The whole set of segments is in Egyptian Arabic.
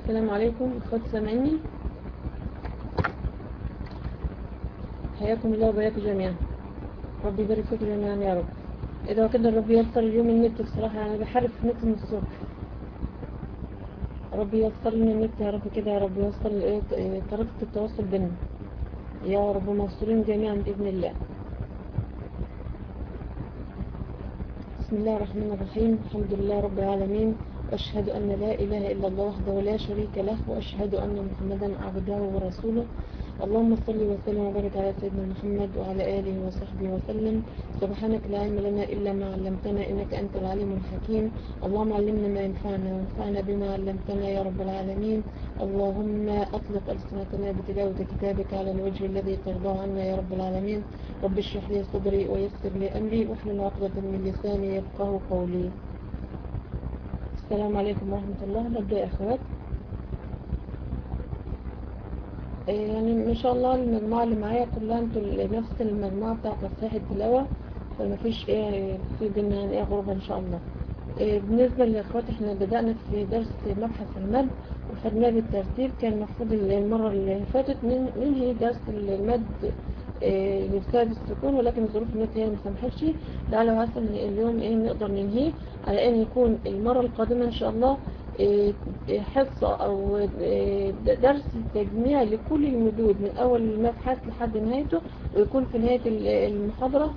السلام عليكم اخوات سامعني حياكم الله وبياكم جميعا ربي يبارك فيكم جميعا يا رب اذا كده ربي ييسر اليوم النت بصراحة يعني بحارب في النت من الصبح ربي ييسر لنا النت يا رب كده يا رب ييسر ايه إيه طريقة التواصل بيننا يا رب مبسوطين جميعا بإذن الله بسم الله الرحمن الرحيم الحمد لله رب العالمين وأشهد أن لا إله إلا الله وحده لا شريك له وأشهد أن محمدا عبده ورسوله اللهم صل وسلم وبارك على سيدنا محمد وعلى آله وصحبه وسلم سبحانك لا علم لنا إلا ما علمتنا إنك أنت العليم الحكيم اللهم علمنا ما ينفعنا وانفعنا بما علمتنا يا رب العالمين اللهم أطلق ألسنتنا بتلاوة كتابك على الوجه الذي ترضاه عنا يا رب العالمين رب اشرح لي صدري ويسر لي أمري واحلل عقدة من لساني يفقه قولي السلام عليكم ورحمة الله نبدأ يا أخوات يعني ما شاء الله المجموعة اللي معايا كلها انتوا نفس المجموعة بتاعت تصحيح التلاوة فما فيش ايه في بينا يعني ايه غربة ان شاء الله إيه بالنسبة للاخوات احنا بدأنا في درس مبحث المد وخدناه بالترتيب كان المفروض المرة اللي فاتت ننهي درس المد إيه بسبب السكون ولكن ظروف النت هي ما سمحتش لعل وعسى اليوم ايه نقدر ننهيه على ان يكون المرة القادمة ان شاء الله حصة او درس تجميع لكل المدود من اول المبحث لحد نهايته ويكون في نهاية المحاضرة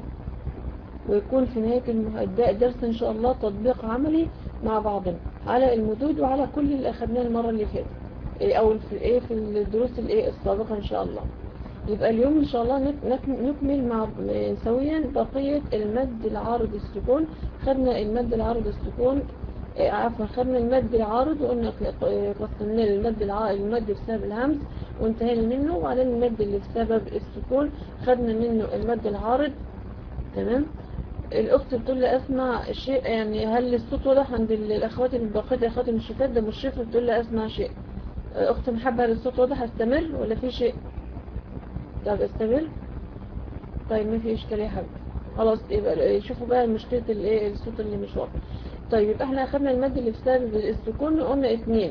ويكون في نهاية الدرس ان شاء الله تطبيق عملي مع بعضنا على المدود وعلى كل اللي اخدناه المرة اللي فاتت او في ايه في الدروس الايه السابقة ان شاء الله يبقى اليوم ان شاء الله نكمل مع سويا بقية المد العارض السكون خدنا المد العارض السكون عفوا خدنا المد العارض وقلنا قسمنا المد العارض المد بسبب الهمز وانتهينا منه وبعدين المد اللي بسبب السكون خدنا منه المد العارض تمام الاخت بتقول لي اسمع شيء يعني هل الصوت واضح عند الاخوات الباقية الاخوات المشرفات ده مشرفة بتقول لي اسمع شيء اخت محبة هل الصوت واضح استمر ولا في شيء طب استمر طيب ما في اشكال يا حبيبي خلاص يبقى شوفوا بقى مشكلة الايه الصوت اللي مش واضح طيب يبقى احنا اخدنا المد اللي بسبب السكون قلنا اتنين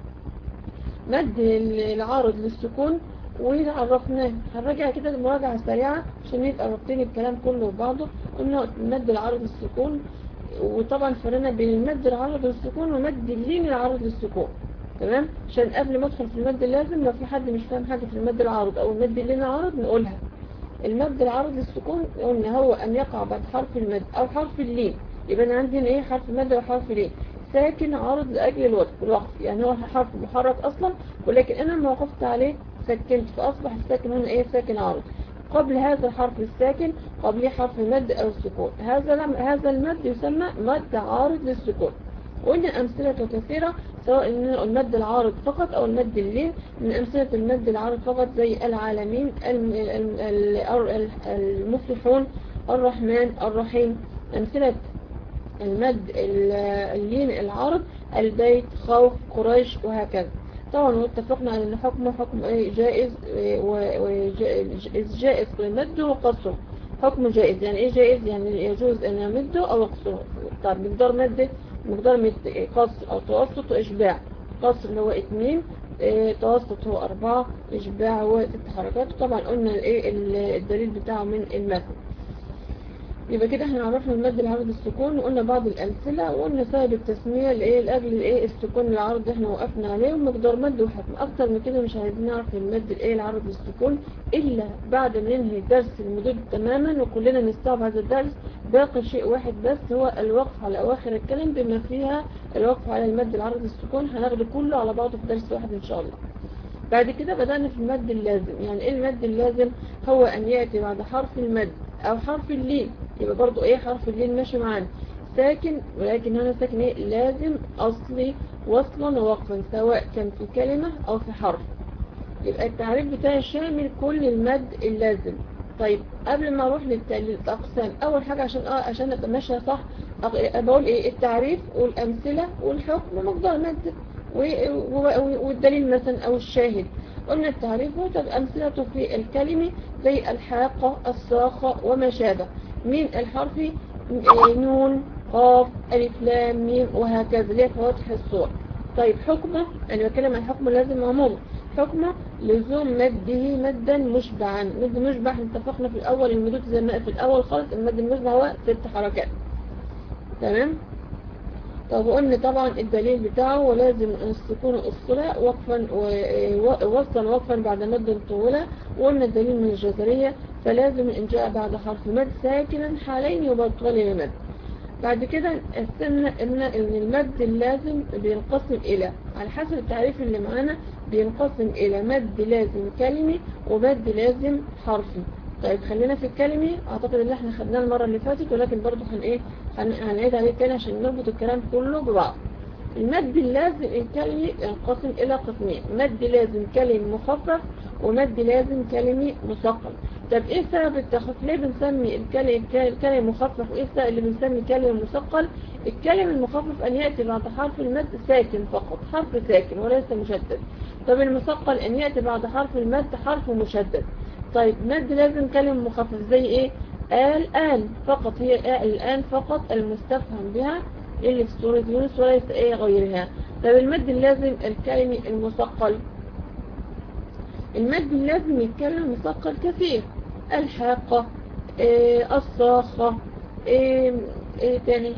مد العارض للسكون وعرفناه هنراجع كده المراجعة سريعة عشان يبقى رابطين الكلام كله ببعضه قلنا مد العارض للسكون وطبعا فرقنا بين المد العارض للسكون ومد اللين العارض للسكون تمام عشان قبل ما ادخل في المد اللازم لو في حد مش فاهم حاجة في المد العارض او المد اللين العارض نقولها المد العارض للسكون قلنا هو ان يقع بعد حرف المد او حرف اللين يبقى انا عندي ايه حرف مد وحرف لين ساكن عارض لاجل الوقف الوقف يعني هو حرف محرك اصلا ولكن انا لما وقفت عليه سكنت فاصبح الساكن هنا ايه ساكن عارض قبل هذا الحرف الساكن قبله حرف مد او سكون هذا هذا المد يسمى مد عارض للسكون وقلنا امثلته كثيرة سواء المد العارض فقط او المد اللين من امثلة المد العارض فقط زي العالمين المفلحون الرحمن الرحيم امثلة المد اللين العرض البيت خوف قريش وهكذا طبعا واتفقنا على ان حكمه حكم جائز جائز المد وقصره حكم جائز يعني ايه جائز يعني يجوز ان يمده او يقصره طب مقدار مد مقدار مد قصر او توسط واشباع قصر اللي هو اتنين توسط هو اربعة اشباع هو ست حركات طبعا قلنا ايه الدليل بتاعه من المثل يبقى كده احنا عرفنا المد العرض السكون وقلنا بعض الأمثلة وقلنا سبب التسمية لإيه لأجل الإيه السكون العرض احنا وقفنا عليه ومقدار مد وحكم أكتر من كده مش عايزين نعرف المد الإيه العرض السكون إلا بعد ما ننهي درس المدود تماما وكلنا نستوعب هذا الدرس باقي شيء واحد بس هو الوقف على أواخر الكلم بما فيها الوقف على المد العرض السكون هناخده كله على بعضه في درس واحد إن شاء الله بعد كده بدأنا في المد اللازم يعني ايه المد اللازم هو ان يأتي بعد حرف المد او حرف اللين يبقى برضو ايه حرف اللين ماشي معانا ساكن ولكن هنا ساكن ايه لازم اصلي وصلا ووقفا سواء كان في كلمة او في حرف يبقى التعريف بتاعي شامل كل المد اللازم طيب قبل ما اروح للاقسام اول حاجة عشان اه عشان ابقى ماشيه صح بقول ايه التعريف والامثلة والحكم ومقدار مد والدليل مثلا او الشاهد قلنا التعريف هو أمثلته في الكلمة زي الحاقة الصاخة وما شابه من الحرف نون قاف ألف لام ميم وهكذا ليه فواتح الصور طيب حكمه انا بتكلم عن حكمه لازم عموما حكمه لزوم مده مدا مشبعا مد مشبع احنا اتفقنا في الاول المدود زي ما في الاول خالص المد المشبع هو ست حركات تمام طب وقلنا طبعا الدليل بتاعه ولازم السكون الصلة وقفا ووصلا وقفا بعد مد طولة وقلنا الدليل من الجزرية فلازم إن جاء بعد حرف مد ساكنا حالين يبطل المد بعد كده قسمنا ان ان المد اللازم بينقسم الى على حسب التعريف اللي معانا بينقسم الى مد لازم كلمي ومد لازم حرفي طيب خلينا في الكلمي اعتقد ان احنا خدناه المرة اللي فاتت ولكن برضو هن ايه هنعيد عليه تاني عشان نربط الكلام كله ببعض المد اللازم الكلمي ينقسم الى قسمين مد لازم كلمي مخفف ومد لازم كلمي مثقل طب ايه سبب التخفيف ليه بنسمي الكلمة مخفف وايه السبب اللي بنسمي كلمة مثقل الكلمة المخفف ان يأتي بعد حرف المد ساكن فقط حرف ساكن وليس مشدد طب المثقل ان يأتي بعد حرف المد حرف مشدد طيب مد لازم كلمة مخفف زي ايه الآن فقط هي الآن فقط المستفهم بها اللي في سورة يونس وليس ايه غيرها طب المد اللازم الكلمي المثقل المد اللازم يتكلم مثقل كثير الحاقة إيه الصاخة إيه, ايه تاني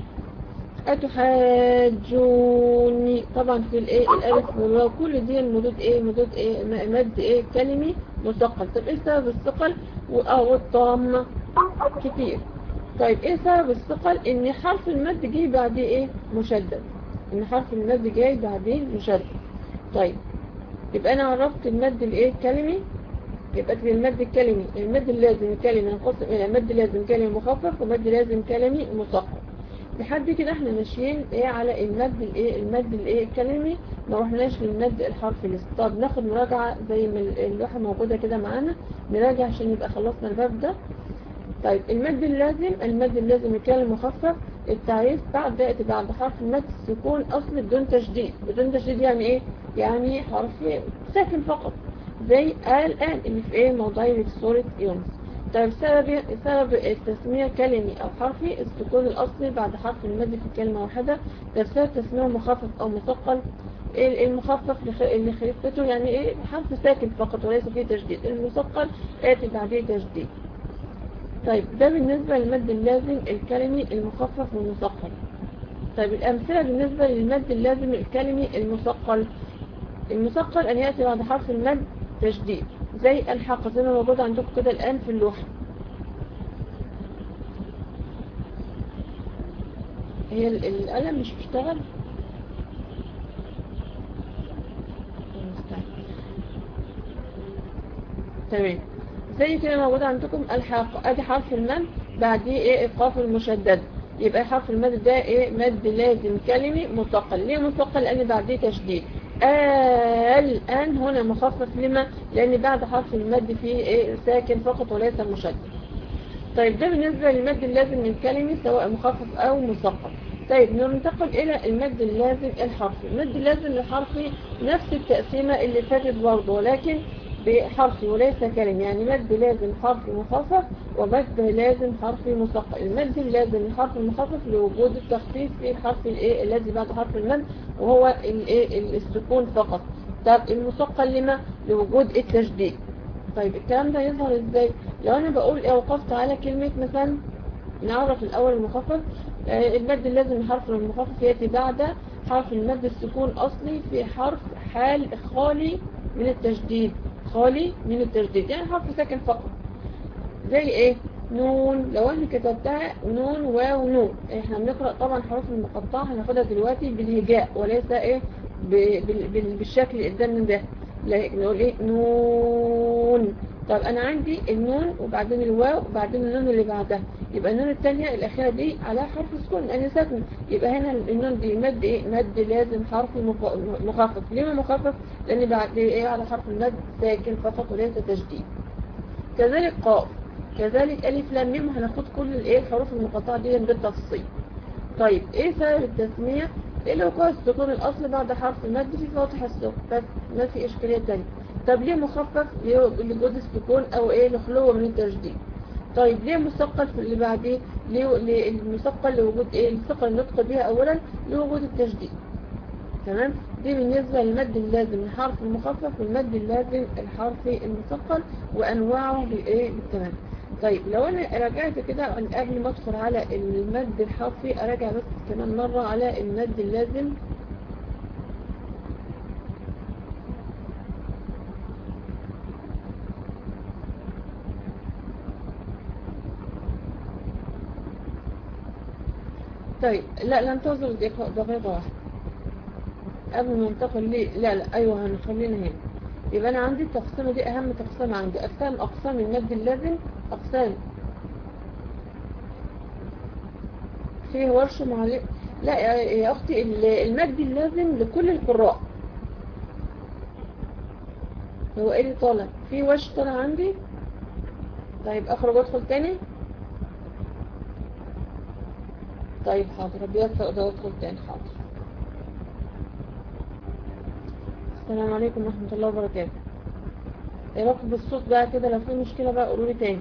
أتحاجوني طبعا في الايه الالف والواو كل دي المدود ايه مدود ايه مد ايه كلمي مثقل طب ايه سبب الثقل او الطامة كتير طيب ايه سبب الثقل ان حرف المد جاي بعديه ايه مشدد ان حرف المد جاي بعديه مشدد طيب يبقى انا عرفت المد الايه الكلمي يبقى في المد الكلمي المد اللازم الكلمي ينقسم الى مد لازم كلمي مخفف ومد لازم كلمي مثقل لحد كده احنا ماشيين ايه على المد الايه المد الايه الكلمي ما رحناش للمد الحرفي لسه طب ناخد مراجعه زي ما اللوحه موجوده كده معانا نراجع عشان يبقى خلصنا الباب ده طيب المد اللازم المد اللازم الكلمه مخفف التعريف بعد ياتي بعد حرف المد سكون اصل بدون تشديد بدون تشديد يعني ايه يعني حرف ساكن فقط زي الان اللي في ايه موضعي في سوره يونس طيب سبب سبب التسمية كلمي أو حرفي السكون الأصلي بعد حرف المد في كلمة واحدة طيب سبب تسمية مخفف أو مثقل المخفف اللي خفته يعني إيه حرف ساكن فقط وليس فيه تجديد المثقل آتي بعديه تجديد طيب ده بالنسبة للمد اللازم الكلمي المخفف والمثقل طيب الأمثلة بالنسبة للمد اللازم الكلمي المثقل المثقل أن يأتي بعد حرف المد تجديد زي الحق زي ما موجود عندكم كده الآن في اللوحة هي القلم مش بيشتغل تمام زي كده موجود عندكم الحق ادي حرف المد بعديه ايه ايقاف المشدد يبقى حرف المد ده ايه مد لازم كلمي مثقل ليه مثقل لان بعديه تشديد الآن هنا مخفف لما لأن بعد حرف المد فيه إيه ساكن فقط وليس مشدد طيب ده بالنسبة للمد اللازم للكلمة سواء مخفف أو مثقل طيب ننتقل إلى المد اللازم الحرفي المد اللازم الحرفي نفس التقسيمة اللي فاتت برضه ولكن بحرفي وليس كلمة يعني مد لازم حرفي مخفف ومد لازم حرفي مثقل المد اللازم الحرف المخفف لوجود التخفيف في الحرف الايه الذي بعد حرف المد وهو الايه السكون فقط طب المثقل لما لوجود التشديد طيب الكلام ده يظهر ازاي لو انا بقول ايه وقفت على كلمة مثلا نعرف الاول المخفف المد اللازم الحرف المخفف ياتي بعد حرف المد السكون اصلي في حرف حال خالي من التشديد خالي من التشديد يعني حرف ساكن فقط زي ايه نون لو انا كتبتها نون واو نون احنا بنقرأ طبعا حروف المقطعة هناخدها دلوقتي بالهجاء وليس ايه بالشكل اللي قدامنا ده نقول ايه نون طب انا عندي النون وبعدين الواو وبعدين النون اللي بعدها يبقى النون الثانية الاخيرة دي على حرف سكون لان ساكن يبقى هنا النون دي مد ايه مد لازم حرف مخفف ليه مخفف لان بعد ايه على حرف المد ساكن فقط وليس تجديد كذلك قاف كذلك الف لام ميم هناخد كل الايه الحروف المقطعة دي بالتفصيل طيب ايه سبب التسمية الوقوع السكون الاصل بعد حرف المد في فاتح السكون بس ما في اشكالية تانية طب ليه مخفف لوجود السكون او ايه لخلوه من التجديد طيب ليه مثقل في اللي بعديه ليه المثقل لوجود ايه المثقل النطق بها اولا لوجود التجديد تمام دي بالنسبة للمد اللازم الحرف المخفف والمد اللازم الحرفي المثقل وأنواعه بالإيه بالتمام طيب لو أنا رجعت كده قبل ما أدخل على المد الحرفي أراجع بس كمان مرة على المد اللازم طيب لا ننتظر دقيقة واحدة قبل ما ننتقل ليه لا لا ايوه هنخلينا هنا يبقى انا عندي التقسيمه دي اهم تقسيمه عندي اقسام اقسام المد اللازم اقسام فيه ورش معلق لا يا يا اختي المد اللازم لكل القراء هو ايه اللي طالع في ورش طالع عندي طيب اخرج وادخل تاني طيب حاضر ربي يوفق ده وادخل تاني حاضر السلام عليكم ورحمة الله وبركاته ايه رأيك بالصوت بقى كده لو في مشكلة بقى قولوا لي تاني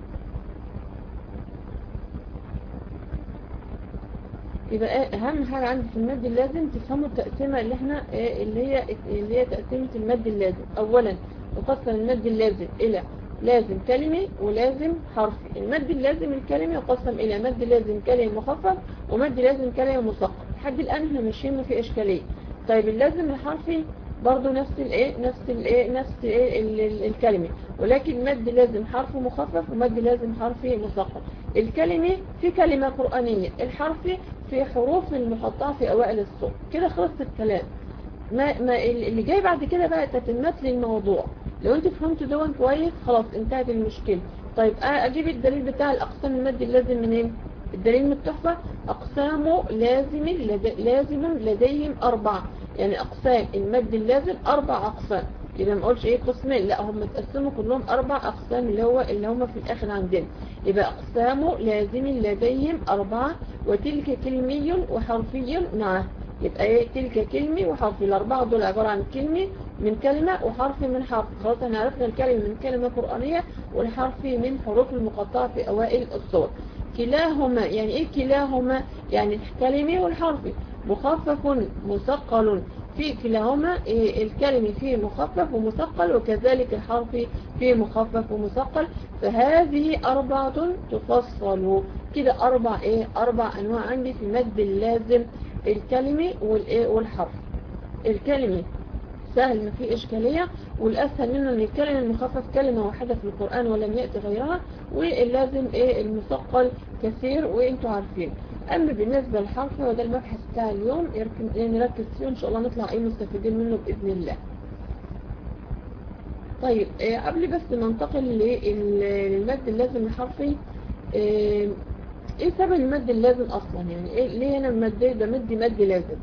يبقى اهم حاجة عندي في المد اللازم تفهموا التقسيمة اللي احنا إيه اللي هي اللي هي تقسيمة المد اللازم اولا يقسم المد اللازم الى لازم كلمي ولازم حرفي المد اللازم الكلمي يقسم الى مد لازم كلمي مخفف ومد لازم كلمي مثقل لحد الان احنا ماشيين في اشكاليه طيب اللازم الحرفي برضو نفس الايه نفس الايه نفس ايه الكلمة ولكن مد لازم حرف مخفف ومد لازم حرفي مثقل الكلمة في كلمة قرآنية الحرفي في حروف المحطة في اوائل الصوت كده خلص الكلام ما, ما اللي جاي بعد كده بقى تتمت للموضوع لو انت فهمت دون كويس خلاص انتهت المشكلة طيب اجيب الدليل بتاع الاقسام المد اللازم منين الدليل من التحفة اقسامه لازم لازم لديهم اربعة يعني أقسام المد اللازم أربع أقسام إذا ما أقولش إيه قسمين لا هم تقسموا كلهم أربع أقسام اللي هو اللي هم في الآخر عندنا يبقى أقسامه لازم لديهم أربعة وتلك كلمي وحرفي معه يبقى إيه تلك كلمة وحرف الأربعة دول عبارة عن كلمة من كلمة وحرف من حرف خلاص احنا عرفنا الكلمة من كلمة قرآنية والحرف من حروف المقطعة في أوائل الصور كلاهما يعني إيه كلاهما يعني الكلمة والحرف مخفف مثقل في كلاهما الكلمة فيه مخفف ومثقل وكذلك الحرف فيه مخفف ومثقل فهذه أربعة تفصل كده أربع إيه أربع أنواع عندي في مد اللازم الكلمة والحرف الكلمة سهل ما في إشكالية والأسهل منه أن الكلمة المخفف كلمة واحدة في القرآن ولم يأتي غيرها واللازم إيه المثقل كثير وإنتوا عارفين أما بالنسبة للحرف وده المبحث بتاع اليوم نركز فيه إن شاء الله نطلع أي مستفيدين منه بإذن الله طيب قبل بس ما ننتقل للمد اللازم الحرفي ايه سبب المد اللازم اصلا يعني إيه ليه انا المد ده مدي مد لازم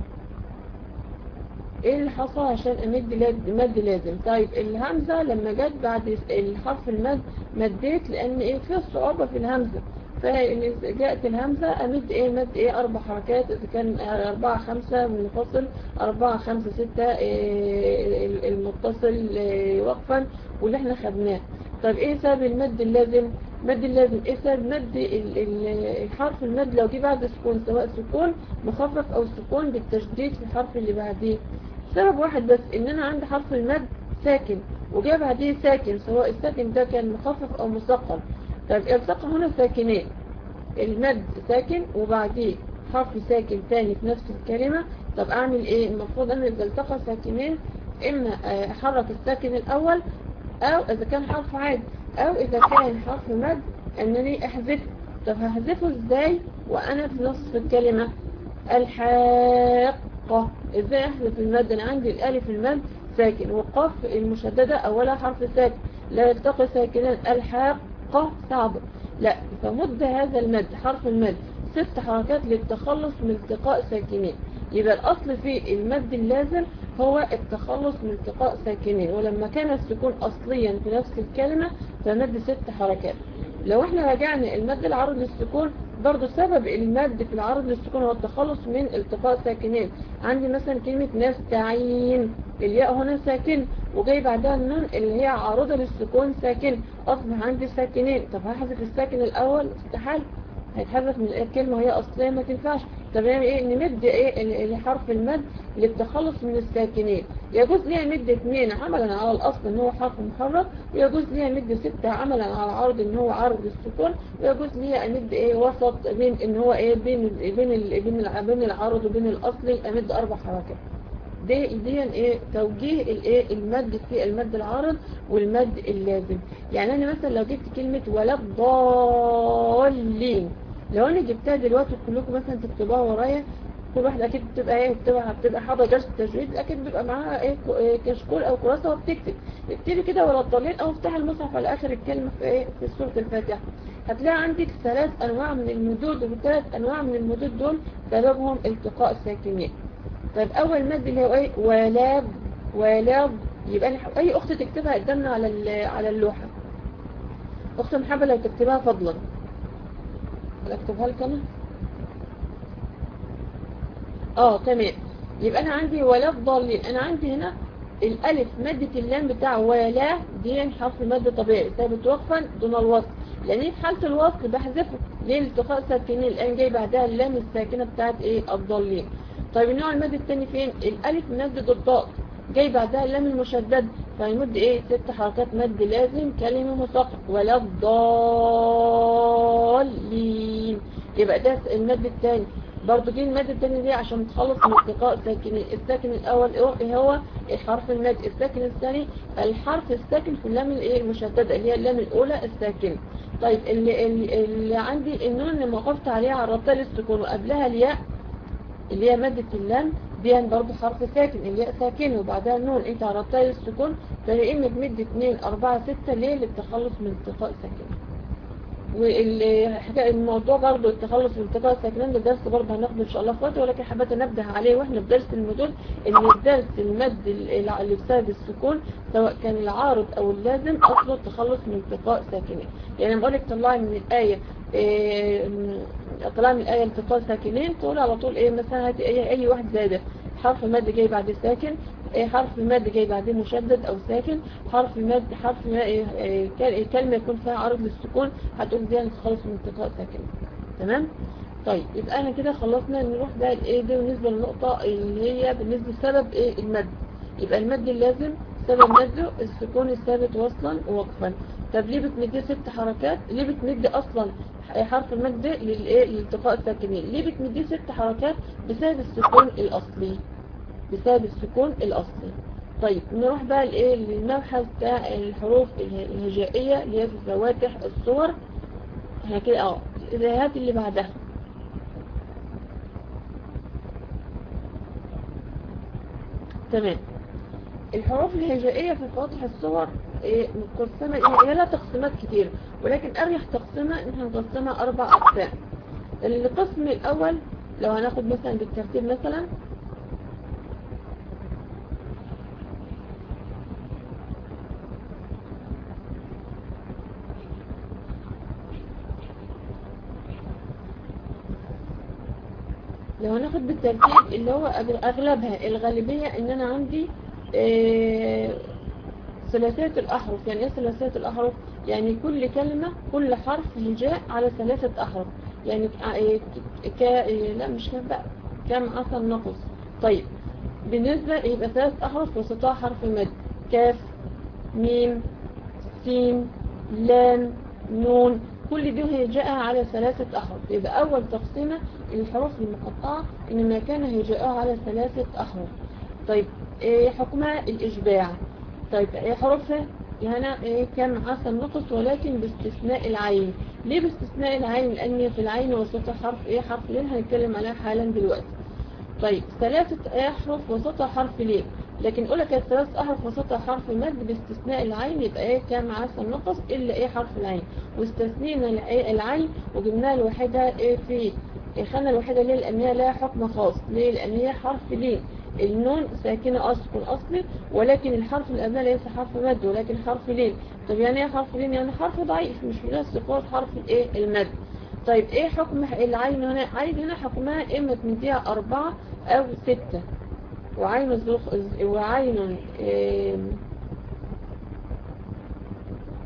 ايه اللي حصل عشان امد مد لازم طيب الهمزة لما جت بعد الحرف المد مديت لان ايه في صعوبة في الهمزة فجاءت الهمزة أمد إيه مد إيه أربع حركات إذا كان أربعة خمسة منفصل أربعة خمسة ستة إيه المتصل إيه وقفا واللي احنا خدناه طيب إيه سبب المد اللازم مد اللازم إيه سبب مد الحرف المد لو جه بعد سكون سواء سكون مخفف أو سكون بالتشديد في الحرف اللي بعديه سبب واحد بس إن أنا عندي حرف المد ساكن وجاء بعديه ساكن سواء الساكن ده كان مخفف أو مثقل طيب التقى هنا ساكنين المد ساكن وبعديه حرف ساكن تاني في نفس الكلمة طب اعمل ايه المفروض ان اذا التقى ساكنين اما احرك الساكن الاول او اذا كان حرف عادي او اذا كان حرف مد انني احذفه طب هحذفه ازاي وانا في نصف الكلمة الحاقة ازاي احذف المد انا عندي الالف المد ساكن والقاف المشددة اولها حرف ساكن لا يلتقي ساكنان الحاق ق صعبة لا فمد هذا المد حرف المد ست حركات للتخلص من التقاء ساكنين يبقى الأصل في المد اللازم هو التخلص من التقاء ساكنين ولما كان السكون أصليا في نفس الكلمة فمد ست حركات لو احنا رجعنا المد العرض للسكون برضو سبب المد في العرض للسكون هو التخلص من التقاء ساكنين عندي مثلا كلمة نستعين الياء هنا ساكن وجاي بعدها النون اللي هي عارضة للسكون ساكن أصبح عندي ساكنين طب هحذف الساكن الأول استحال هيتحذف من الكلمة وهي أصلية ما تنفعش طب يعني ايه نمد ايه ال- ال- حرف المد للتخلص من الساكنين يجوز ليها مد اثنين عملا على الاصل ان هو حرف محرك ويجوز ليها مد ستة عملا على العرض ان هو عرض السكون ويجوز ليها امد ايه وسط بين ان هو ايه بين بين ال- بين ال- بين العرض وبين الاصلي امد اربع حركات دي دي ايه توجيه الايه المد في المد العارض والمد اللازم يعني انا مثلا لو جبت كلمة ولا الضالين لو انا جبتها دلوقتي كلكم مثلا تكتبوها ورايا كل واحد اكيد بتبقى ايه بتبقى بتبقى حاضر درس التجويد اكيد بيبقى معاها ايه ك- إيه كشكول او كراسه وبتكتب اكتبي كده ولا الضالين او افتح المصحف على اخر الكلمه في ايه في سوره الفاتحه هتلاقي عندك ثلاث انواع من المدود والثلاث انواع من المدود دول سببهم التقاء الساكنين طيب اول مد اللي هو ايه ولا ولا يبقى أنا اي اخت تكتبها قدامنا على ال- على اللوحه اخت محبه لو تكتبها فضلا ولا اكتبها لك انا اه تمام يبقى انا عندي ولا الضالين انا عندي هنا الالف مادة اللام بتاع ولا دي حرف مادة طبيعي ثابت وقفا دون الوصل لان في حالة الوصل بحذفه ليه التقاء ساكنين الان جاي بعدها اللام الساكنة بتاعت ايه الضالين طيب النوع المادة الثاني فين الالف مادة الضاد جاي بعدها اللام المشدد فيمد ايه ست حركات مد لازم كلمة مثقف ولا الضالين يبقى ده المد الثاني برضو جه المد الثاني دي عشان تخلص من التقاء ساكنين الساكن الاول ايه هو حرف المد الساكن الثاني الحرف الساكن في اللام الايه المشدده اللي هي اللام الاولى الساكنه طيب اللي, اللي, اللي عندي النون اللي وقفت عليها عرضتها للسكون وقبلها الياء اللي هي مادة اللام دي برضو حرف ساكن الياء ساكن وبعدها النون انت عرضتها للسكون فهي اما تمد 2 4 6 ليه للتخلص من التقاء ساكن والموضوع برضو التخلص من التقاء الساكنين ده درس برضو هناخده ان شاء الله في وقت ولكن حبيت انبه عليه واحنا في درس المدود ان الدرس المد اللي بسبب السكون سواء كان العارض او اللازم اصله التخلص من التقاء ساكنين يعني بقول لك طلعي من الايه إيه طلع من الآية التقاء ساكنين تقول على طول ايه مثلا هاتي اي, أي واحد زادة حرف مد جاي بعد ساكن ايه حرف مد جاي بعدين مشدد او ساكن حرف مد حرف إيه إيه كلمة يكون فيها عرض للسكون هتقول دي هنتخلص من التقاء ساكن تمام طيب يبقى انا كده خلصنا نروح بقى الايه دي بالنسبة للنقطة اللي هي بالنسبة لسبب ايه المد يبقى المد اللازم سبب مده السكون الثابت وصلا ووقفا طب ليه بتمديه ست حركات ليه بتمدي اصلا حرف المد للايه لالتقاء الساكنين ليه بتمديه ست حركات بسبب السكون الاصلي بسبب السكون الاصلي طيب نروح بقى لايه للمبحث بتاع الحروف الهجائيه اللي هي في فواتح الصور احنا كده اه الهات اللي بعدها تمام الحروف الهجائية في فواتح الصور مقسمة هي لها تقسيمات كتير ولكن أريح تقسيمة إن احنا نقسمها أربع أقسام القسم الأول لو هناخد مثلا بالترتيب مثلا لو هناخد بالترتيب اللي هو أغلبها الغالبية إن أنا عندي إيه ثلاثية الأحرف يعني ايه ثلاثية الأحرف يعني كل كلمة كل حرف هجاء على ثلاثة أحرف يعني ك... لا مش كام بقى كام عصر نقص طيب بالنسبة يبقى ثلاث أحرف وسطها حرف مد كاف ميم سين لام نون كل دي هجاءها على ثلاثة أحرف يبقى أول تقسيمة الحروف المقطعة إنما كان هجاءها على ثلاثة أحرف طيب إيه حكمها الإشباع طيب ايه حروفها هنا ايه كان عسل نقص ولكن باستثناء العين ليه باستثناء العين لان في العين وسطها حرف ايه حرف لين هنتكلم عليها حالا دلوقتي طيب ثلاثة احرف وسطها حرف لين لكن اقول لك الثلاث احرف وسطها حرف مد باستثناء العين يبقى ايه كان عسل نقص الا ايه حرف العين واستثنينا العين وجبناها لوحدها ايه في الخانة الوحيدة ليه لان هي لها حكم خاص ليه لان هي حرف لين النون ساكنة أسكن أصلي ولكن الحرف اللي قبلها ليس حرف مد ولكن حرف لين طب يعني ايه حرف لين يعني حرف ضعيف مش بنفس قوة حرف الايه المد طيب ايه حكم العين هنا عين هنا حكمها اما تمديها أربعة أو ستة وعين الزخ وعين إيه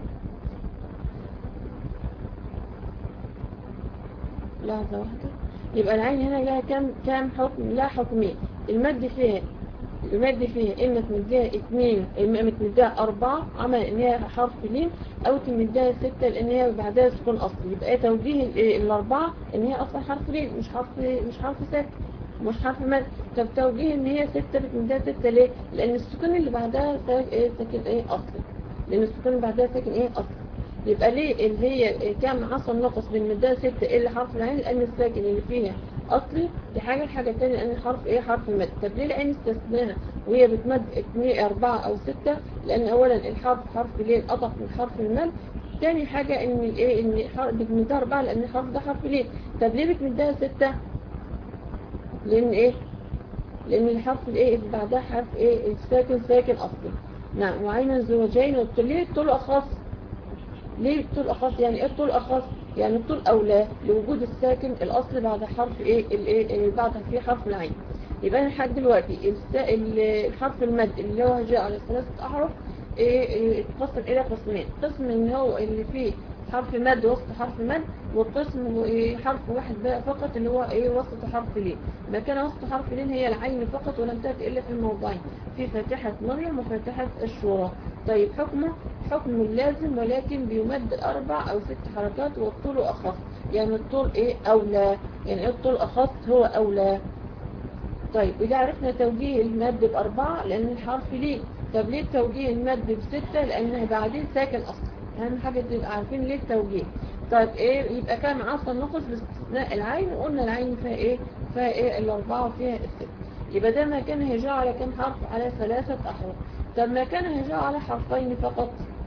لحظة واحدة يبقى العين هنا لها كام كام حكم لها حكمين المد فيها المد فيها اما تمديها اتنين اما تمديها اربعة عمل ان هي حرف لين او تمديها ستة لان هي بعدها سكون اصلي يبقى توجيه ال- الاربعة ان هي اصلا حرف لين مش حرف مش حرف ساكن مش حرف مد طب توجيه ان هي ستة بتمديها ستة ليه لان السكون اللي بعدها ساك- ايه ساكن ايه اصلي لان السكون اللي بعدها ساكن ايه اصلي يبقى ليه اللي هي كام عصا نقص بنمدها ستة ايه اللي حرف العين لان الساكن اللي فيها اصلي دي حاجة الحاجة التانية لان الحرف ايه حرف مد طب ليه العين استثناها وهي بتمد اتنين اربعة او ستة لان اولا الحرف حرف ليه اضف من حرف المد تاني حاجة ان الايه ان حرف بتمدها اربعة لان الحرف ده حرف ليه طب ليه بتمدها ستة لان ايه لان الحرف الايه اللي بعدها حرف ايه الساكن ساكن اصلي نعم وعين الزوجين والطول ليه الطول اخص ليه الطول اخص يعني ايه الطول اخص يعني الطول اولى لوجود الساكن الاصل بعد حرف ايه الايه اللي بعد فيه حرف العين يبقى أنا لحد دلوقتي الس- ال- الحرف المد اللي هو جاء على ثلاثة احرف ايه إيه، اتقسم الى قسمين قسم ان هو اللي فيه حرف مد وسط حرف مد وقسم إيه، حرف واحد بقى فقط اللي هو ايه وسط حرف لين ما كان وسط حرف لين هي العين فقط ولم تأتي الا في الموضعين في فاتحة مريم وفاتحة الشورى طيب حكمه حكم اللازم ولكن بيمد أربع أو ست حركات والطول أخص يعني الطول إيه أولى يعني إيه الطول أخص هو أولى طيب إذا عرفنا توجيه المد بأربعة لأن الحرف ليه طب ليه توجيه المد بستة لأنها بعدين ساكن أصلا أهم حاجة تبقى عارفين ليه التوجيه طيب إيه يبقى كام عصا نقص باستثناء العين وقلنا العين فيها إيه فيها إيه الأربعة وفيها الستة يبقى ده ما كان هيجاء على كام حرف على ثلاثة أحرف طب ما كان هيجاء على حرفين فقط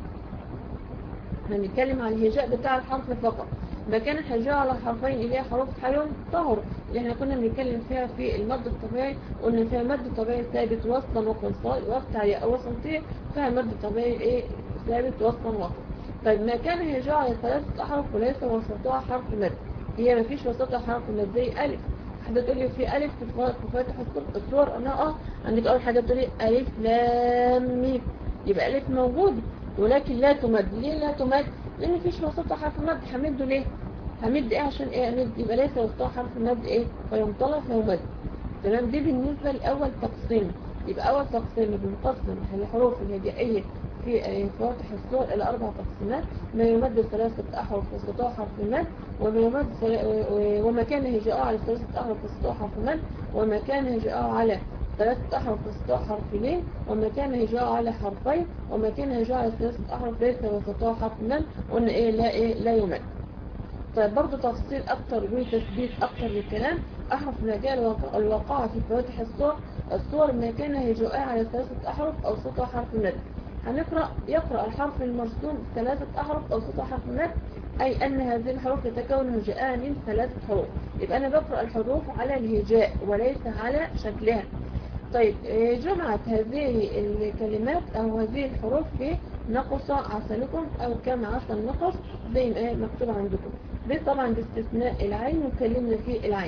هنتكلم عن الهجاء بتاع الحرف فقط ما كان الهجاء على حرفين اللي هي حروف حيوان طهر اللي احنا كنا بنتكلم فيها في المد الطبيعي قلنا فيها مد طبيعي ثابت وصلا وقصا وقت على وسطيه فيها مد طبيعي ايه ثابت وصلا وقصا طيب ما كان هيجاء على ثلاثة أحرف وليس وسطها حرف مد هي ما فيش وسطها حرف مد زي ألف حد تقول لي في ألف في فا- في فاتح الصور- الصور أنا اه عندك أول حاجة تقول لي ألف لام ميم يبقى ألف موجود ولكن لا تمد ليه لا تمد لأن مفيش وسطها حرف مد همده ليه همد ايه عشان ايه امد يبقى ليس وسطها حرف مد ايه فيمطلق فيمد تمام دي بالنسبة لأول تقسيم يبقى أول تقسيم بنقسم الحروف الهجائية في آه، فواتح الصور إلى أربع تقسيمات ما يمد ثلاثة أحرف وسطها حرف مد وما يمد ثلا- و- و- وما كان هجاء على ثلاثة أحرف وسطها حرف مد وما كان هجاء على ثلاثة أحرف وسطها حرف لين وما كان هجاء على حرفين وما كان هجاء على ثلاثة أحرف ليس وسطها حرف مد قلنا إيه لا إيه لا يمد طيب برضه تفصيل أكتر وتثبيت أكتر للكلام أحرف ما كان الواقع- الواقعة في فواتح الصور الصور ما كان هجاء على ثلاثة أحرف أو صوتها حرف مد هنقرأ يقرأ الحرف المرسوم ثلاثة أحرف أو صوتها حرف مد أي أن هذه الحروف تتكون هجاء من ثلاثة حروف يبقى أنا بقرأ الحروف على الهجاء وليس على شكلها طيب إيه، جمعت هذه الكلمات أو هذه الحروف في نقص عسلكم أو كم عسل نقص زي ما إيه مكتوب عندكم ده طبعا باستثناء العين وكلمنا فيه العين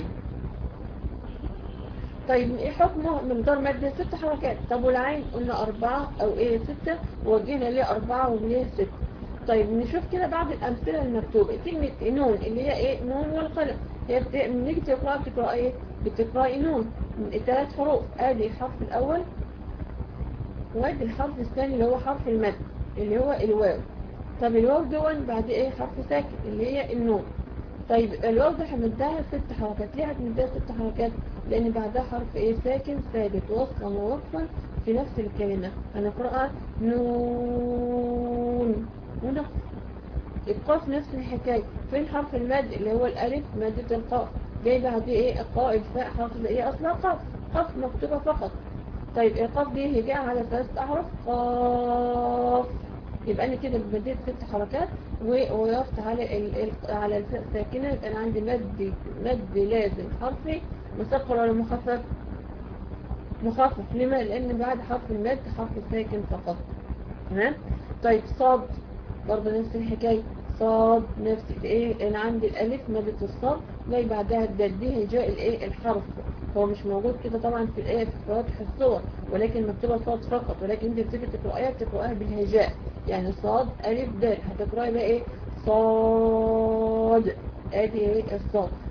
طيب ايه حكمه مقدار مادة ست حركات طب والعين قلنا أربعة أو ايه ستة ووجهنا ليه أربعة وليه ستة طيب نشوف كده بعض الأمثلة المكتوبة كلمة نون اللي هي ايه نون والقلم هي بت... من نيجي تقرأ بتقرأ ايه بتقرأي نون ثلاث حروف ادي الحرف الأول وادي الحرف الثاني اللي هو حرف المد اللي هو الواو طب الواو دون بعد ايه حرف ساكن اللي هي النون طيب الواو ده هنمدها ست حركات ليه هتمدها ست حركات لان بعدها حرف ايه ساكن ثابت وصلا ووقفا في نفس الكلمة هنقرأها نون ونقف القاف نفس الحكاية فين حرف المد اللي هو الالف مادة القاف جاي بعد ايه القاء الفاء حرف ايه اصلا قاف قاف مكتوبة فقط طيب القاف دي هجاء على ثلاث احرف قاف يبقى انا كده بديت ست حركات ووقفت على ال... ال... على الفاء ساكنه يبقى انا عندي مد مد لازم حرفي مسقر ولا مخفف مخفف لما لان بعد حرف المد حرف ساكن فقط تمام طيب صاد برضه نفس الحكايه صاد نفس الايه انا عندي الالف مادة الصاد جاي بعدها الدال دي هيجاء الايه الحرف هو مش موجود كده طبعا في الايه في فواتح الصور ولكن مكتوبه صاد فقط ولكن انت بتيجي تقرايها بتقراها بالهجاء يعني صاد الف دال هتقراي بقى ايه صاد ادي ايه الصاد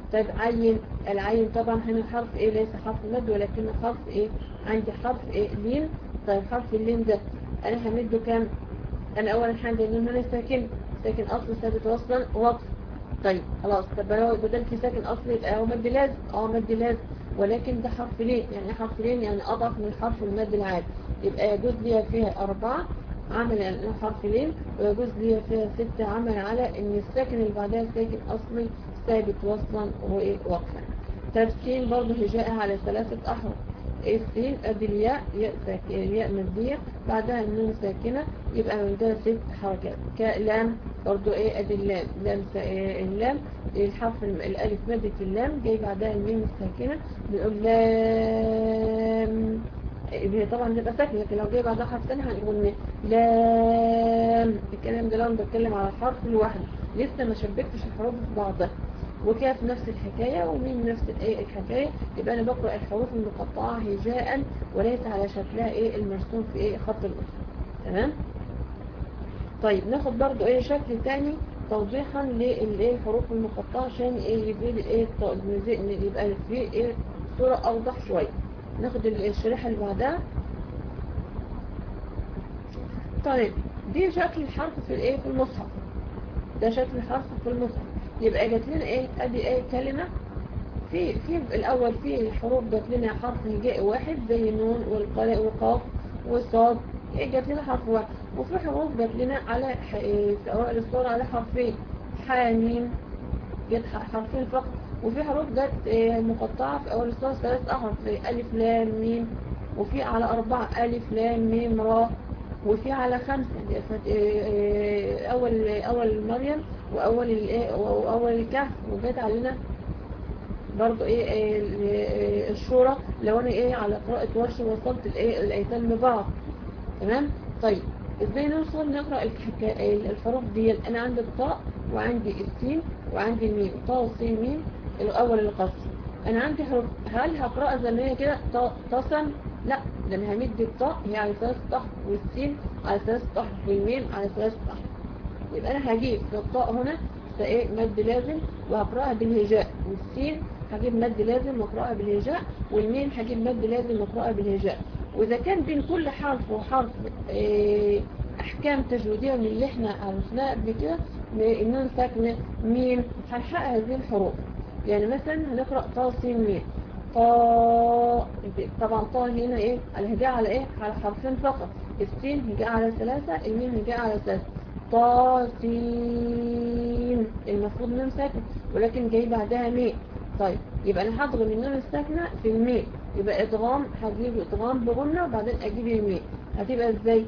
طيب عين العين طبعا هنا حرف ايه ليس حرف مد ولكنه حرف ايه عندي حرف ايه لين طيب حرف اللين ده انا همده كام انا اولا حاجه النون هنا ساكن ساكن اصل ثابت وصلا وقف طيب خلاص طب لو بدل في ساكن اصلي يبقى هو مد لازم اه مد لازم ولكن ده حرف لين يعني حرف لين يعني اضعف من حرف المد العادي يبقى يجوز لي فيها أربعة عمل على حرف لين ويجوز لي فيها ستة عمل على ان الساكن اللي بعدها ساكن اصلي ثابت وصلا ووقفا تفسين برضه هجاءها على ثلاثة احرف السين ادي الياء ياء ساكنة ياء مادية بعدها النون ساكنة يبقى من ده ست حركات كلام برضو ايه ادي اللام لام سا... إيه اللام الحرف الالف مادة اللام جاي بعدها الميم الساكنة بنقول لام هي طبعا بتبقى ساكنة لكن لو جاي بعدها حرف ثاني هنقول لام الكلام ده لو بتكلم على حرف لوحده لسه ما شبكتش الحروف في بعضها وكاف نفس الحكاية وميم نفس الايه الحكاية يبقى انا بقرأ الحروف المقطعة هجاء وليس على شكلها ايه المرسوم في ايه خط الأسر تمام طيب ناخد برضو ايه شكل تاني توضيحا للايه الحروف المقطعة عشان ايه يزيد الايه يبقى في ايه صورة اوضح شوية ناخد الشريحة اللي بعدها طيب دي شكل الحرف في الايه في المصحف ده شكل الحرف في المصحف يبقى جات لنا ايه ادي ايه كلمة في في الاول في الحروف جات لنا حرف هجاء واحد زي النون والقاف والقاف والصاد ايه جات لنا حرف واحد وفي حروف جات لنا على في اوائل الصورة على حرفين حاميم جت حرفين فقط وفي حروف جت مقطعة في اول الصورة ثلاث احرف زي الف لام ميم وفي على اربعة الف لام ميم را وفي على خمسة اول اول مريم واول واول الكهف وجات علينا برضو ايه, إيه الشورى لو انا ايه على قراءة ورش وصلت الايه الايتام ببعض تمام طيب ازاي نوصل نقرأ الحروف دي انا عندي الطاء وعندي السين وعندي الميم طاء وسين ميم الاول القصر انا عندي حروف هل هقرأها زي ما هي كده تصم لا ده انا همد الطاء هي على ثلاث احرف والسين على ثلاث احرف والميم على ثلاث احرف يبقى انا هجيب في الطاء هنا ايه مد لازم وهقراها بالهجاء والسين هجيب مد لازم واقراها بالهجاء والميم هجيب مد لازم واقراها بالهجاء واذا كان بين كل حرف وحرف إيه احكام تجويديه من اللي احنا عرفناها قبل كده النون ساكنه ميم هنحقق هذه الحروف يعني مثلا هنقرا طا سين ميم طا طبعا طا هنا ايه الهجاء على ايه على حرفين فقط السين هجاء على ثلاثه الميم هجاء على ثلاثه طاسين المفروض ميم ساكن ولكن جاي بعدها ميم طيب يبقى انا هضغم النون الساكنه في الميم يبقى ادغام هجيب ادغام بغنه وبعدين اجيب الميم هتبقى ازاي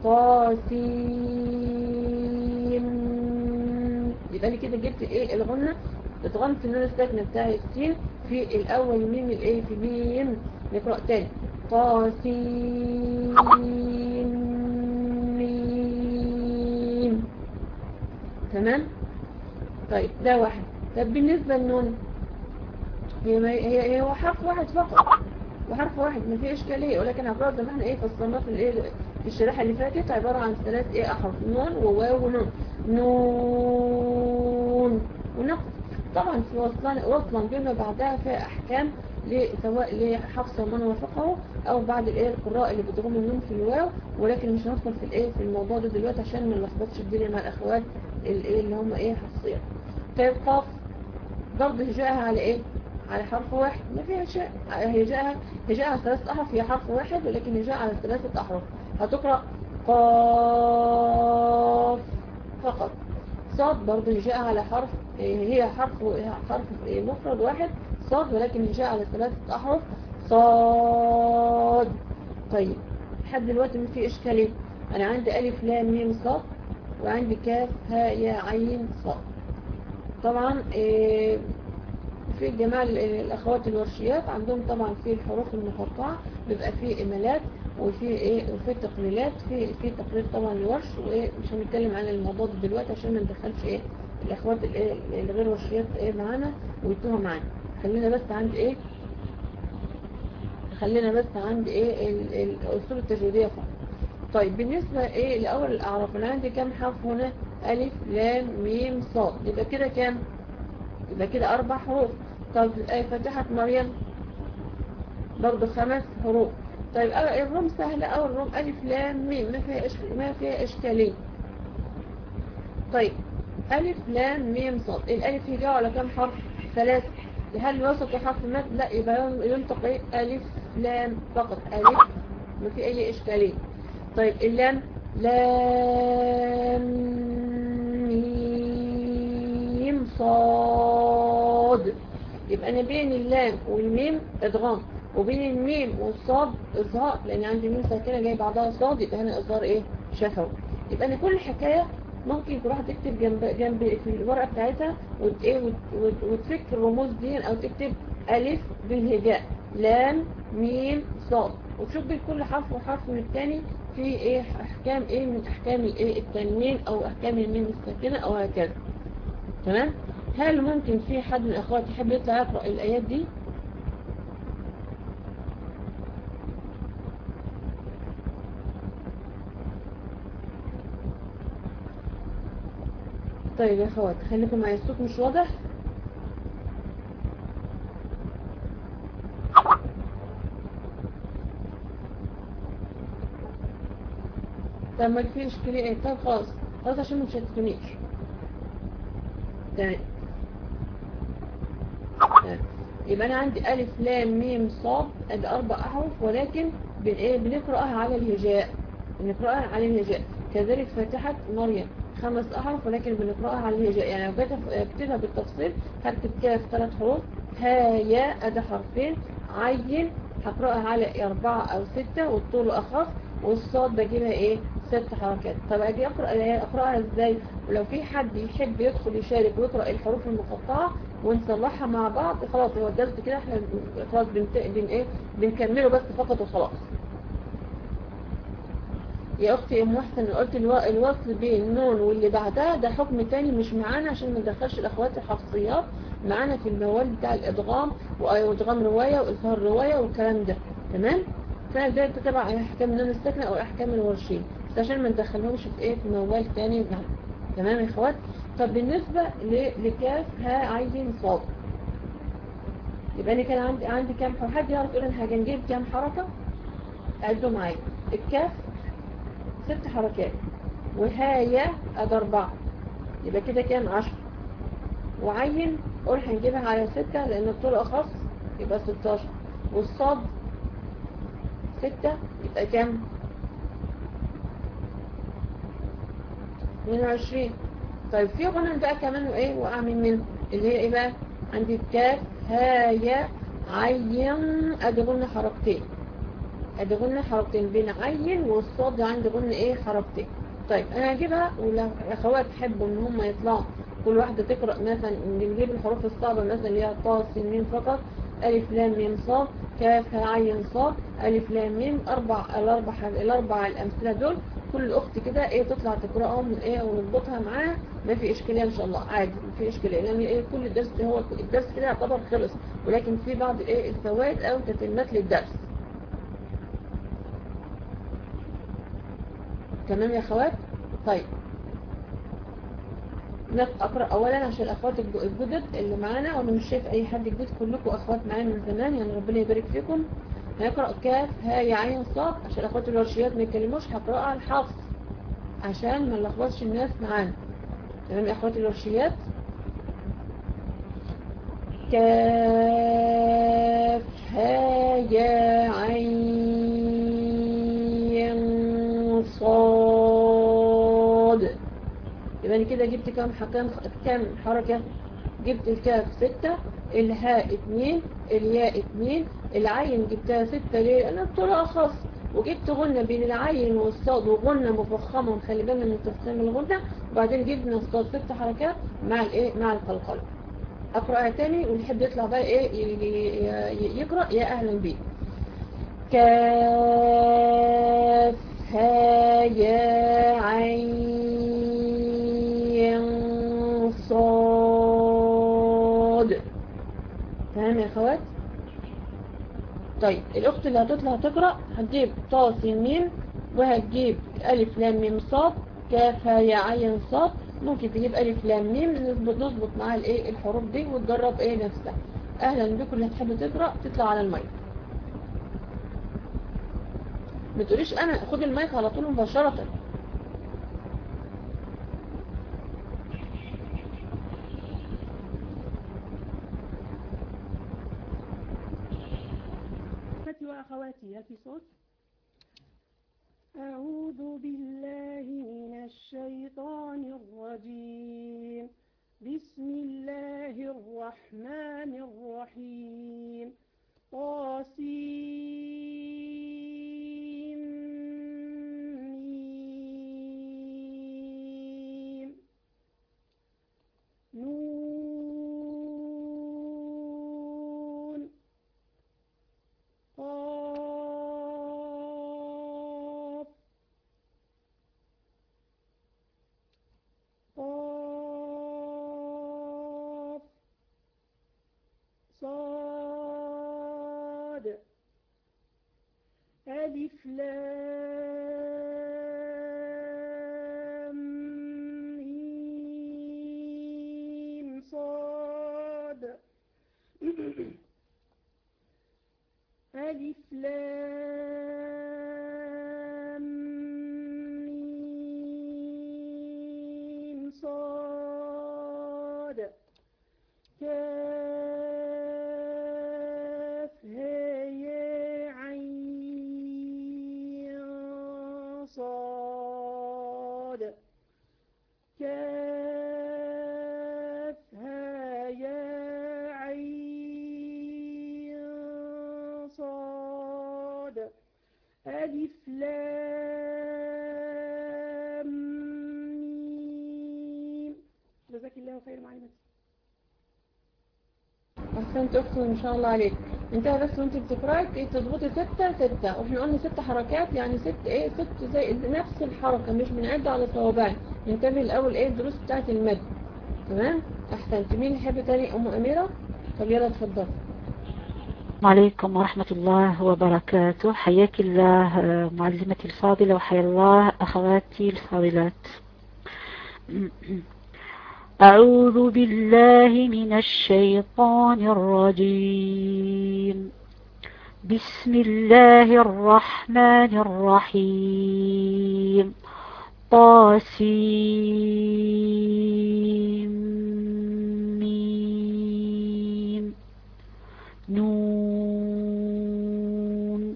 طاسين يبقى لي كده جبت ايه الغنه ادغمت النون الساكنه بتاعي السين في الاول ميم الايه في ميم نقرا تاني طاسين تمام طيب ده واحد طب بالنسبة للنون هي هي هي هو حرف واحد فقط وحرف واحد ما فيه اشكاليه ولكن هقرأ زي ما احنا ايه فصلناه في الايه في الشريحه اللي فاتت عباره عن ثلاث ايه احرف نون وواو ونون نون ونقص طبعا في وصلا وصلا بما بعدها فيها احكام سواء لحفص ومن وافقه او بعد الايه القراء اللي بيضغموا النون في الواو ولكن مش هندخل في الايه في الموضوع ده دلوقتي عشان ما نلخبطش الدنيا مع الاخوات الايه اللي هم ايه حفصيات طيب قاف برضه هجاءها على ايه على حرف واحد ما فيها شيء هجاءها هجاءها على ثلاثة احرف هي حرف واحد ولكن هجاء على ثلاثة احرف هتقرأ قاف فقط صاد برضه هجاء على حرف هي حرف حرف مفرد واحد صاد ولكن هجاء على ثلاثة احرف صاد طيب لحد دلوقتي ما في اشكاليه انا عندي الف لام ميم صاد وعندي كاف هاء ياء عين صاد طبعا إيه في جماعة الأخوات الورشيات عندهم طبعا في الحروف المقطعة بيبقى في إمالات وفي إيه وفي تقليلات في في تقليل طبعا الورش ومش هنتكلم عن الموضوع ده دلوقتي عشان ما ندخلش إيه الأخوات الغير ورشيات إيه معانا ويتوها معانا خلينا بس عند إيه خلينا بس عند إيه الأصول التجويدية فقط طيب بالنسبة إيه لأول الأعراف أنا عندي كام حرف هنا ألف لام ميم صاد يبقى كده كام يبقى كده أربع حروف طب آه، فاتحة مريم برضه خمس حروف طيب آه، الروم سهلة أو الروم ألف لام ميم ما فيها إشك... ما فيها إشكالية طيب ألف لام ميم صاد الألف هي جاء على كم حرف ثلاثة هل وسط حرف مد لا يبقى ينطق إيه؟ ألف لام فقط ألف ما في أي إشكالية طيب اللام لام ميم صاد يبقى أنا بين اللام والميم إدغام وبين الميم والصاد إظهار لأن عندي ميم ساكنة جاي بعدها صاد يبقى هنا إظهار إيه شفوي يبقى أنا كل حكاية ممكن تروح تكتب جنب جنب في الورقة بتاعتها وت- إيه وت- وت- وتفك الرموز دي أو تكتب ألف بالهجاء لام ميم صاد وتشوف بين كل حرف وحرف من التاني في إيه أحكام إيه من أحكام الإيه التنوين أو أحكام الميم الساكنة أو هكذا تمام هل ممكن في حد من أخواتي يحب يطلع يقرأ الآيات دي طيب يا اخوات خليكم معايا الصوت مش واضح طب ما في اشكالية ايه طب خلاص خلاص عشان ما تشتتونيش تمام تمام. يبقى انا عندي الف لام ميم صاد ادي اربع احرف ولكن بن ايه بنقراها على الهجاء بنقراها على الهجاء كذلك فاتحة مريم خمس احرف ولكن بنقراها على الهجاء يعني لو جيت اكتبها بالتفصيل هكتب كاف ثلاث حروف ها يا ادي حرفين عين هقراها على اربعة او ستة والطول اخف والصاد بجيبها ايه ست حركات طب اجي اقرا اقراها ازاي ولو في حد يحب يدخل يشارك ويقرا الحروف المقطعه ونصلحها مع بعض خلاص هو الدرس كده احنا خلاص بنت... بن ايه بنكمله بس فقط وخلاص يا اختي ام محسن قلت الو... الوصل بين النون واللي بعدها ده حكم تاني مش معانا عشان ما ندخلش الاخوات الحفصيات معانا في الموال بتاع الادغام وادغام روايه واظهار روايه والكلام ده تمام فده تتبع احكام النون الساكنه او احكام الورشين بس عشان ما ندخلهمش في ايه في موال تاني نعم تمام يا اخوات طب بالنسبه ل... لكاف ها عين صاد يبقى انا كان عندي عندي كام حرف حد يعرف يقول لنا حاجه نجيب كام حركه عدوا معايا الكاف ست حركات وهايا ادي اربعه يبقى كده كام عشر وعين قول هنجيبها على ستة لان الطول اخص يبقى 16 والصاد ستة يبقى كام 22 طيب في غنى بقى كمان وايه واعمل منه اللي هي ايه بقى عندي الكاف هايا عين ادي غنى حركتين ادي غنى حركتين بين عين والصاد عندي غنى ايه حركتين طيب انا هجيبها ولو اخوات تحبوا ان هم يطلعوا كل واحدة تقرأ مثلا نجيب الحروف الصعبة مثلا اللي هي طا سين ميم فقط ألف لام ميم صاد كاف ها عين صاد ألف لام ميم أربع الأربع الأربع الأمثلة دول كل أخت كده إيه تطلع تقرأهم إيه ونضبطها معاها ما في إشكالية إن شاء الله عادي ما في إشكالية لأن إيه كل الدرس هو الدرس كده يعتبر خلص ولكن في بعض إيه الفوائد أو تتمات للدرس تمام يا أخوات طيب اقرا اولا عشان الاخوات الجدد اللي معانا وانا مش شايف اي حد جديد كلكم اخوات معانا من زمان يعني ربنا يبارك فيكم هنقرا كاف ها يا عين صاد عشان اخوات الورشيات ما يتكلموش هقراها على الحفظ عشان ما نلخبطش الناس معانا تمام يا اخوات الورشيات كاف ها يا عين صاد يبقى انا كده جبت كام حكام كام حركة جبت الكاف ستة الهاء اتنين الياء اتنين العين جبتها ستة ليه لان الطريقة خاص وجبت غنة بين العين والصاد وغنة مفخمة ونخلي بالنا من تفخيم الغنة وبعدين جبنا الصاد ست حركات مع الايه مع القلقلة اقرأها تاني واللي يحب يطلع بقى ايه يقرأ يا اهلا بيه كاف ها يا عين صاد تمام يا اخوات طيب الاخت اللي هتطلع تقرأ هتجيب طا سين ميم وهتجيب الف لام ميم صاد كاف ها يا عين صاد ممكن تجيب الف لام ميم نظبط نظبط معاها الايه الحروف دي وتجرب ايه نفسها اهلا بكم اللي هتحب تقرا تطلع على المايك ما تقوليش انا خد المايك على طول مباشره أخواتي وأخواتي هل في صوت؟ أعوذ بالله من الشيطان الرجيم بسم الله الرحمن الرحيم طاسيم ميم. نون قاف قاف صاد ألف لام ميم صاد ألف لام ميم صاد كاف هاء عين صاد كاف هاء عين صاد ألف لام ميم جزاك الله خير معلمتي احسنت اختي ان شاء الله عليك انتهى بس وانت بتقراي ايه تضغطي ستة ستة واحنا قلنا ست حركات يعني ست ايه ست زي نفس الحركة مش بنعد على صوابعي ننتبه الاول ايه الدروس بتاعت المد تمام احسنت مين يحب تاني ام اميرة طب يلا اتفضل وعليكم ورحمة الله وبركاته حياك الله آه، معلمتي الفاضلة وحيا الله أخواتي الفاضلات أعوذ بالله من الشيطان الرجيم بسم الله الرحمن الرحيم طاسيم نون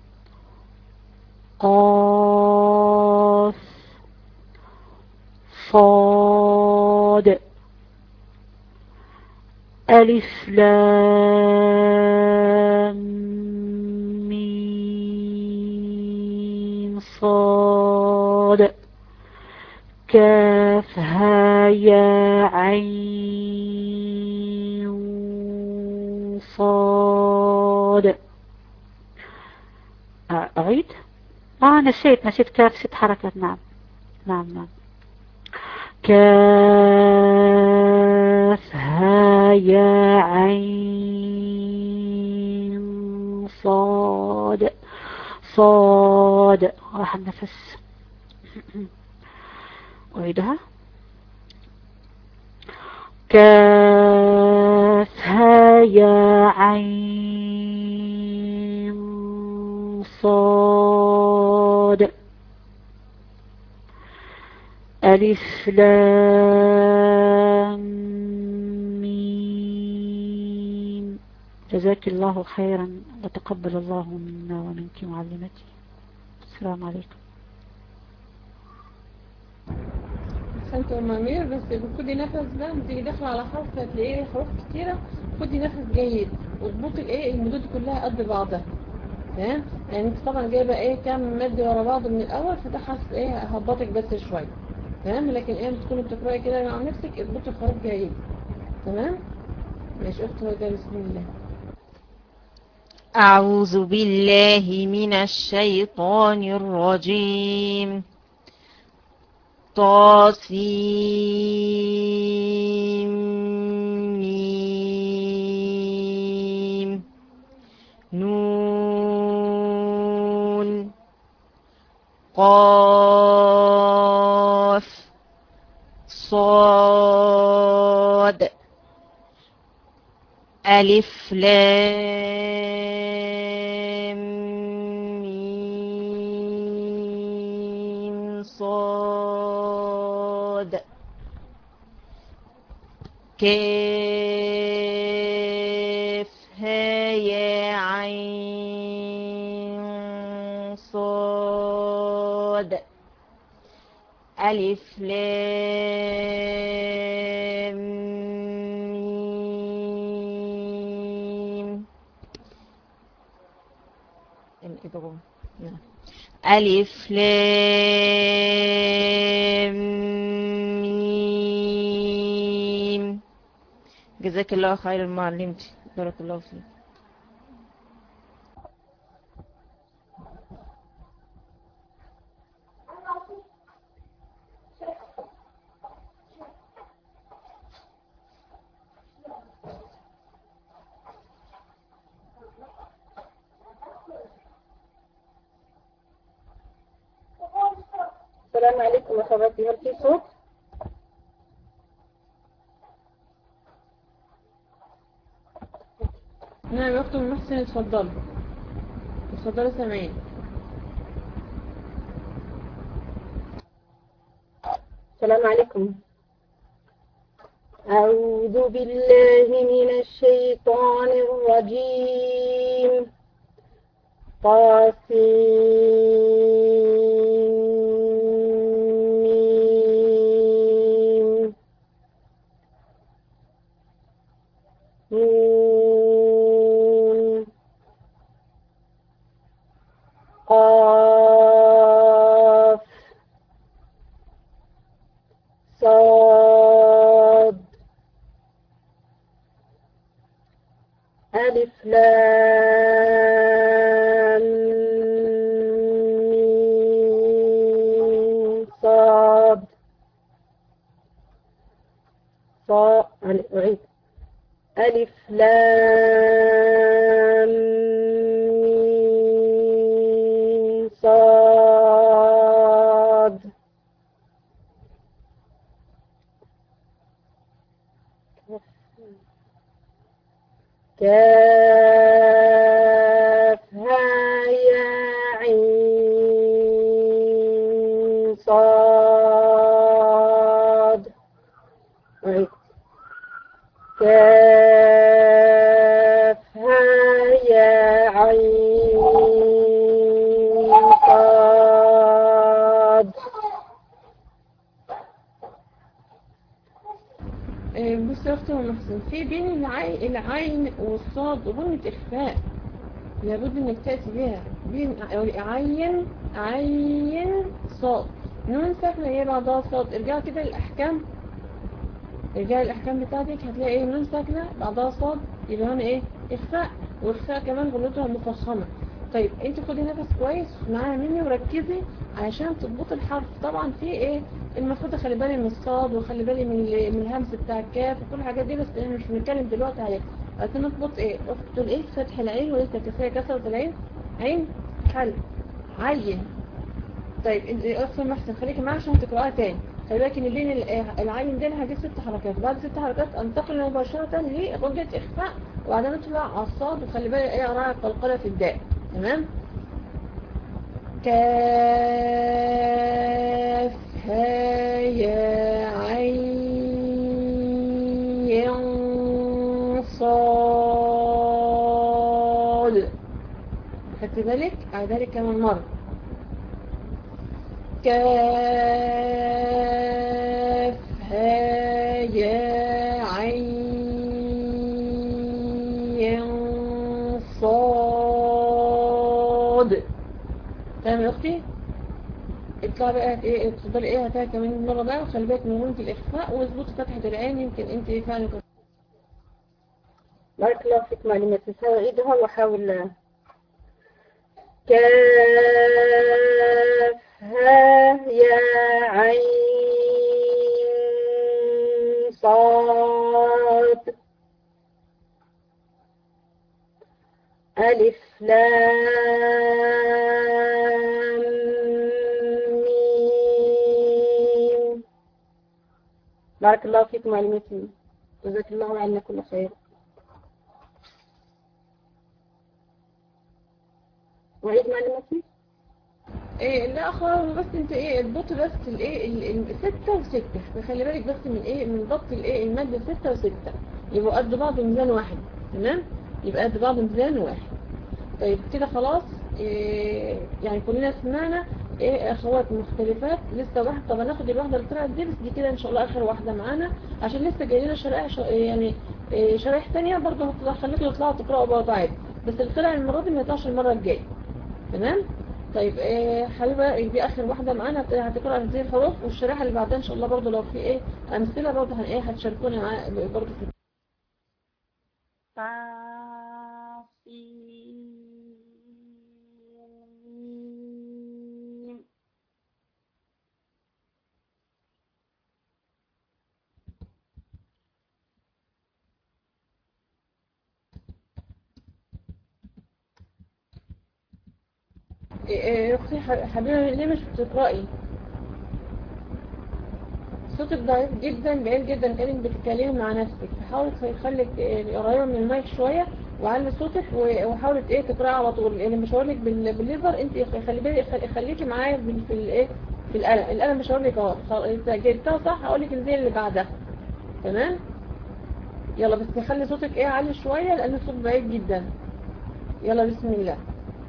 قاف صاد ألف لام ميم صاد كاف ها يا عين صاد أعيد آه نسيت نسيت كاف ست حركات نعم نعم نعم كاف ها يا عين صاد صاد راح النفس أعيدها كاف ها يا عين صاد ألف لام ميم جزاك الله خيرا وتقبل الله منا ومنك معلمتي السلام عليكم احسنت يا ام امير بس خدي نفس بقى لما تيجي داخله على حرف هتلاقيه حروف كتيره خدي نفس جيد واظبطي ايه المدود كلها قد بعضها تمام يعني انت طبعا جايبه ايه كام مد ورا بعض من الاول فده حاسس ايه هبطك بس شويه تمام لكن ايه لما تكوني بتقراي كده مع نفسك اظبطي الحروف جيد تمام ماشي اخت هدى بسم الله أعوذ بالله من الشيطان الرجيم طاسيم نون قاف صاد ألف لام ميم صاد كاف ها يا عين صاد ألف لام ميم الإبرام نعم. ألف لام ميم جزاك الله خير ما علمتي بارك الله فيك السلام عليكم يا حبايبي هل في صوت؟ نعم يا أخت أم محسن اتفضلي اتفضلي سامعين السلام عليكم أعوذ بالله من الشيطان الرجيم طاسين نون قاف صاد ألف لام ميم صاد صاد أعيد ألف لام ميم صاد كافها يا عين صاد أعيد. كافها يا عين صاد بص يا اختي ام محسن في بين العين, العين والصاد غنة اخفاء لابد انك تأتي بها بين عين عين صاد نون ساكنة ايه بعضها صاد ارجع كده للاحكام ارجع للاحكام بتاعتك هتلاقي ايه نون ساكنة بعضها صاد يبقى هنا ايه اخفاء واخفاء كمان غنتها مفخمة طيب انت خدي نفس كويس معايا مني وركزي عشان تضبط الحرف طبعا في ايه المفروض اخلي بالي من الصاد وخلي بالي من ال- من الهمس بتاع الكاف وكل الحاجات دي بس احنا مش بنتكلم دلوقتي عليها عشان نضبط ايه تقول ايه فتح العين وليس كسرها كسرة العين عين حل عين طيب انت اخت محسن خليكي معايا عشان تقراها تاني خلي بالك ان بين ال- العين دي هجيب ست حركات بعد ست حركات انتقل مباشرة لغنة اخفاء وبعدين نطلع على الصاد وخلي بالك ايه اراعي القلقلة في الداء تمام كاف ها يا عين صاد خدت بالك أعيدها لك كمان مرة كاف ها يا عين صاد تمام يا اختي اطلع بقى ايه اتفضلي ايه هاتها كمان مرة بقى وخلي بالك من غنة الاخفاء واظبطي فتحة العين يمكن انت فعلا كنت بارك الله فيك معلومات هعيدها واحاول كاف ها يا عين صاد ألف لام ميم بارك الله فيكم معلوماتي جزاك الله عنا كل خير وعيد معلوماتي إيه لا خلاص بس انت ايه اضبط بس الايه ال- ال- ستة وستة خلي بالك بس من ايه من ضبط الايه المادة ستة وستة يبقوا قد بعض ميزان واحد تمام يبقى قد بعض ميزان واحد طيب كده خلاص إيه يعني كلنا سمعنا ايه اخوات مختلفات لسه واحد طب هناخد الواحدة اللي طلعت دي بس دي كده ان شاء الله اخر واحدة معانا عشان لسه جاي لنا شرائح ش- يعني إيه شرائح تانية برضه هتخليكم تطلعوا تقرأوا برضه عادي بس اللي طلع المرة دي ما يطلعش المرة الجاية تمام طيب إيه حبيبة دي اخر واحدة معانا هت- هتقرأ هذه الحروف والشريحة اللي بعدها ان شاء الله برضه لو في ايه امثلة برضه هن ايه هتشاركونا معايا برضه في طاسين إيه إيه اختي ح- حبيبة ليه مش بتقرأي صوتك ضعيف جدا بعيد جدا كأنك بتتكلمي مع نفسك فحاولي تخليك إيه، قريبة من المايك شوية وعلي صوتك و- وحاولي ايه تقرأي على طول يعني مش هقولك بال- بالليزر انت خلي بالك خلي- خليكي معايا بال- في الايه في القلم القلم مش هقولك اهو خل- انت جبتها صح هقولك الزي اللي بعدها تمام يلا بس خلي صوتك ايه عالي شوية لان الصوت بعيد جدا يلا بسم الله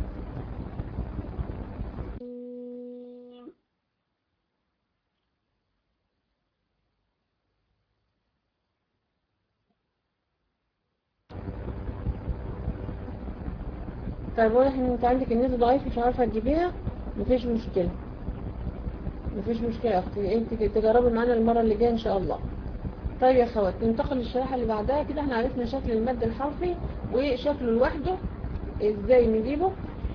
طيب واضح ان انت عندك النسبة ضعيفة مش عارفة تجيبيها مفيش مشكلة مفيش مشكلة يا اختي انت تجربي معانا المرة اللي جاية ان شاء الله طيب يا اخوات ننتقل للشريحة اللي بعدها كده احنا عرفنا شكل المد الحرفي وشكله لوحده ازاي نجيبه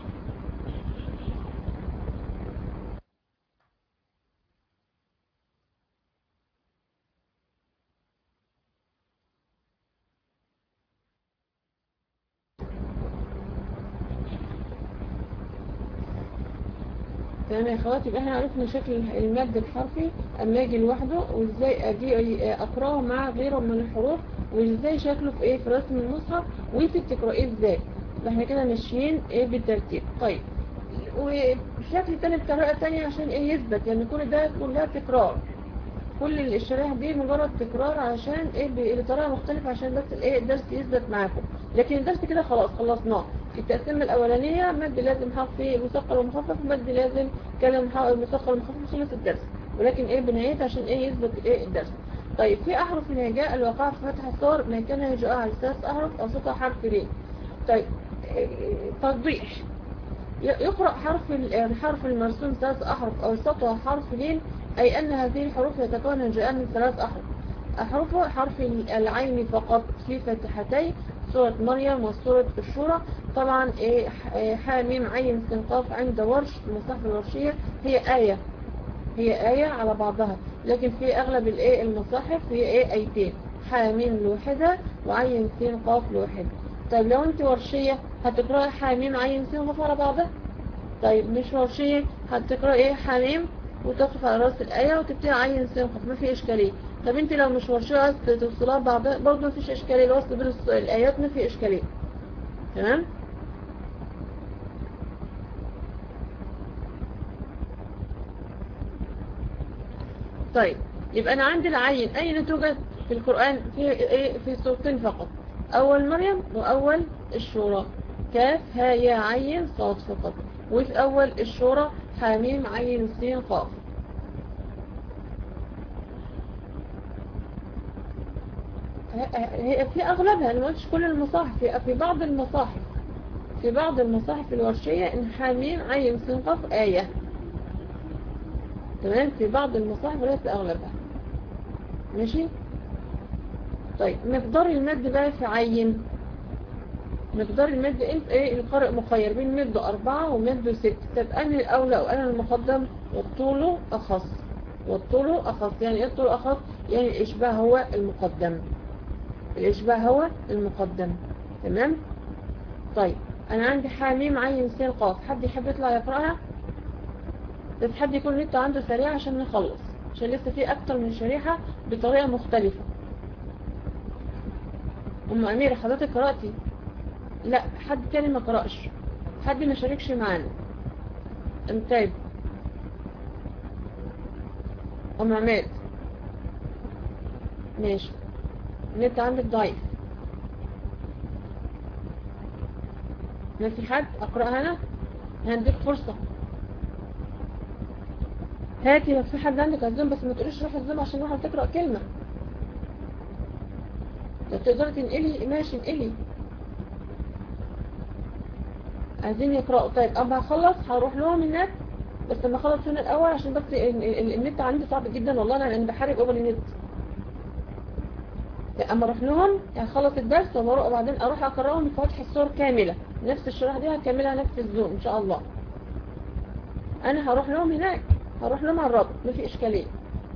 تمام يا اخواتي يبقى احنا عرفنا شكل المد الحرفي اما اجي لوحده وازاي اجي اقراه مع غيره من الحروف وازاي شكله في ايه في رسم المصحف وانت بتقرايه ازاي يبقى احنا كده ماشيين ايه بالترتيب طيب وشكل تاني بطريقه تانية عشان ايه يثبت يعني كل ده كلها تكرار كل الشرائح دي مجرد تكرار عشان ايه ب- بطريقه مختلفه عشان بس الايه الدرس يثبت معاكم لكن الدرس كده خلاص خلصناه التقسيمه الاولانيه مد لازم حرفي مثقل ومخفف ومد لازم كلام ح- مثقل ومخفف خلص الدرس ولكن ايه بنعيد عشان ايه يثبت ايه الدرس طيب في احرف الهجاء الواقعه في فتح الصور ما كان هجاء على ثلاث احرف او ستة حرف ليه طيب إيه، توضيح يقرأ حرف ال- الحرف المرسوم ثلاث أحرف أو سطر حرف لين أي أن هذه الحروف يتكون من جاء من ثلاث أحرف أحرفه حرف العين فقط في فتحتي سورة مريم وسورة الشورى طبعا إيه، ح- إيه، حاميم عين سنقاف عند ورش المصحف الورشية هي آية هي آية على بعضها لكن في أغلب الإيه المصاحف هي إيه آيتين حاميم لوحدة وعين سين قاف لوحدة طيب لو أنت ورشية هتقرأي حاميم عين سين قاف على بعضها طيب مش ورشية هتقرأ ايه حميم وتقف على راس الآية وتبتدي عين سنقف ما في إشكالية طب انت لو مش ورشية عايز توصلها بعض برضه ما فيش إشكالية الوصل بين الص- الآيات ما في إشكالية تمام طيب يبقى أنا عندي العين أين توجد في القرآن في ايه في صورتين فقط أول مريم وأول الشورى كاف ها يا عين صاد فقط وفي أول الشورى حاميم عين سين قاف هي في أغلبها أنا ما قلتش كل المصاحف في- في بعض المصاحف في بعض المصاحف الورشية إن حاميم عين سين قاف آية تمام في بعض المصاحف وليس أغلبها ماشي طيب مقدار المد بقى في عين مقدار المد انت ايه القارئ مخير بين مد أربعة ومد ست طب أنا الأولى أو أنا المقدم والطول أخص والطول أخص يعني ايه الطول أخص يعني الإشباه هو المقدم الإشباه هو المقدم تمام طيب أنا عندي حاميم عين سين قاف حد يحب يطلع يقرأها بس حد يكون النت عنده سريع عشان نخلص عشان لسه في أكتر من شريحة بطريقة مختلفة أم أميرة حضرتك قرأتي لا حد تاني ما قرأش حد ما شاركش معانا طيب ام عماد ماشي النت عندك ضعيف ما في حد اقرأها انا هنديك فرصة هاتي لو في حد عندك الزوم بس ما تقوليش روح الزوم عشان واحد تقرأ كلمة لو تقدري تنقلي ماشي انقلي عايزين يقرأوا طيب اما هخلص هروح لهم النت بس لما اخلص هنا الاول عشان بس ال- ال- النت عندي صعب جدا والله انا انا بحارب قبل النت اما اروح لهم هخلص الدرس وبروح وبعدين اروح اقراهم فتح الصور كامله نفس الشرح دي هكملها نفس الزوم ان شاء الله انا هروح لهم هناك هروح لهم على الرابط ما في اشكاليه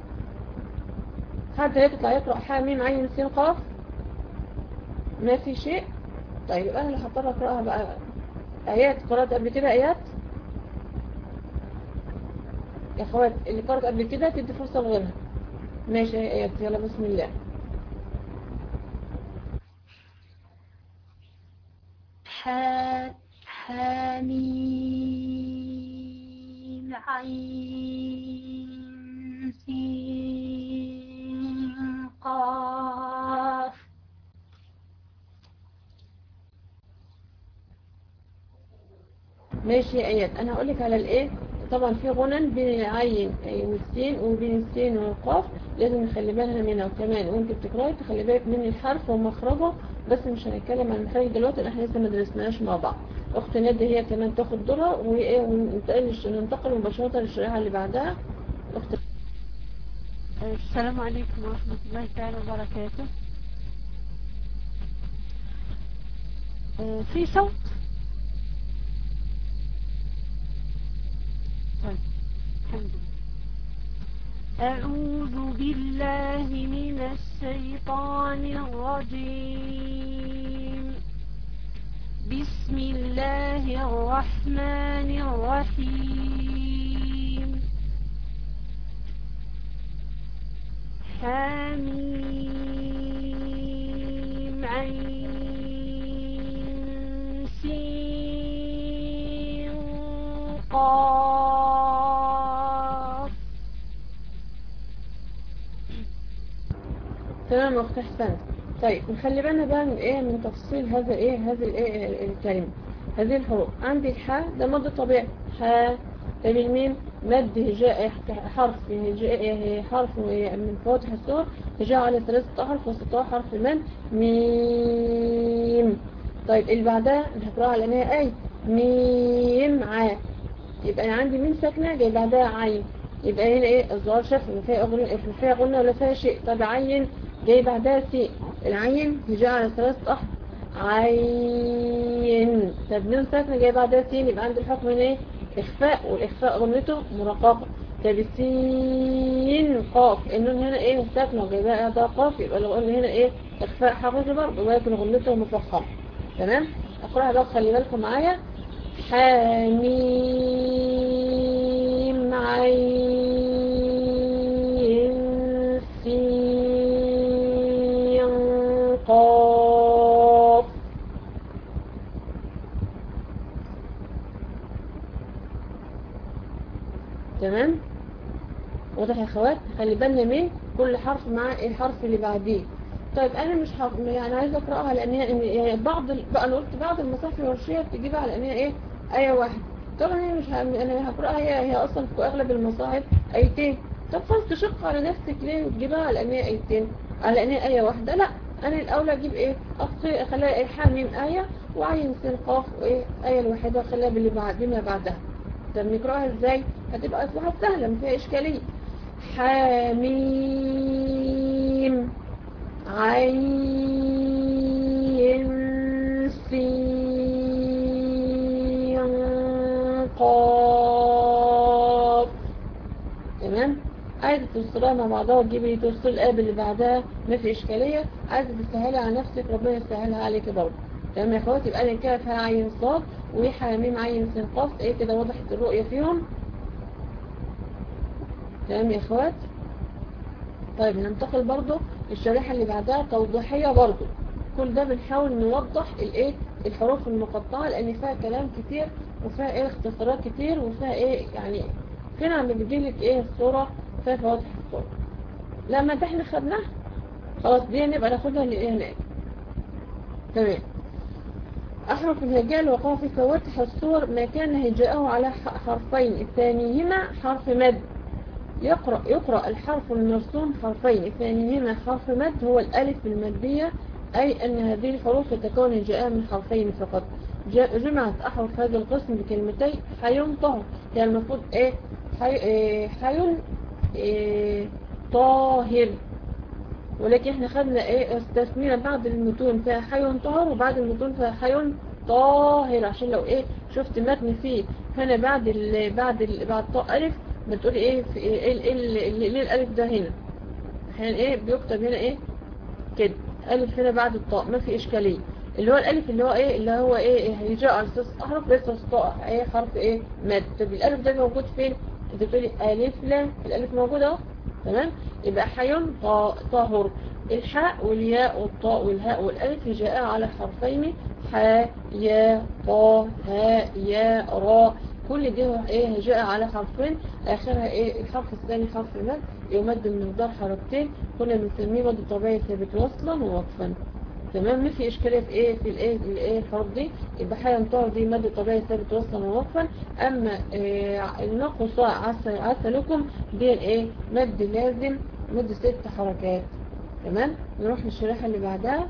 حد هيطلع يقرا حاميم عين سين قاف ما في شيء طيب يبقى انا اللي هضطر اقراها بقى ايات قرات قبل كده ايات يا اخوات اللي قرأت قبل كده تدي فرصة لغيرها ماشي يا ايات يلا بسم الله ح- حميم عين سين قاف ماشي يا ايات انا هقول لك على الايه طبعا في غنن بين العين والسين وبين السين والقاف لازم نخلي بالنا منها وكمان وانت بتقراي تخلي بالك من الحرف ومخرجه بس مش هنتكلم عن المخارج دلوقتي لان احنا لسه ما درسناش مع بعض اخت ندى هي كمان تاخد دورها وايه وننتقل ننتقل مباشره للشريحه اللي بعدها اخت السلام عليكم ورحمة الله تعالى وبركاته آه، في صوت طيب الحمد لله أعوذ بالله من الشيطان الرجيم بسم الله الرحمن الرحيم حميم عين سين قاف تمام يا اخت احسنت طيب نخلي بالنا بقى من ايه من تفصيل هذا ايه هذا الايه الكلمه هذه الحروف عندي الحاء ده مد طبيعي حاء طيب الميم مد هجاء حرف هجاء حرف من فواتح السور هجاء على ثلاثة أحرف وسطها حرف من ميم طيب اللي بعدها هقراها على انها اي ميم ع يبقى انا عندي ميم ساكنه جاي بعدها عين يبقى هنا ايه الظاهر شفوي ما فيها غنى ما فيها غنى ولا فيها شيء طب عين جاي بعدها سين العين هجاء على ثلاثة أحرف عين طب نون ساكنه جاي بعدها سين يبقى عندي الحكم هنا ايه إخفاء والإخفاء غنته مرققة طب السين قاف النون هنا ايه ساكنه وجاي بعدها قاف يبقى لو قلنا هنا ايه إخفاء حقيقي برضه ولكن غنته مفخمة تمام اقراها بقى خلي بالكم معايا حميم عين سين قاف تمام واضح يا اخوات خلي بالنا من كل حرف مع الحرف اللي بعديه طيب انا مش حرف يعني عايزه اقراها لان هي يعني بعض ال... بقى انا قلت بعض المصاحف الورشيه بتجيبها على ان هي ايه ايه واحده طبعا هي مش ه... انا هقراها هي هي اصلا في اغلب المصاحف ايتين طب خلاص تشق على نفسك ليه وتجيبها على ان هي ايتين على ان هي ايه واحده لا انا الاولى اجيب ايه اخطي اخليها ايه حاميم ايه وعين سين قاف وايه ايه الواحده اخليها باللي بعد بما بعدها طب نقراها ازاي هتبقى اصبحت سهله ما فيها اشكاليه حميم عين سين قاف تمام عايزة توصلها مع بعضها وتجيبي توصل الآب اللي بعدها ما في إشكالية عايزة تسهلها على نفسك ربنا يسهلها عليك برضه تمام يا اخواتي يبقى انا كده فيها عين صاد وحميم عين سين قاف ايه كده وضحت الرؤية فيهم تمام يا اخوات طيب ننتقل برضو للشريحة اللي بعدها توضيحية برضو كل ده بنحاول نوضح الايه الحروف المقطعة لان فيها كلام كتير وفيها ايه اختصارات كتير وفيها ايه يعني فين عم بيجيلك ايه الصورة فيها فواتح الصورة لما ده احنا خدناها خلاص دي نبقى ناخدها لايه هناك تمام أحرف الهجاء الوقوع في فواتح الصور ما كان هجاءه على ح- حرفين الثانيهما حرف مد يقرأ, يقرأ الحرف المرسوم حرفين الثانيهما حرف مد هو الألف المادية أي أن هذه الحروف تكون هجاء من حرفين فقط جاء- جمعت أحرف هذا القسم بكلمتي حي طه يعني المفروض إيه حي, إيه حي إيه طاهر ولكن احنا خدنا ايه استثنينا بعد المتون فيها حي طاهر وبعد المتون فيها حي طاهر عشان لو ايه شفت متن فيه هنا بعد ال بعد ال بعد طاء الف بتقولي ايه في ايه ايه ال- ال- ليه الالف ده هنا احيانا ايه بيكتب هنا ايه كده الف هنا بعد الطاء ما في اشكاليه اللي هو الالف اللي هو ايه اللي هو ايه هيجاء على اساس احرف ليس الطاء ايه حرف ايه مد طب الالف ده موجود فين انت بتقولي الف لا الالف موجود اهو تمام يبقى حي طا- طاهر الحاء والياء والطاء والهاء والالف جاء على حرفين حاء ياء طاء هاء ياء راء كل دي هو ايه جاء على حرفين اخرها ايه الحرف الثاني حرف المد يمد من مقدار حركتين كنا بنسميه مد طبيعي ثابت وصلا ووقفا تمام ما في اشكاليه في ايه في الايه الايه الحروف دي يبقى حاجه طاهر دي مد طبيعي ثابت وصلا ووقفا اما إيه النقص عسى عسى لكم دي الايه مد لازم مد ست حركات تمام نروح للشريحه اللي بعدها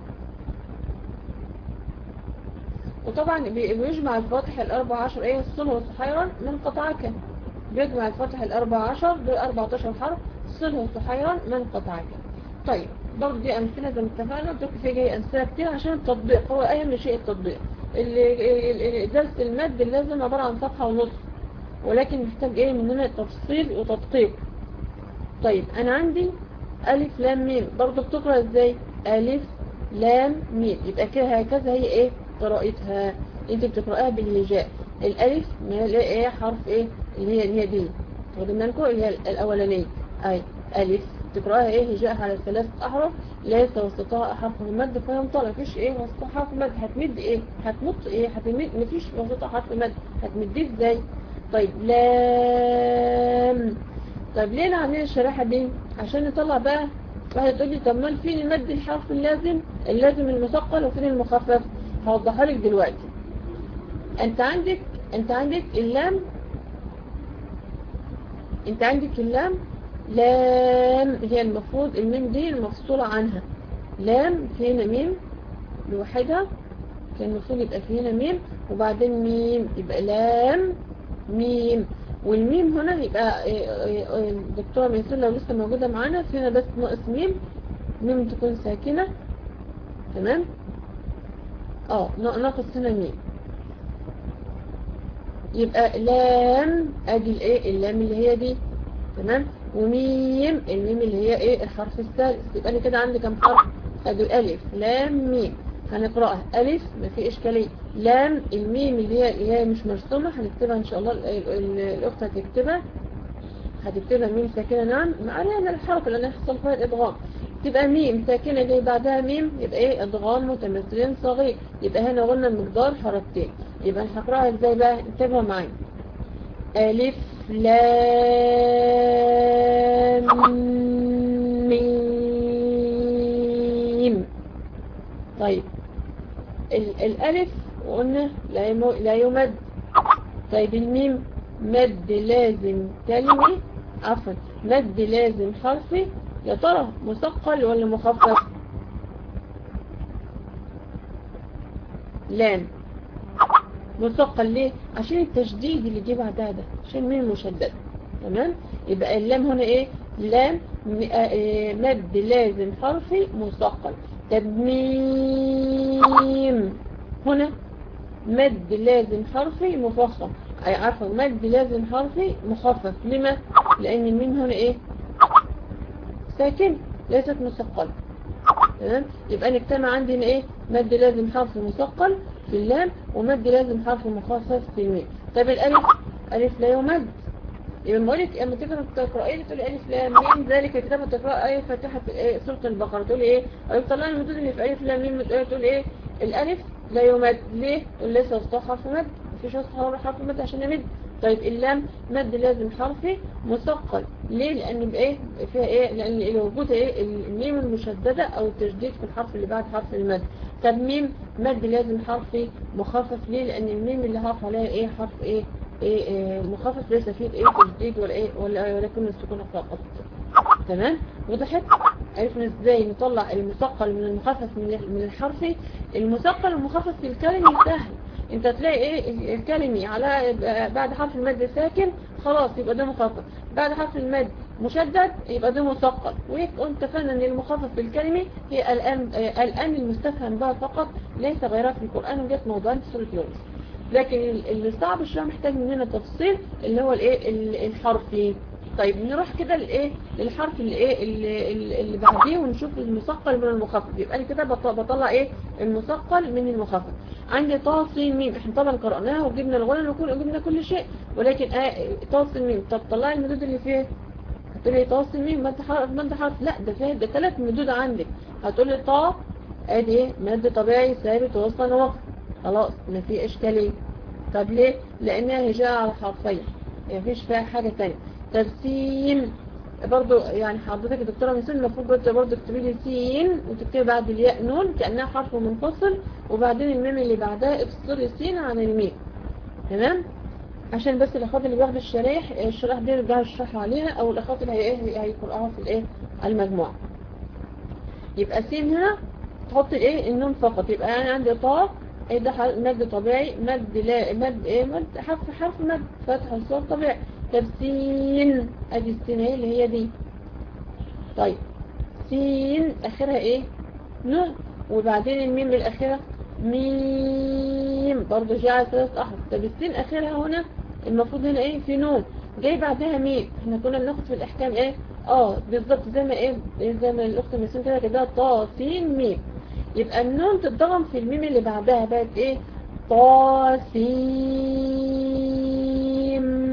وطبعا بي- بيجمع الفاتح الأربع عشر ايه الصل والصحيرا من قطعك بيجمع الفاتح الأربع عشر دول 14 حرف الصل والصحيرا من قطعك طيب برضه دي أمثلة زي ما اتفقنا قلت لكم في جاي أمثلة كتير عشان التطبيق هو أهم شيء التطبيق اللي- ال- ال- درس المد اللازم عبارة عن صفحة ونص ولكن محتاج ايه مننا تفصيل وتدقيق طيب أنا عندي ألف لام ميم برضه بتقرأ ازاي ألف لام ميم يبقى كده هكذا هي ايه قراءتها انت بتقرأها بالهجاء الألف ما هي ايه حرف ايه اللي هي اللي هي دي واخدين بالكم اللي هي الأولانية أي ألف تقرأها ايه هجاء على ثلاث أحرف ليس وسطها حرف مد فينطلق مفيش ايه وسطها حرف مد هتمد ايه هتمط ايه هتمد مفيش وسطها حرف مد هتمديه ازاي طيب لام طيب ليه عاملين الشريحة دي عشان نطلع بقى واحد تقول لي طب ما فين المد الحرف اللازم اللازم المثقل وفين المخفف هوضحها لك دلوقتي انت عندك انت عندك اللام انت عندك اللام لام هي المفروض الميم دي المفصولة عنها لام في هنا ميم لوحدها كان المفروض يبقى في هنا ميم وبعدين ميم يبقى لام ميم والميم هنا يبقى إيه، إيه، إيه، الدكتورة ميسر لو لسه موجودة معانا في هنا بس ناقص ميم ميم تكون ساكنة تمام اه نا- ناقص هنا ميم يبقى لام ادي الايه اللام اللي هي دي تمام وميم الميم اللي هي ايه الحرف الثالث يبقى انا كده عندي كام حرف ادي الف لام ميم هنقراها الف ما في اشكاليه لام الميم اللي هي اللي هي مش مرسومه هنكتبها ان شاء الله ال- ال- ال- الاخت هتكتبها هتكتبها ميم ساكنه نعم عليها الحرف اللي هيحصل فيها الادغام تبقى ميم ساكنه اللي بعدها ميم يبقى ايه ادغام متمثلين صغير يبقى هنا قلنا المقدار حركتين يبقى هنقراها ازاي بقى انتبهوا معايا ألف لام ميم طيب ال الألف قلنا لا, يمو لا يمد طيب الميم مد لازم كلمة عفوا مد لازم حرفي يا ترى مثقل ولا مخفف لام مثقل ليه عشان التشديد اللي جه بعدها ده عشان مين مشدد تمام يبقى اللام هنا ايه لام م- آه، آه، مد لازم حرفي مثقل طب ميم هنا مد لازم حرفي مفخم أي عفوا مد لازم حرفي مخفف لما لان الميم هنا ايه ساكن ليست مثقله تمام يبقى نجتمع عندنا ايه مد لازم حرف مثقل في اللام ومد لازم حرف مخفف في الميم طب الالف الف لا يمد يبقى بقول لك اما تقرا تقراي تقول الف لام ميم ذلك كتابه تقرا ايه فاتحه في إيه؟ سوره البقره تقول ايه او طلع المدود اللي في الف لام ميم تقول تقول ايه الالف لا يمد ليه ليس وسطه حرف مد مفيش وسطه حرف مد عشان يمد طيب اللام مد لازم حرفي مثقل ليه لان بايه فيها ايه لان وجود ايه الميم المشدده او التشديد في الحرف اللي بعد حرف المد طب ميم مد لازم حرفي مخفف ليه لان الميم اللي هقف عليها ايه حرف ايه ايه, إيه مخفف ليس فيه ايه تشديد ولا ايه ولا ولكن السكون فقط تمام وضحت عرفنا ازاي نطلع المثقل من المخفف من من الحرفي المثقل والمخفف في الكلمة سهل انت تلاقي ايه الكلمة على بعد حرف المد ساكن خلاص يبقى ده مخفف بعد حرف المد مشدد يبقى ده مثقل وانت فاهم ان المخفف في الكلمة هي الان الان المستفهم بها فقط ليس غيرها في القرآن وجت موضوعين في سورة يونس لكن اللي صعب شويه محتاج مننا تفصيل اللي هو الايه الحرفي طيب نروح كده لايه للحرف اللي ايه اللي, اللي بعديه ونشوف المثقل من المخفف يبقى انا كده بطلع ايه المثقل من المخفف عندي طا سين ميم احنا طبعا قرأناها وجبنا الغنى وجبنا كل شيء ولكن آه طا سين ميم طب طلعي المدود اللي فيه هتقولي طا سين ميم مد حرف مد حرف لا ده فيه ده ثلاث مدود عندك هتقولي طا ادي ايه مد طبيعي ثابت وصلا وقف خلاص ما في اشكاليه طب ليه لانها هجاء على حرفين مفيش فيها حاجه ثانيه ترسيم برضو يعني حضرتك دكتورة مسلم المفروض برضو تكتبي لي سين وتكتبي بعد الياء نون كأنها حرف منفصل وبعدين الميم اللي بعدها افصلي السين عن الميم تمام عشان بس الاخوات اللي بياخدوا الشرايح الشرايح دي يرجعوا يشرحوا عليها او الاخوات اللي هي هيقرأوها في الايه المجموعة يبقى سين هنا تحط الايه النون فقط يبقى انا عندي طاء ايه ده مد طبيعي مد لا مد ايه مد حرف حرف مد فتح الصوت طبيعي طب سين ادي السين اهي اللي هي دي طيب سين اخرها ايه نون وبعدين الميم الاخيره ميم برضه جاء ثلاث احرف طب السين اخرها هنا المفروض هنا ايه في نون جاي بعدها ميم احنا كنا بناخد في الاحكام ايه اه بالظبط زي ما ايه زي ما الاخت مسلم كده كده طا سين ميم يبقى النون تتضغم في الميم اللي بعدها بقت ايه طا سين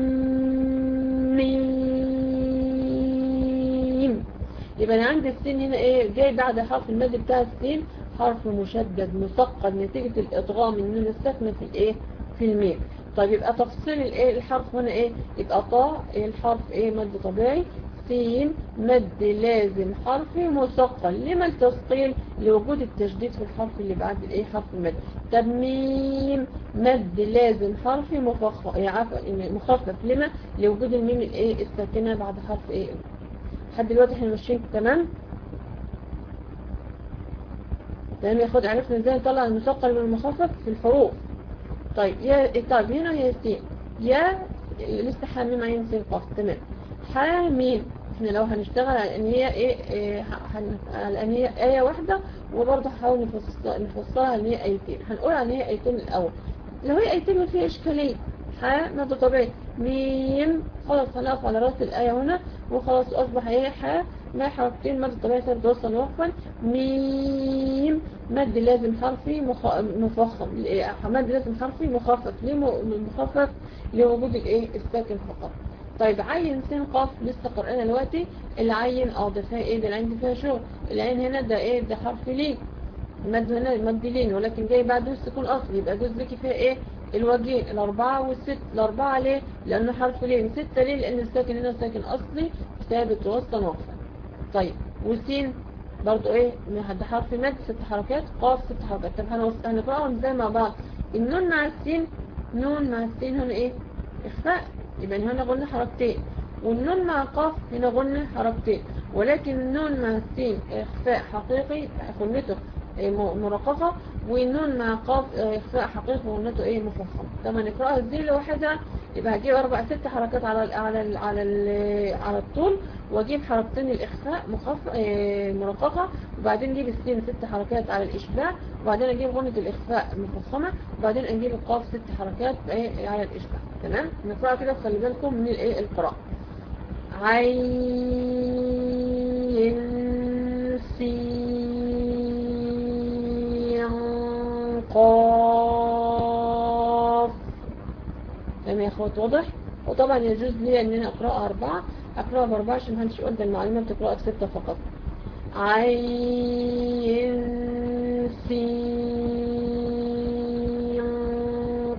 ميم يبقى انا عندي السين هنا ايه جاي بعد حرف المد بتاع السين حرف مشدد مثقل نتيجة الادغام النون الساكنة في الايه في الميم طيب يبقى تفصيل الايه الحرف هنا ايه يبقى طاء الحرف ايه مد طبيعي سين مد لازم حرفي مثقل لما التثقيل لوجود التشديد في الحرف اللي بعد الايه حرف المد طب ميم مد لازم حرفي مخفف يعني مخفف لما لوجود الميم الايه الساكنه بعد حرف ايه لحد دلوقتي احنا ماشيين تمام تمام يا اخوات عرفنا ازاي نطلع المثقل من المخفف في الحروف طيب يا طيب هنا يا سين يا لسه حاميم عين سين قاف تمام حاميم احنا لو هنشتغل على ان هي ايه, إيه على ان هي ايه واحده وبرضه هحاول نفصلها نفصلها ان هي ايتين هنقول ان هي ايتين الاول لو هي ايتين ما فيها اشكاليه ح مد طبيعي ميم خلاص هنقف على راس الايه هنا وخلاص اصبح هي ح ما حرفتين مد طبيعي ثابت وصلا وقفا ميم مد لازم حرفي مخ... مفخم مد لازم حرفي مخفف ليه مخفف لوجود الايه الساكن فقط طيب عين سين قاف لسه قرأنا دلوقتي العين اه ده فيها ايه ده العين دي فيها شغل العين هنا ده ايه ده حرف لين المد هنا المد لين ولكن جاي بعده السكون اصلي يبقى جزء ذكي فيها ايه الوجهين الاربعة والست الاربعة ليه لانه حرف لين ستة ليه لان الساكن هنا ساكن اصلي ثابت وسطا وقفا طيب والسين برضو ايه ده حرف مد ست حركات قاف ست حركات طب هنقراهم ازاي مع بعض النون مع السين نون مع السين هنا ايه اخفاء يبقى هنا غنى حركتين والنون مع قاف هنا غنى حركتين ولكن النون مع السين اخفاء حقيقي غنته مرققة والنون مع قاف اخفاء حقيقي غنته ايه مفخمة لما نقراها ازاي لوحدها يبقى هجيب اربع ست حركات على ال على ال على ال على الطول واجيب حركتين الاخفاء مخف مرققة وبعدين اجيب السين ست حركات على الاشباع وبعدين اجيب غنة الاخفاء مفخمة وبعدين اجيب القاف ست حركات ايه على الاشباع تمام نقرأ كده خلي بالكم من الايه القراءة عين سين قاف تمام يا اخوات واضح وطبعا يجوز لي ان انا اقراها اربعة اقراها باربعة عشان محدش يقول ده المعلومة بتقراها بستة فقط عين سين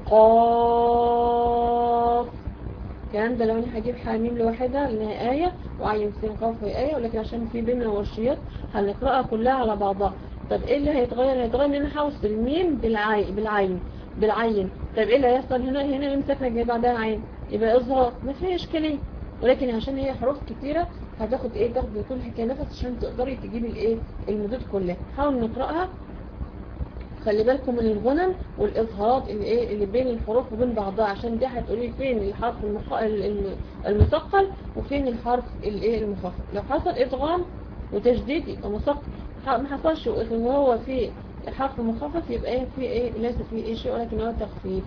قاف الكلام ده لو انا هجيب حاميم لوحدها لانها آية وعين سين قاف هي آية ولكن عشان في بيننا ورشيات هنقرأها كلها على بعضها طب ايه اللي هيتغير هيتغير ان انا هوصل الميم بالعين بالعين بالعين طب ايه اللي هيحصل هنا هنا ميم ساكنه جاي بعدها عين يبقى اظهار ما فيها اشكاليه ولكن عشان هي حروف كتيره هتاخد ايه تاخد كل حكايه نفس عشان تقدري تجيبي الايه المدود كلها حاول نقراها خلي بالكم من الغنم والاظهارات اللي ايه اللي بين الحروف وبين بعضها عشان دي هتقولي فين الحرف المخ... ال- ال- المثقل وفين الحرف الايه المخفف لو حصل ادغام وتشديد يبقى مثقل ح- ما حصلش وهو في حرف مخفف يبقى ايه في ايه ليس في ايه شيء ولكن هو تخفيف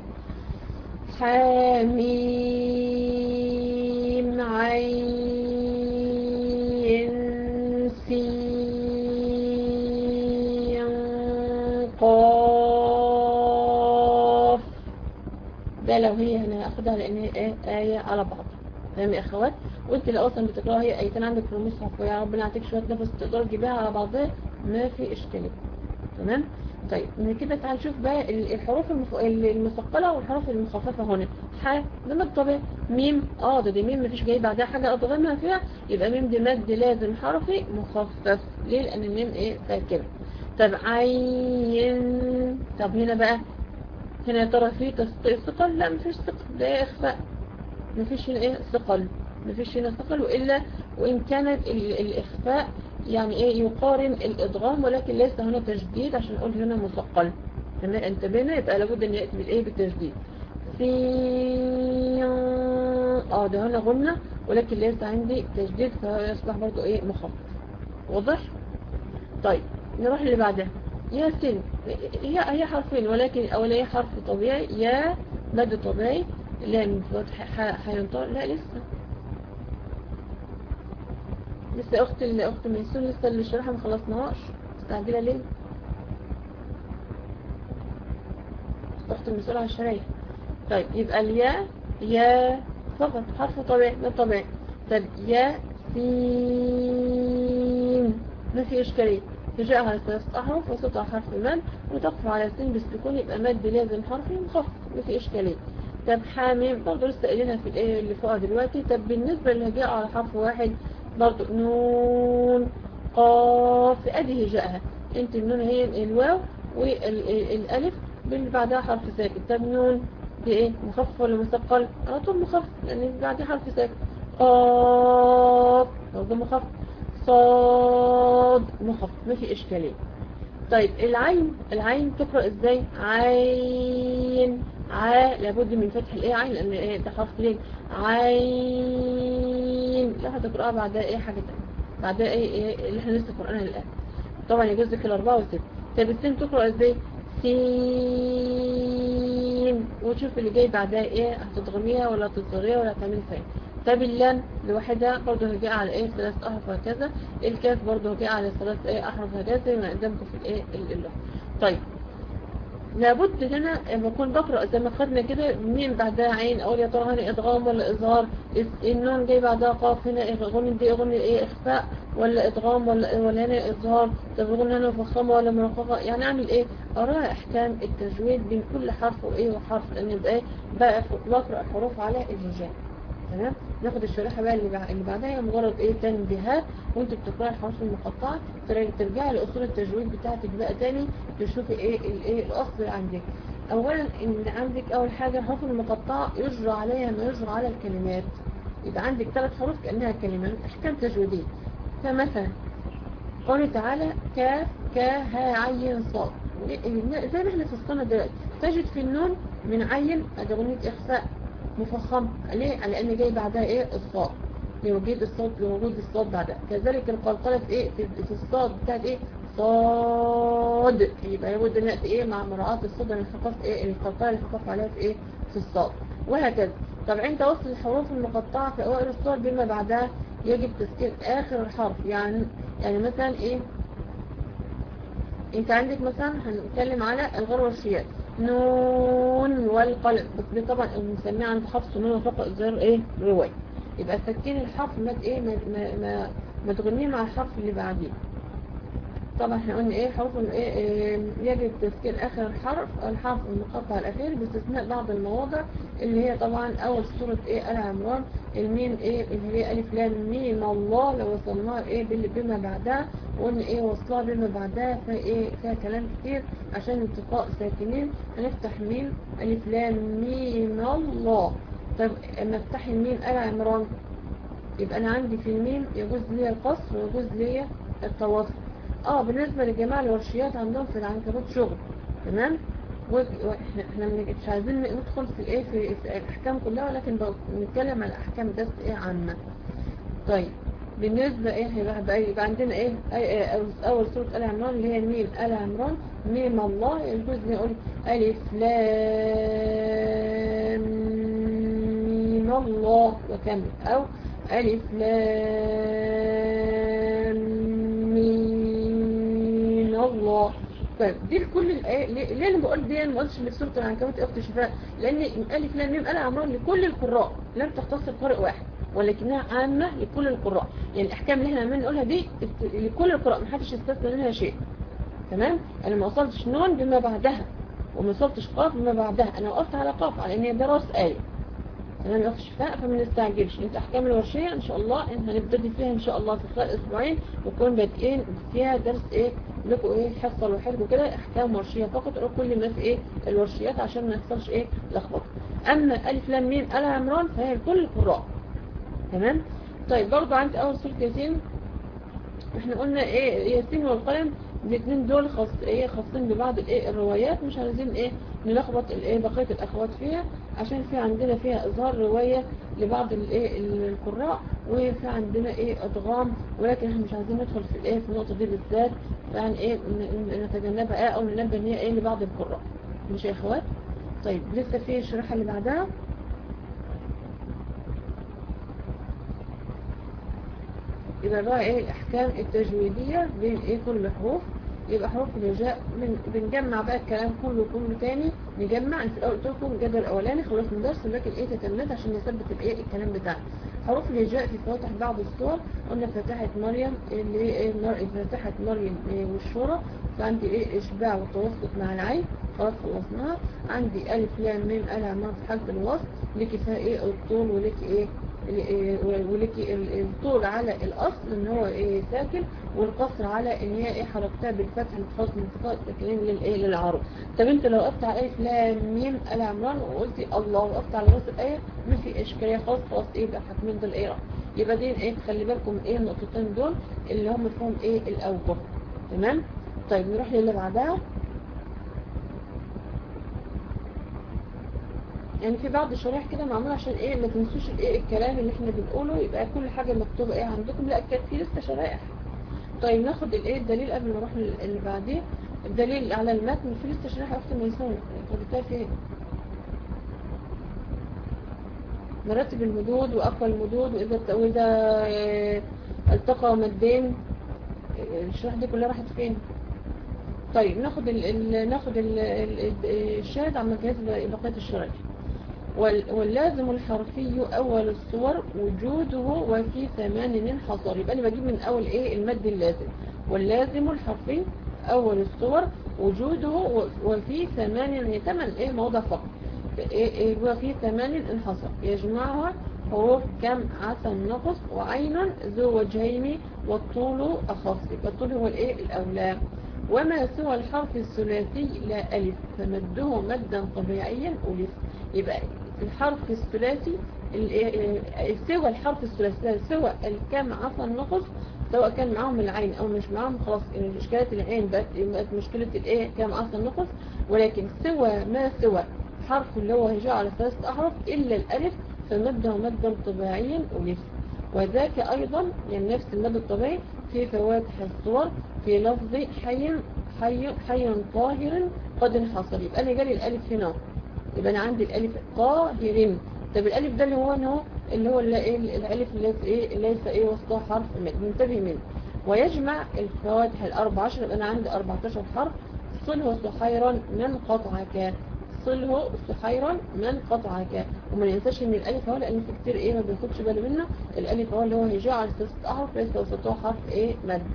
حميم عين سين قاف ده لو هي هنا هاخدها لان هي ايه آية على بعض فاهم يا اخوات وانت اللي اصلا بتقراها هي ايتين عندك في المصحف ويا ربنا يعطيك شويه نفس تقدر تجيبها على بعضها ما في اشكاليه تمام طيب من كده تعال نشوف بقى ال- الحروف المف... المثقله والحروف المخففه هنا ح ده مد طبيعي ميم اه ده دي ميم مفيش جاي بعدها حاجه اضغمها فيها يبقى ميم دي مد لازم حرفي مخفف ليه لان الميم ايه ساكنه طب عين طب هنا بقى هنا يا ترى في تس- ثقل لا مفيش ثقل ده اخفاء مفيش هنا ايه ثقل مفيش هنا ثقل والا وان كانت ال- الاخفاء يعني ايه يقارن الادغام ولكن ليس هنا تجديد عشان نقول هنا مثقل لما انتبهنا يبقى لابد ان ياتي بالايه بالتجديد في اه ده هنا غنة ولكن ليس عندي تجديد فيصبح برضو ايه مخفف واضح طيب نروح اللي بعدها يا سن هي هي حرفين ولكن اوليه حرف طبيعي يا مد طبيعي لا من فتح هينطق لا لسه لسه اخت الاخت ميسون لسه اللي شرحها ما خلصناهاش مستعجله ليه اخت ميسون على الشرايح طيب يبقى الياء يا فقط حرف طبيعي ده طبيعي طب يا سين ما في اشكاليه تجاء على ثلاثة أحرف وسطها حرف مد وتقف على سين بالسكون يبقى مد لازم حرفي مخفف ما في إشكالية طب حاميم برضه لسه قايلينها في الآية اللي فوقها دلوقتي طب بالنسبة اللي جاء على حرف واحد برضه نون قاف أدي هجاءها انت النون هي الواو والألف باللي بعدها حرف ساكن طب نون دي ايه مخفف ولا مثقل على طول مخفف لأن بعدها حرف ساكن قاف برضه مخفف صاد مخفف ما في إشكالية طيب العين العين تقرأ ازاي عين ع لابد من فتح الايه عين لان ايه ده حرف ليه عين لا هتقرأها بعدها ايه حاجة تانية بعدها ايه, إيه اللي احنا لسه قرأناها الآن طبعا يجوز لك الأربعة والست طب السين تقرأ ازاي سين وتشوف اللي جاي بعدها ايه هتضغميها ولا هتصغريها ولا هتعملي فين طب اللام لوحدها برضه هجاء على ايه ثلاث احرف وهكذا الكاف برضه هجاء على ثلاث ايه احرف وهكذا زي ما قدامكم في الايه اللغة طيب لابد هنا لما اكون بقرا زي ما خدنا كده مين بعدها عين اقول يا ترى هنا ادغام ولا اظهار النون جاي بعدها قاف هنا غن دي غن ايه اخفاء ولا ادغام ولا ولا هنا اظهار طب غن هنا مفخمه ولا مرققه يعني اعمل ايه اراء احكام التجويد بين كل حرف وايه وحرف لان يبقى ايه بقى بقرا الحروف على الهجاء تمام ناخد الشريحه بقى اللي, بع... اللي بعدها هي مجرد ايه تنبيهات وانت بتقراي الحروف المقطعه ترجعي لاصول التجويد بتاعتك بقى تاني تشوفي ايه الايه الاصل اللي عندك اولا ان عندك اول حاجه الحروف المقطعه يجرى عليها ما يجرى على الكلمات يبقى عندك ثلاث حروف كانها كلمات احكام تجويديه فمثلا قوله تعالى ك ك ها عين صاد زي ما احنا فصلنا دلوقتي تجد في النون من عين ادي اغنيه اخفاء مفخم ليه على ان جاي بعدها ايه الصاد لوجود الصوت لوجود الصوت بعدها كذلك القلقله في ايه في, في الصاد بتاعت ايه صاد يبقى لابد ان ناتي ايه مع مراعاه الصاد اللي خفف ايه القلقله اللي خفف عليها في ايه في الصاد وهكذا طب عند وصل الحروف المقطعه في اوائل الصور بما بعدها يجب تسكين اخر الحرف يعني يعني مثلا ايه انت عندك مثلا هنتكلم على الغر والشيات نون والقلم بس دي طبعا بنسميه عند حفص نون فقط غير ايه رواية يبقى سكين الحرف ما ايه ما ما ما, ما تغنيه مع الحرف اللي بعديه طبعا احنا قلنا ايه حروف ال- ايه إيه، يجب تسكين اخر الحرف الحرف المقطع الاخير باستثناء بعض المواضع اللي هي طبعا اول سورة ايه ال عمران الميم ايه اللي هي الف لام ميم الله لو وصلناها ايه بال- بما بعدها وقلنا ايه وصلها بما بعدها فايه فيها كلام كتير عشان التقاء ساكنين هنفتح ميم الف لام ميم الله طب اما افتح الميم ال عمران يبقى انا عندي في الميم يجوز لي القصر ويجوز لي التواصل اه بالنسبة لجماعة الورشيات عندهم في العنكبوت شغل تمام وج- واحنا احنا مش عايزين ندخل في الايه في في الاحكام كلها ولكن بنتكلم عن الاحكام بس ايه عامة طيب بالنسبة ايه هيبقى بقى يبقى عندنا ايه أي- أي- أول- اول سورة آل عمران اللي هي ميم آل عمران ميم الله يجوز لي اقول الف لام ميم الله وكمل او الف لام ميم الله طيب دي كل الايه ليه ليه انا بقول دي انا ما قلتش اللي في سوره العنكبوت اخت شفاء لان الف لام ميم آل عمران لكل القراء لم تختص بقارئ واحد ولكنها عامة لكل القراء يعني الأحكام اللي احنا عمالين نقولها دي است- لكل القراء محدش استثنى منها شيء تمام أنا ما وصلتش نون بما بعدها وما وصلتش قاف بما بعدها أنا وقفت على قاف على إن هي ده راس آية تمام يا أخت شفاء فما نستعجلش انت أحكام الورشية إن شاء الله إن هنبتدي فيها إن شاء الله في خلال أسبوعين ونكون بادئين فيها درس إيه لكم إيه حصة الوحيد وكده أحكام ورشية فقط اقرأوا كل ما في إيه الورشيات عشان ما يحصلش إيه لخبطة أما ألف لام ميم آل عمران فهي لكل القراء تمام طيب برضو عندي اول سورة ياسين احنا قلنا ايه ياسين والقلم الاثنين دول خاص ايه خاصين ببعض الايه الروايات مش عايزين ايه نلخبط الايه بقيه الاخوات فيها عشان في عندنا فيها اظهار روايه لبعض الايه القراء وفي عندنا ايه ادغام ولكن احنا مش عايزين ندخل في الايه في النقطه دي بالذات يعني ايه ن- ن- نتجنبها ايه او ننبه ان هي ايه لبعض القراء مش يا اخوات طيب لسه في الشريحه اللي بعدها يبقى بقى ايه الاحكام التجويدية بين ايه كل حروف يبقى حروف الهجاء من بنجمع بقى الكلام كله كله تاني نجمع أنا في الاول قلت لكم الجدول الاولاني خلاص من درس لكن ايه تتمت عشان نثبت الايه الكلام بتاعنا حروف الهجاء في فواتح بعض الصور قلنا فاتحة مريم اللي هي ايه مر- فاتحة مريم إيه والشورى فعندي ايه اشباع والتوسط مع العين خلاص خلصناها عندي الف لام ميم ال عمران في حالة الوصف ليكي فيها ايه الطول وليكي ايه ولكي الطول على الأصل ان هو ايه ساكن والقصر على ان هي ايه حركتها بالفتح الخاص من التقاء الساكنين للايه للعرض طب انت لو وقفت على الف لام ميم ال عمران وقلتي الله وقفت على راس الايه ما في اشكاليه خالص خلاص ايه بقى حاكمين دول ايه يبقى دي ايه خلي بالكم ايه النقطتين دول اللي هم فيهم ايه الاوجه تمام طيب نروح للي بعدها يعني في بعض الشرايح كده معمولة عشان ايه ما تنسوش الايه الكلام اللي احنا بنقوله يبقى كل حاجة مكتوبة ايه عندكم لا كانت في لسه شرايح طيب ناخد الايه الدليل قبل ما نروح لل- اللي بعديه الدليل على المتن في لسه شرايح اخت ميسون كتبتها فين مراتب المدود واقوى المدود واذا واذا آه، التقى مدين آه، الشرايح دي كلها راحت فين طيب ناخد ال ال ناخد ال ال الشاهد عن مجهز بقية الشرايح وال- واللازم الحرفي أول الصور وجوده وفي ثمان انحصر يبقى أنا بجيب من أول إيه المد اللازم واللازم الحرفي أول الصور وجوده و- وفي ثمان يعني ثمان إيه موضع فقط إيه إيه وفي ثمان انحصر يجمعها حروف كم عسى النقص وعين ذو وجهين والطول أخص يبقى الطول هو الإيه الأولى وما سوى الحرف الثلاثي لا ألف فمده مدا طبيعيا ألف يبقى الحرف الثلاثي ال- ال- سوى الحرف الثلاثي سوى الكم عصا النقص سواء كان معاهم العين او مش معاهم خلاص مشكلة العين بقت بقت مشكلة الايه كم عصا النقص ولكن سوى ما سوى حرف اللي هو هجاء على ثلاثة احرف الا الالف فمده مدا طبيعيا ألف وذاك ايضا يعني نفس المد الطبيعي في فواتح الصور في لفظ حي حي حي طاهر قد انحصر يبقى انا جالي الالف هنا يبقى انا عندي الالف طاهر طب الالف ده اللي هو هو اللي هو اللي ايه الالف اللي ليس ايه ليس ايه وسطها حرف مد منتبه منه ويجمع الفواتح الاربع عشر يبقى انا عندي 14 حرف صله سحيرا من قطعك صله سحيرا من قطعك وما ننساش ان الالف هو لان في كتير ايه ما بياخدش باله منه الالف هو اللي هو هيجاء على ثلاثه احرف ليس وسطها حرف ايه مد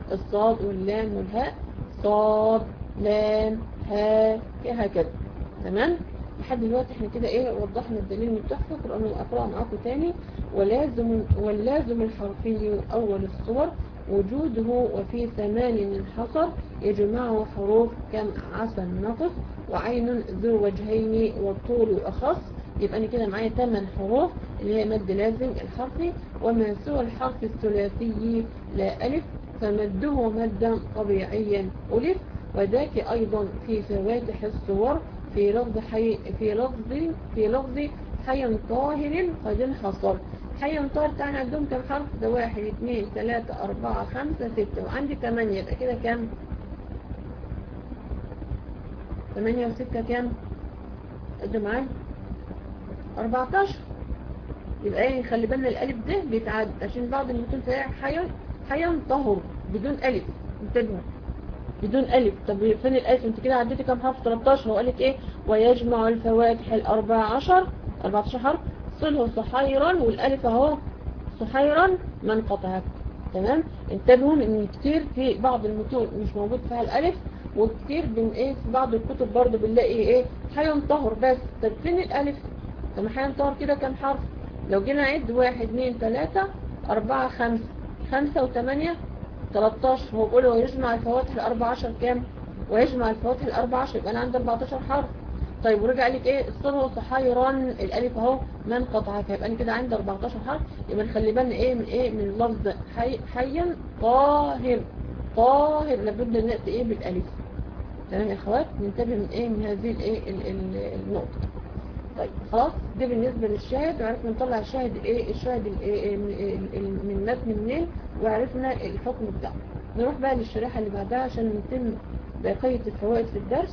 الصاد واللام والهاء صاد لام هاء هكذا تمام لحد دلوقتي احنا كده ايه وضحنا الدليل من التحفة قرآن الأقرأ معاكم تاني ولازم واللازم الحرفي أول الصور وجوده وفي ثمان انحصر يجمعه حروف كم عسى النقص وعين ذو وجهين والطول أخص يبقى أنا كده معايا ثمان حروف اللي هي مد لازم الحرفي وما سوى الحرف الثلاثي لا ألف فمده مدا طبيعيا ألف وذاك أيضا في فواتح الصور في لفظ حي في لفظ في لفظ حي طاهر قد انحصر حي طاهر تاني عندهم كم حرف ده واحد اثنين ثلاثة أربعة خمسة ستة وعندي ثمانية يبقى كده كام ثمانية وستة كام قد معايا 14 يبقى ايه خلي بالنا الالف ده بيتعد عشان بعض المتون فيها حي حي طهر بدون الف انتبهوا بدون ألف طب فين الألف انت كده عديتي كام حرف 13 هو قالك ايه ويجمع الفواتح الأربع عشر 14 حرف صله صحيرا والألف اهو صحيرا من قطعك تمام انتبهوا ان كتير في بعض المتون مش موجود فيها الألف وكتير بن ايه في بعض الكتب برضه بنلاقي ايه حي طهر بس طب فين الألف طب حي طهر كده كام حرف لو جينا نعد واحد اتنين تلاتة أربعة خمسة خمسة وثمانية 13 هو بيقول ويجمع الفواتح ال 14 كام ويجمع الفواتح ال 14 يبقى انا عندي 14 حرف طيب ورجع لك ايه الصبر صحيرا الالف اهو من قطعها فيبقى انا كده عندي 14 حرف يبقى نخلي بالنا ايه من ايه من لفظ حي حيا طاهر طاهر لابد ان ناتي ايه بالالف تمام يا اخوات ننتبه من ايه من هذه الايه ال- ال- النقطه طيب خلاص ده بالنسبة للشاهد وعرفنا نطلع الشاهد ايه الشاهد ال- إيه ال- ال- من متن منين وعرفنا الحكم بتاعه نروح بقى للشريحة اللي بعدها عشان نتم بقية الفوائد في الدرس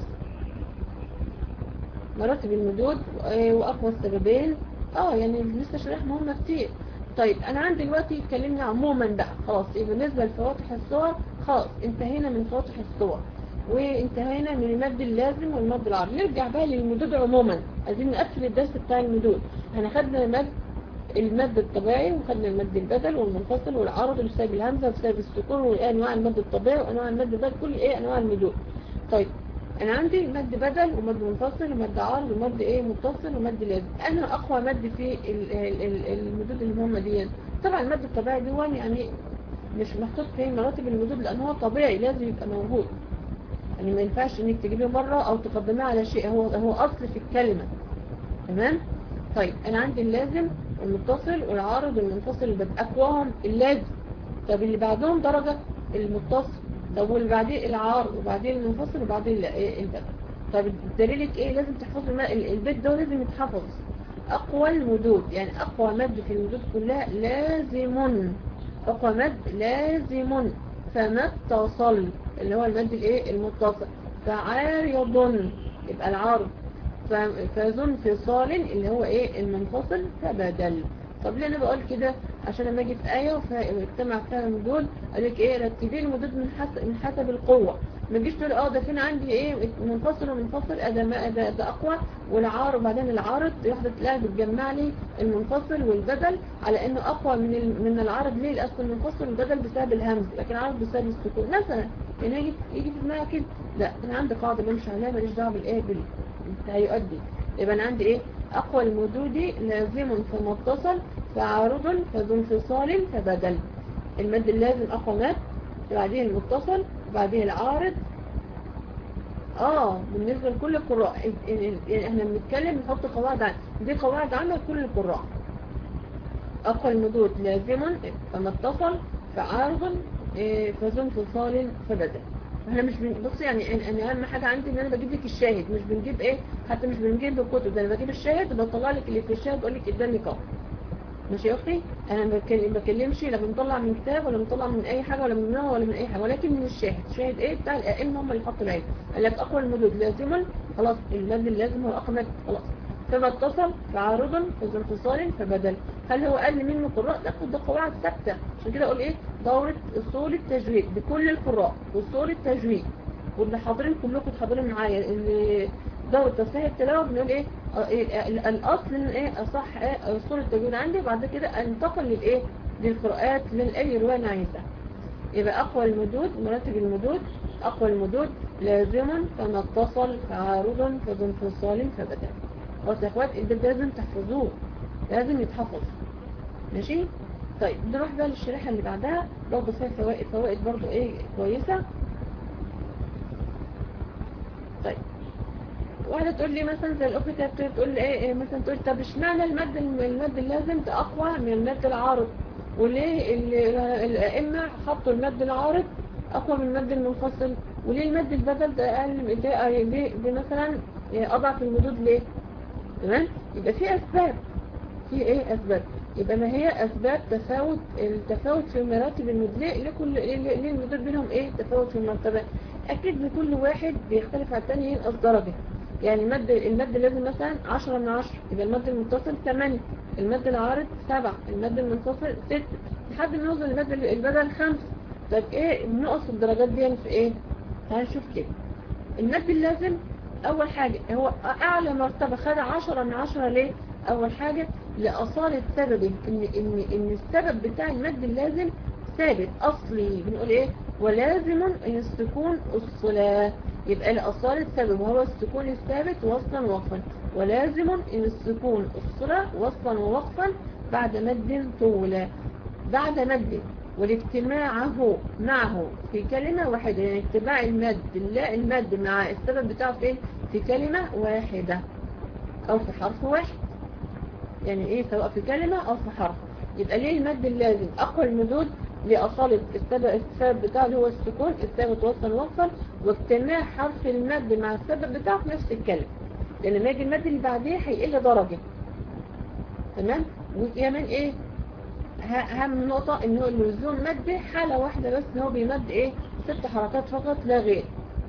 مراتب المدود و- واقوى السببين اه يعني لسه شريحة مهمة كتير طيب انا عندي دلوقتي اتكلمنا عموما بقى خلاص يبقى بالنسبة لفواتح الصور خلاص انتهينا من فواتح الصور وانتهينا من المد اللازم والمد العرض نرجع بقى للمدود عموما عايزين نقفل الدرس بتاع المدود احنا خدنا المد المد الطبيعي وخدنا المد البدل والمنفصل والعرض والسايب الهمزه وسايب السكون وانواع المد الطبيعي وانواع المد البدل كل ايه انواع المدود طيب انا عندي مد بدل ومد منفصل ومد عرض ومد ايه متصل ومد لازم انا اقوى مد في ال- ال- ال- المدود اللي هم دي طبعا المد الطبيعي دون يعني مش محطوط في مراتب المدود لان هو طبيعي لازم يبقى موجود يعني ما ينفعش انك تجيبيه مرة او تقدميه على شيء هو هو اصل في الكلمة تمام طيب انا عندي اللازم والمتصل والعارض والمنفصل اللي اقواهم اللازم طب اللي بعدهم درجة المتصل طب واللي بعديه العارض وبعدين المنفصل وبعدين ال- إيه البدل طب دليلك ايه لازم تحفظ الم- ال- البيت ده لازم يتحفظ اقوى المدود يعني اقوى مد في المدود كلها لازم اقوى مد لازم فما اتصل اللي هو المد الايه المتصل فعارض يبقى العارض ف- فذو انفصال اللي هو ايه المنفصل فبدل طب ليه انا بقول كده عشان لما اجي في ايه واجتمع فيها المدود قال لك ايه رتبي المدود من حسب من حسب القوه ما تجيش تقول اه ده فين عندي ايه منفصل ومنفصل ده ما ده, ده اقوى والعارض وبعدين العارض واحده تلاقي بتجمع لي المنفصل والبدل على انه اقوى من ال- من العارض ليه الاصل المنفصل والبدل بسبب الهمز لكن العارض بسبب السكون مثلا يعني يجي يجي في دماغك كده لا انا عندي قاعده بمشي عليها ماليش دعوه بالايه بال هيؤدي يبقى انا عندي ايه اقوى المدود لازم فمتصل فعارض فذو انفصال فبدل المد اللازم اقوى مد وبعدين المتصل وبعدين العارض اه بالنسبة لكل القراء يعني احنا بنتكلم نحط قواعد عامة دي قواعد عامة لكل القراء اقوى المدود لازم فما اتصل فعارض إيه، فذو انفصال فبدل احنا مش بن- بص يعني أنا- انا اهم حاجه عندي ان انا بجيب لك الشاهد مش بنجيب ايه حتى مش بنجيب الكتب ده انا بجيب الشاهد وبطلع لك اللي في الشاهد بقول لك اداني قاف ماشي يا اختي انا ما بتكلم- ما بكلمش لا بنطلع من كتاب ولا بنطلع من اي حاجه ولا من نوع ولا من اي حاجه ولكن من الشاهد الشاهد ايه بتاع الائمه هم اللي حطوا العين قال لك اقوى المدود لازما خلاص المد اللازم هو اقوى مد خلاص فما اتصل فعارضا فذو انفصال فبدل هل هو اقل منه قراء لا ده قواعد ثابته عشان كده اقول ايه دوره اصول التجويد بكل القراء اصول التجويد واللي حاضرين كلكم حاضرين معايا اللي دورة تصحيح التلاوة بنقول ايه آه، إيه، ال- الاصل ان ايه اصح ايه اصول التجويد عندي وبعد كده انتقل للايه للقراءات للاي رواية انا عايزها يبقى أقوى المدود مراتب المدود أقوى المدود لازم فما اتصل فعارض فذو انفصال فبدأ خلاص يا اخوات ده لازم تحفظوه لازم يتحفظ ماشي طيب نروح بقى للشريحة اللي بعدها برضه فيها فوائد فوائد برضه ايه كويسة طيب واحدة تقول لي مثلا زي الأخت بتقول تقول لي ايه إيه مثلا تقول طب اشمعنى المد المد اللازم أقوى من المد العارض وليه ال- الأئمة حطوا المد العارض أقوى من المد المنفصل وليه المد البدل ده أقل ده ليه ده مثلا أضعف المدود ليه تمام يبقى في أسباب في ايه أسباب يبقى ما هي أسباب تفاوت التفاوت في مراتب المدلاء لكل ليه المدود بينهم ايه تفاوت في المرتبة أكيد لكل واحد بيختلف عن الثاني ينقص درجة يعني المد المد لازم مثلا 10 من 10 يبقى المد المتصل 8 المد العارض 7 المد المنفصل 6 لحد ما نوصل المد البدل 5 طب ايه نقص الدرجات دي في ايه تعال نشوف كده المد اللازم اول حاجة هو اعلى مرتبة خد 10 من 10 ليه اول حاجة لأصالة سببه ان ان ان السبب بتاع المد اللازم ثابت اصلي بنقول ايه ولازم ان السكون الصلاة يبقى لأصالة سبب وهو السكون الثابت وصلا ووقفا ولازم ان السكون الصلاة وصلا ووقفا بعد مد طولا بعد مد والاجتماعه معه في كلمة واحدة يعني اتباع المد لا المد مع السبب بتاعه فين في كلمة واحدة او في حرف واحد يعني ايه سواء في كلمة او في حرف يبقى ليه المد اللازم اقوى المدود لأصالة السبب, السبب بتاعه اللي هو السكون الثابت وصلا وقفا واجتماع حرف المد مع السبب بتاعه في نفس الكلمة لان لما يجي المد اللي بعديه هيقل درجة تمام وكمان ايه اهم نقطة ان هو اللزوم مد حالة واحدة بس ان هو بيمد ايه ست حركات فقط لا غير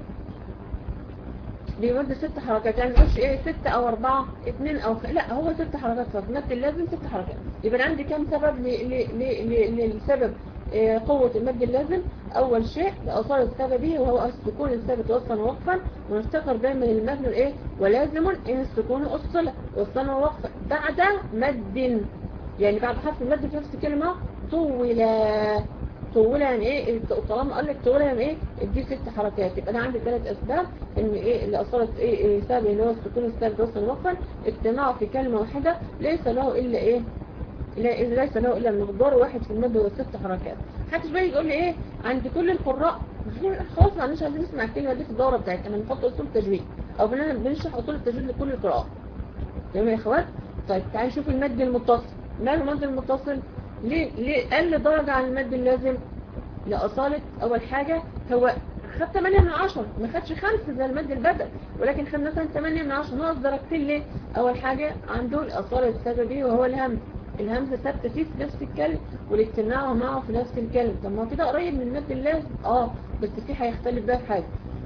بيمد ست حركات يعني مش ايه ست او اربعة اتنين او خ... لا هو ست حركات فقط مد اللازم ست حركات يبقى عندي كم سبب ل... ل... ل... ل... للسبب إيه قوة المد اللازم اول شيء لأصال سببه وهو السكون الثابت وصلا ووقفا ونفتكر دايما المبنى الايه ولازم ان السكون اصلا وصلا ووقفا بعد مد يعني بعد حرف المد في نفس الكلمة طولا طولا يعني ايه طالما قال لك طولا يعني ايه ادي ست حركات يبقى انا عندي ثلاث اسباب ان ايه اللي اصلت ايه, إيه سبب اللي هو السكون الثابت وصلا وقفا اجتماعه في كلمة واحدة ليس له الا ايه لا ليس له الا مقدار واحد في المد هو ست حركات محدش بقى يقول لي ايه عند كل القراء خلاص ما عندناش عايزين نسمع الكلمه دي في الدوره بتاعتنا بنحط اصول تجويد او بنشرح اصول التجويد لكل القراءات تمام يا اخوات طيب تعالوا نشوف المد المتصل ماله المد المتصل ليه ليه قل درجه عن المد اللازم لاصاله اول حاجه هو خد 8 من 10 ما خدش 5 زي المد البدل ولكن خد مثلا 8 من 10 ناقص درجتين ليه اول حاجه عنده الاصاله السببيه وهو الهمز الهمزة ثابتة فيه في نفس الكلمة والاجتماع معه في نفس الكلمة طب ما هو كده قريب من المد اللازم اه بس فيه هيختلف بقى في حاجة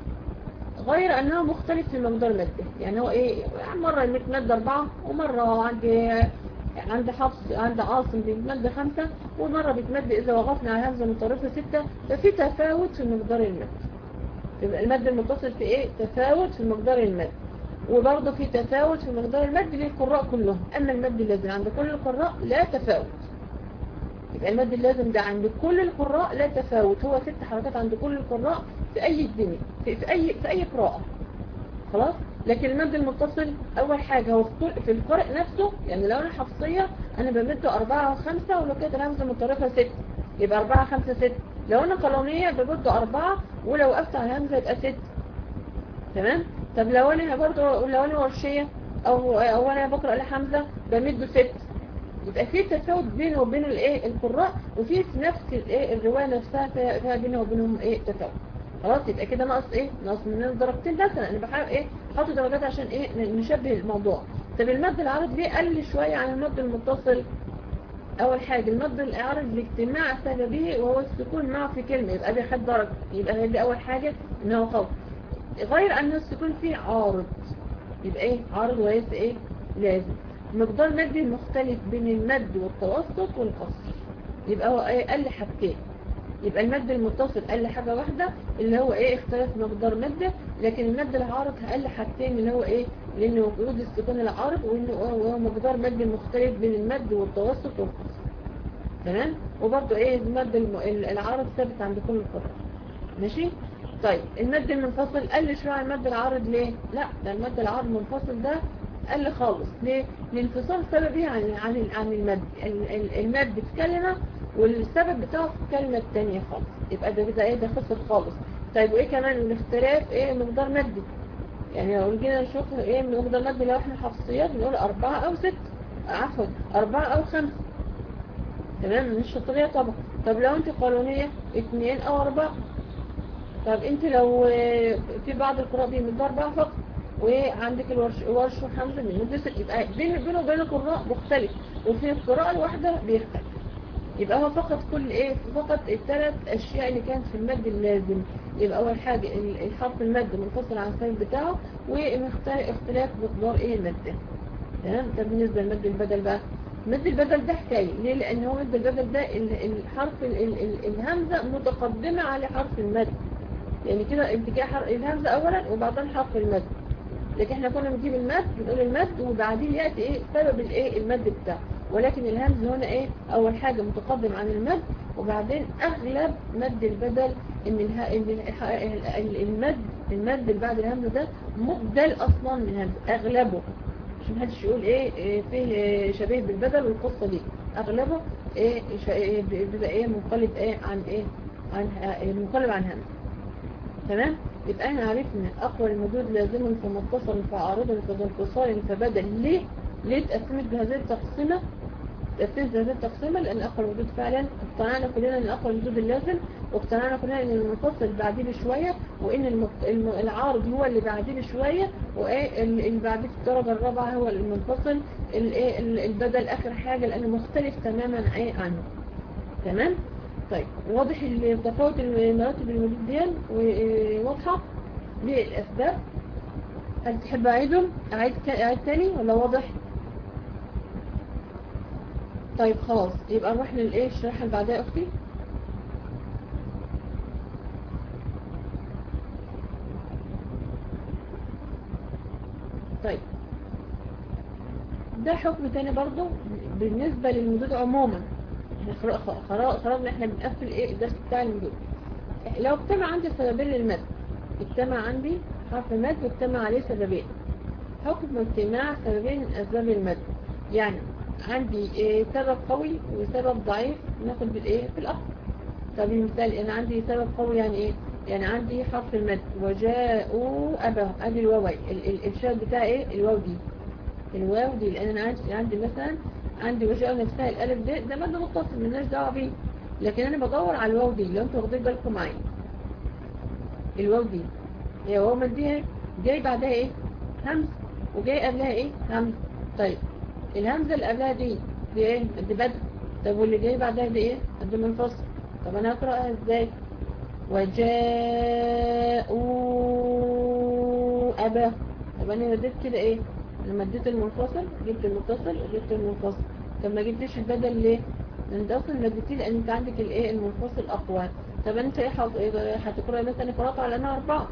غير انه مختلف في مقدار مده يعني هو ايه مرة المد أربعة ومرة عندي عند حفص عند عاصم بيتمد خمسة ومرة بيتمد إذا وقفنا على همزة مطرفة ستة ففي تفاوت في مقدار المد يبقى المد المتصل في ايه تفاوت في مقدار المد وبرضه في تفاوت في مقدار المد للقراء كلهم أما المد اللازم عند كل القراء لا تفاوت يبقى المد اللازم ده عند كل القراء لا تفاوت هو ست حركات عند كل القراء في أي الدنيا في, في أي في أي قراءة خلاص لكن المد المتصل أول حاجة هو في, في القارئ نفسه يعني لو أنا حفصية أنا بمده أربعة وخمسة ولو كانت الهمزة متطرفة ست يبقى أربعة خمسة ست لو أنا قانونية بمده أربعة ولو وقفت على الهمزة يبقى ست تمام طب لو انا برضه لو انا ورشية او او انا بقرأ لحمزة بمده ست يبقى في تفاوت بينه وبين الايه القراء وفي في نفس الايه الرواية نفسها فيها بينه وبينهم ايه تفاوت خلاص يبقى كده ناقص ايه ناقص من درجتين مثلا انا بحاول ايه احط درجات عشان ايه نشبه الموضوع طب المد العرض ليه قل شوية عن المد المتصل اول حاجة المد العرض لاجتماع سببه وهو السكون معه في كلمة يبقى ده خد درجة يبقى دي اول حاجة ان هو قوي غير ان السكون فيه عارض يبقى ايه عارض وليس ايه لازم مقدار مادي مختلف بين المد والتوسط والقصر يبقى هو ايه قل حاجتين يبقى المد المتصل قل حاجة واحدة اللي هو ايه اختلاف مقدار مادة لكن المد العارض قل حاجتين اللي هو ايه لانه وجود السكون العارض وانه وهو مقدار مادي مختلف بين المد والتوسط والقصر تمام وبرضه ايه المد الم- ال- العارض ثابت عند كل القراء ماشي طيب المد المنفصل قل شويه عن المد العارض ليه لا ده المد العارض المنفصل ده قل خالص ليه الانفصال سببي عن عن عن المد ال- ال- المد في كلمه والسبب بتاعه في الكلمه الثانيه خالص يبقى ده ده ايه ده خسر خالص طيب وايه كمان الاختلاف ايه مقدار مادي يعني لو جينا نشوف ايه مقدار مادي لو احنا حفصيات بنقول أربعة أو ستة عفوا أربعة أو خمسة تمام مش شطرية طبعا طب لو انت قانونية اثنين أو أربعة طب انت لو آه، في بعض القراء بيمدوا أربعة فقط وعندك الورش ورش وحمزة من ست يبقى بين بينه وبين القراء مختلف وفي القراءة الواحدة بيختلف يبقى هو فقط كل ايه فقط الثلاث اشياء اللي كانت في المد اللازم يبقى اول حاجة ال- الحرف المد منفصل عن السبب بتاعه واختلاف مقدار ايه المد تمام ده بالنسبة لمد البدل بقى مد البدل ده حكاية ليه لان هو مد البدل ده ال- الحرف ال- ال- ال- الهمزة متقدمة على حرف المد يعني كده ابتكاء حرف الهمزة اولا وبعدين حرف المد لكن احنا كنا بنجيب المد بنقول المد وبعدين يأتي ايه سبب الايه المد بتاعه ولكن الهمز هنا ايه اول حاجة متقدم عن المد وبعدين اغلب مد البدل ان, اله... إن الح- ال- المد المد اللي بعد الهمزة ده مبدل اصلا من همز اغلبه عشان محدش يقول ايه, إيه فيه إيه شبيه بالبدل والقصة دي اغلبه ايه ش- إيه بيبقى ايه منقلب ايه عن ايه عن إيه منقلب عن همز تمام يبقى احنا عرفنا اقوى المدود لازم فمتصل فعارضا فانفصال فبدل ليه ليه اتقسمت بهذه التقسيمه تقسيمت بهذه التقسيمه لان اقوى المدود فعلا اقتنعنا كلنا ان اقوى المدود اللازم واقتنعنا كلنا ان المنفصل بعديه بشويه وان المت- الم- العارض هو اللي بعديه بشويه وايه ال- اللي بعديه في الدرجه الرابعه هو المنفصل الايه ال- البدل اخر حاجه لانه مختلف تماما ايه عنه تمام طيب واضح التفاوت المراتب المدود دي واضحة للأسباب هل تحب أعيدهم أعيد, أعيد تاني ولا واضح طيب خلاص يبقى نروح للإيه الشريحة اللي بعدها يا أختي طيب ده حكم تاني برضو بالنسبة للمدود عموما احنا خر- خر- خرجنا احنا بنقفل ايه الدرس بتاع المدود لو اجتمع عندي سببين للمد اجتمع عندي حرف مد واجتمع عليه سببين حكم اجتماع سببين من اسباب المد يعني عندي إيه سبب قوي وسبب ضعيف ناخد بالايه بالاقوى طب المثال انا عندي سبب قوي يعني ايه يعني عندي حرف المد وجاءوا ابا ادي الواوي ال- ال- الشاد بتاع ايه الواو دي الواو دي لان انا عندي عندي مثلا عندي وجاء نفسها الالف ده ده مد متصل مالناش دعوه بيه لكن انا بدور على الواو دي لو انتوا واخدين بالكم معايا الواو دي هي واو مديها جاي بعدها ايه همز وجاي قبلها ايه همز طيب الهمزه اللي قبلها دي دي ايه دي بدء طب واللي جاي بعدها دي ايه قد منفصل طب انا اقراها ازاي وجاءوا ابا طب انا مديت كده ايه لما اديت المنفصل جبت المتصل وجبت المنفصل طب ما جبتش البدل ليه انت اصلا مديتيه لان انت عندك الايه المنفصل اقوى طب انت ايه حط- إيه هتقرا مثلا قراءه على انها اربعه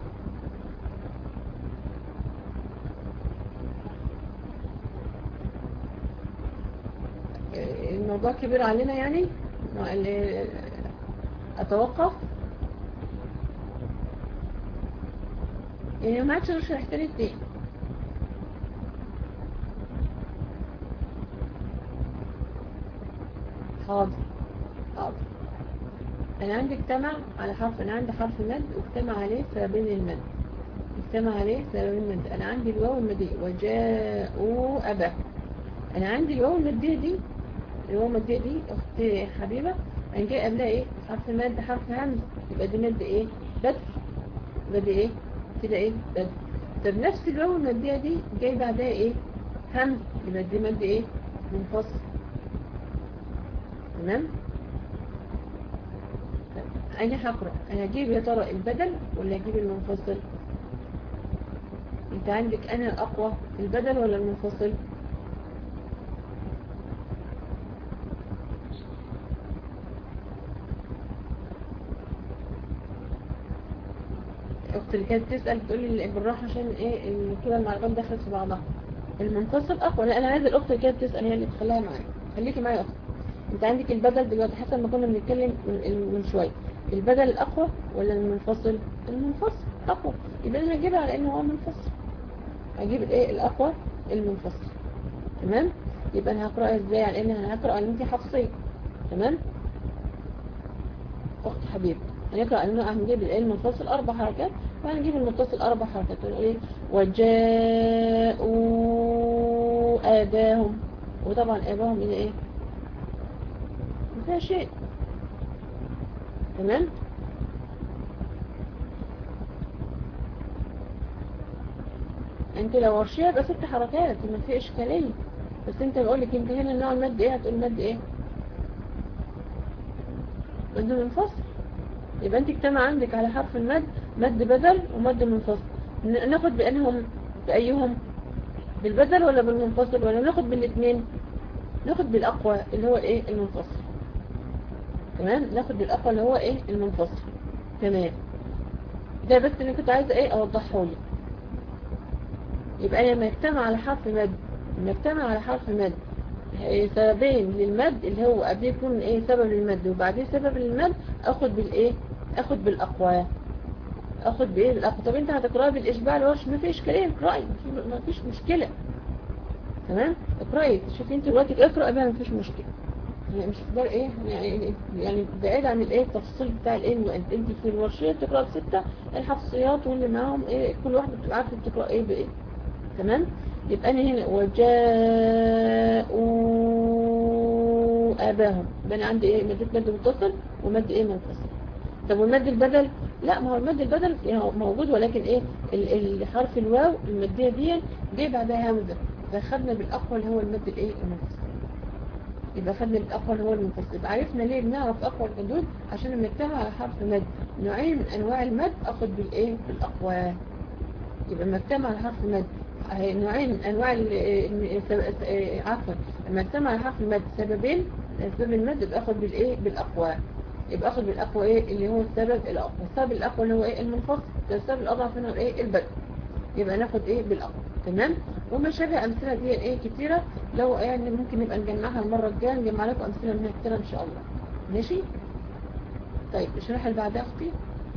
إيه، الموضوع كبير علينا يعني ما- ال- اتوقف يعني ما عادش غير شرحتين اتنين حاضر حاضر انا عندي اجتمع على حرف انا عندي حرف مد واجتمع عليه سببين المد اجتمع عليه سببين المد انا عندي الواو المدية وجاءوا ابا انا عندي الواو المدية دي الواو المدية دي اختي حبيبة انا جاي قبلها ايه حرف مد حرف همز يبقى دي مد ايه بدر يبقى دي ايه كده ايه بدر طب نفس الواو المدية دي جاي بعدها ايه همز يبقى دي مد ايه منفصل تمام طيب، انا هقرا انا هجيب يا ترى البدل ولا هجيب المنفصل انت عندك انا الاقوى البدل ولا المنفصل الاخت اللي كانت تسال بتقول لي بالراحه عشان ايه ال- كده المعلومات دخلت في بعضها المنفصل اقوى لا انا عايزه الاخت اللي كانت تسال هي اللي تخليها معايا خليكي معايا يا اخت انت عندك البدل دلوقتي حسب ما كنا بنتكلم من من شويه البدل الاقوى ولا المنفصل المنفصل اقوى يبقى انا هجيبها على انه هو منفصل هجيب الايه الاقوى المنفصل تمام يبقى انا هقراها ازاي على ان انا هقرا ان انت حفصيه تمام اخت حبيب هنقرا ان انا هنجيب الايه المنفصل اربع حركات وهنجيب المتصل اربع حركات ونقول ايه وجاءوا اباهم وطبعا اباهم هنا ايه ما فيها شيء تمام انت لو ورشيه يبقى ست حركات ما في اشكاليه بس انت بقول لك انت هنا النوع المد ايه هتقول مد ايه مد منفصل يبقى انت اجتمع عندك على حرف المد مد بدل ومد منفصل ن- ناخد بانهم بايهم بالبدل ولا بالمنفصل ولا ناخد بالاثنين ناخد بالاقوى اللي هو ايه المنفصل تمام ناخد بالاقوى اللي هو ايه المنفصل تمام ده بس اللي كنت عايزه ايه اوضحه لك يبقى لما يجتمع على حرف مد لما يجتمع على حرف مد إيه سببين للمد اللي هو قبل يكون ايه سبب للمد وبعدين سبب للمد اخد بالايه اخد بالاقوى اخد بايه بالاقوى طب انت هتقراها بالاشباع الورش ما فيش كلام اقراي ما فيش مشكله تمام اقراي شوفي انت دلوقتي اقرا بقى ما فيش مشكله يعني مش ده ايه يعني يعني بعيد عن الايه التفصيل بتاع الايه انت انت في الورشيه بتقرا بسته الحفصيات واللي معاهم ايه كل واحده بتبقى عارفه بتقرا ايه بايه تمام يبقى انا هنا وجاءوا اباهم يبقى انا عندي ايه مد مد متصل ومد ايه منفصل طب والمد البدل لا ما هو المد البدل يعني موجود ولكن ايه ال- الحرف الواو الماديه دي جه بعدها همزه فخدنا بالاقوى اللي هو المد الايه المنفصل يبقى خدنا بالاقوى اللي هو المنفصل يبقى عرفنا ليه بنعرف اقوى الحدود عشان لما نكتبها على حرف مد نوعين من انواع المد اخد بالايه بالاقوى يبقى لما اجتمع على حرف المد آه، نوعين من انواع ال- ال- سب- آه، عفوا لما اجتمع على حرف المد سببين سبب المد يبقى اخد بالايه بالاقوى يبقى اخد بالاقوى ايه اللي هو السبب الاقوى السبب الاقوى اللي هو ايه المنفصل ده السبب الاضعف هنا ايه البدء يبقى ناخد ايه بالاقوى تمام وما شابه امثله دي ايه كتيره لو يعني ممكن نبقى نجمعها المره الجايه نجمع لكم امثله منها كتيره ان شاء الله ماشي طيب اشرح اللي بعدها اختي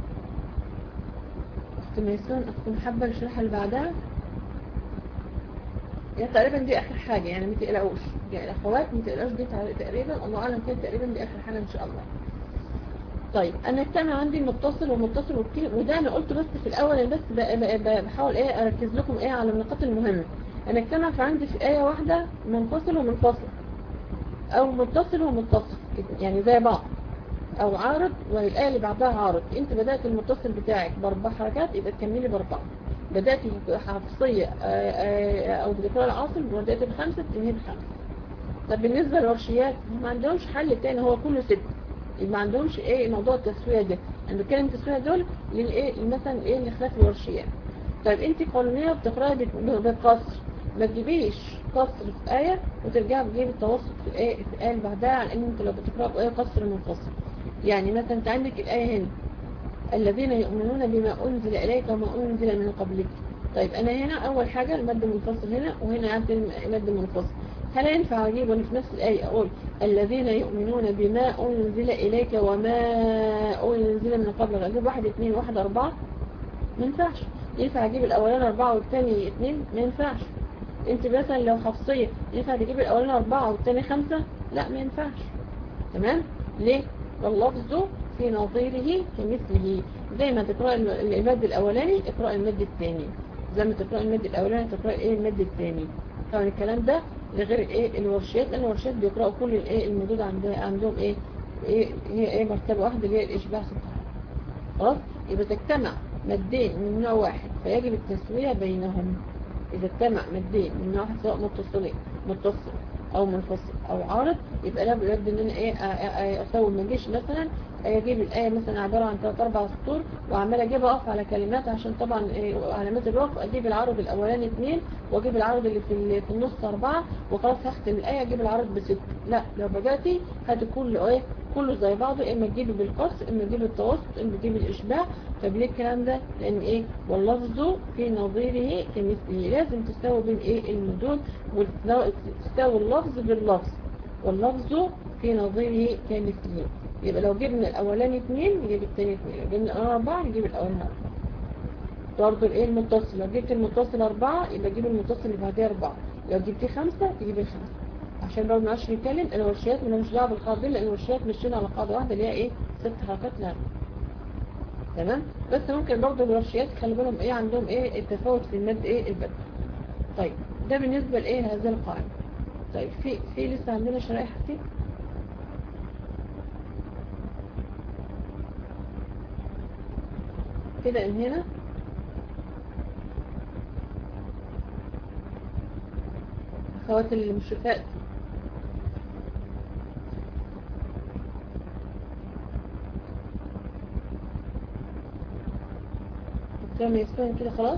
اخت ميسون اخت محبه الشرح اللي بعدها يعني تقريبا دي اخر حاجه يعني ما تقلقوش يعني الاخوات ما تقلقوش دي تقريبا الله اعلم كده تقريبا دي اخر حاجه ان شاء الله طيب انا اجتمع عندي متصل ومتصل وكتير وده انا قلته بس في الاول أنا بس ب- ب- ب- بحاول ايه اركز لكم ايه على النقاط المهمه انا اجتمع في عندي في ايه واحده منفصل ومنفصل او متصل ومتصل يعني زي بعض او عارض والايه اللي بعدها عارض انت بدات المتصل بتاعك باربع حركات يبقى تكملي باربعه بدات حفصيه آه، آه، او بذكرى العاصم بدات بخمسه تنهي بخمسه طب بالنسبه للورشيات ما عندهمش حل تاني هو كله ست ما عندهمش ايه موضوع التسويه ده انا بتكلم التسويه دول للايه مثلا ايه لخلاف الورشيات طيب انت قانونيه بتقراي بت- بالقصر ما تجيبيش قصر في آية وترجعي تجيبي التوسط في الآية في الآية اللي بعدها على ان انت لو بتقرأ بآية قصر منفصل يعني مثلا انت عندك الآية هنا الذين يؤمنون بما أنزل إليك وما أنزل من قبلك طيب أنا هنا أول حاجة المد منفصل هنا وهنا عندي المد منفصل هل ينفع أجيب وأنا في نفس الآية أقول الذين يؤمنون بما أنزل إليك وما أنزل من قبلك أجيب واحد اثنين واحد أربعة ما ينفعش ينفع أجيب الأولين أربعة والثاني اثنين ما ينفعش أنت مثلا لو حفصية ينفع تجيب الأولين أربعة والثاني خمسة لا ما ينفعش تمام ليه واللفظ في نظيره كمثله زي ما تقرأ المد الأولاني اقرأ المد الثاني زي ما تقرأ المد الأولاني تقرأ ايه المد الثاني طبعا الكلام ده لغير الايه الورشات لان الورشات بيقرأوا كل الايه المدود عندها عندهم ايه ايه هي ايه مرتبة واحدة اللي هي الإشباع سبحانه خلاص يبقى تجتمع مدين من نوع واحد فيجب التسوية بينهم إذا اجتمع مدين من نوع واحد سواء متصلين متصل أو منفصل أو عارض يبقى لابد إن أنا إيه أ- أ- أسوي ما أجيش مثلا أجيب الآية مثلا عبارة عن ثلاث أربع سطور وعمال أجيب أقف على كلمات عشان طبعا إيه علامات الوقف أجيب العرض الأولاني اثنين وأجيب العرض اللي في ال- في النص أربعة وخلاص هختم الآية أجيب العرض بست لا لو بدأتي هاتي كله إيه كله زي بعضه إما تجيبي بالقص إما تجيبي التوسط إما تجيبي الإشباع طب ليه الكلام ده لأن إيه واللفظ في نظيره كمثله لازم تستوي بين إيه المدود وتستوي اللفظ باللفظ واللفظ في نظيره كمثله يبقى لو جبنا الاولاني اثنين نجيب الثاني اثنين لو جبنا الاولاني اربعة نجيب الاولاني اربعة برضه الايه المتصل لو جبت المتصل اربعة يبقى جيب المتصل اللي بعديه اربعة لو جبتيه خمسة تجيب الخمسة عشان برضه ما نتكلم الورشيات مالهمش دعوه بالقاعده لان الورشيات مشينا على قاعده واحده اللي هي ايه ست حركات لا تمام بس ممكن برضه الورشيات خلي بالهم ايه عندهم ايه التفاوت في المد ايه البدء طيب ده بالنسبه لايه هذه القاعده طيب في في لسه عندنا شرائح كتير كده من هنا اخوات المشرفات كام يسفهم كده خلاص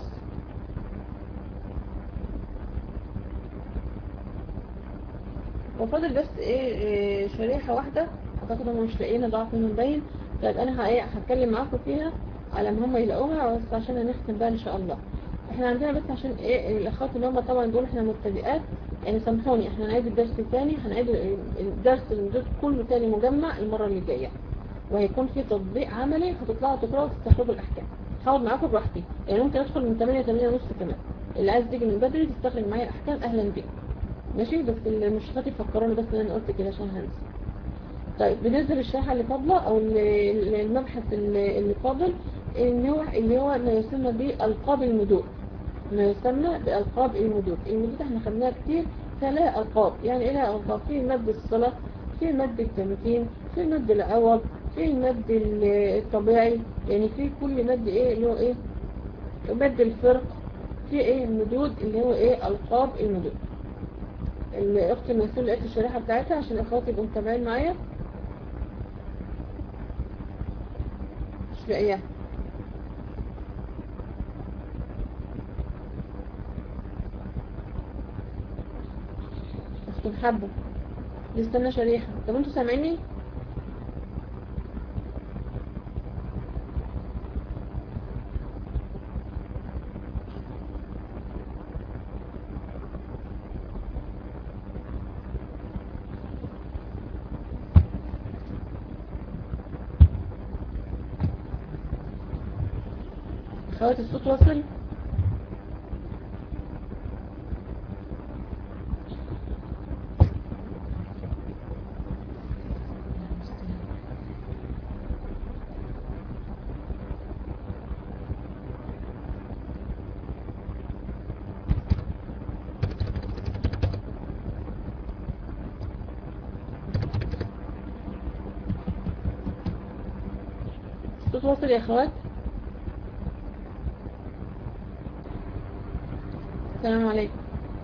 وفاضل بس ايه, إيه شريحة واحدة اعتقد هم مش لاقيين ضعف منهم باين طيب انا ه- إيه هتكلم معاكم فيها على ما هم يلاقوها بس عشان هنختم بقى ان شاء الله احنا عندنا بس عشان ايه الاخوات اللي هم طبعا دول احنا مبتدئات يعني سامحوني احنا هنعيد الدرس تاني هنعيد الدرس المدود كله تاني مجمع المرة اللي جاية وهيكون في تطبيق عملي هتطلعوا تقراوا وتستخرجوا الاحكام هقعد معاكم براحتي يعني ممكن ادخل من 8 8 ونص كمان اللي عايز تيجي من بدري تستخرج معايا الاحكام اهلا بيك ماشي بس المشرفات يفكروني بس ان انا قلت كده عشان هنسى طيب بالنسبه للشريحه اللي فاضله او ال- ال- المبحث اللي اللي فاضل ان هو اللي هو ما يسمى بالقاب المدود ما يسمى بألقاب المدود المدود احنا خدناها كتير فلا ألقاب يعني ايه لها ألقاب في مد الصلة في مد التمكين في مد العوض في المد ال- الطبيعي يعني في كل مد ايه اللي هو ايه مد الفرق في ايه المدود اللي هو ايه ألقاب المدود الأخت المسؤول لقيت الشريحة بتاعتها عشان الأخوات يبقوا متابعين معايا مش لاقياها أخت محبة نستنى شريحة طب انتوا سامعيني خوات الصوت وصل الصوت وصل يا اخوات السلام عليكم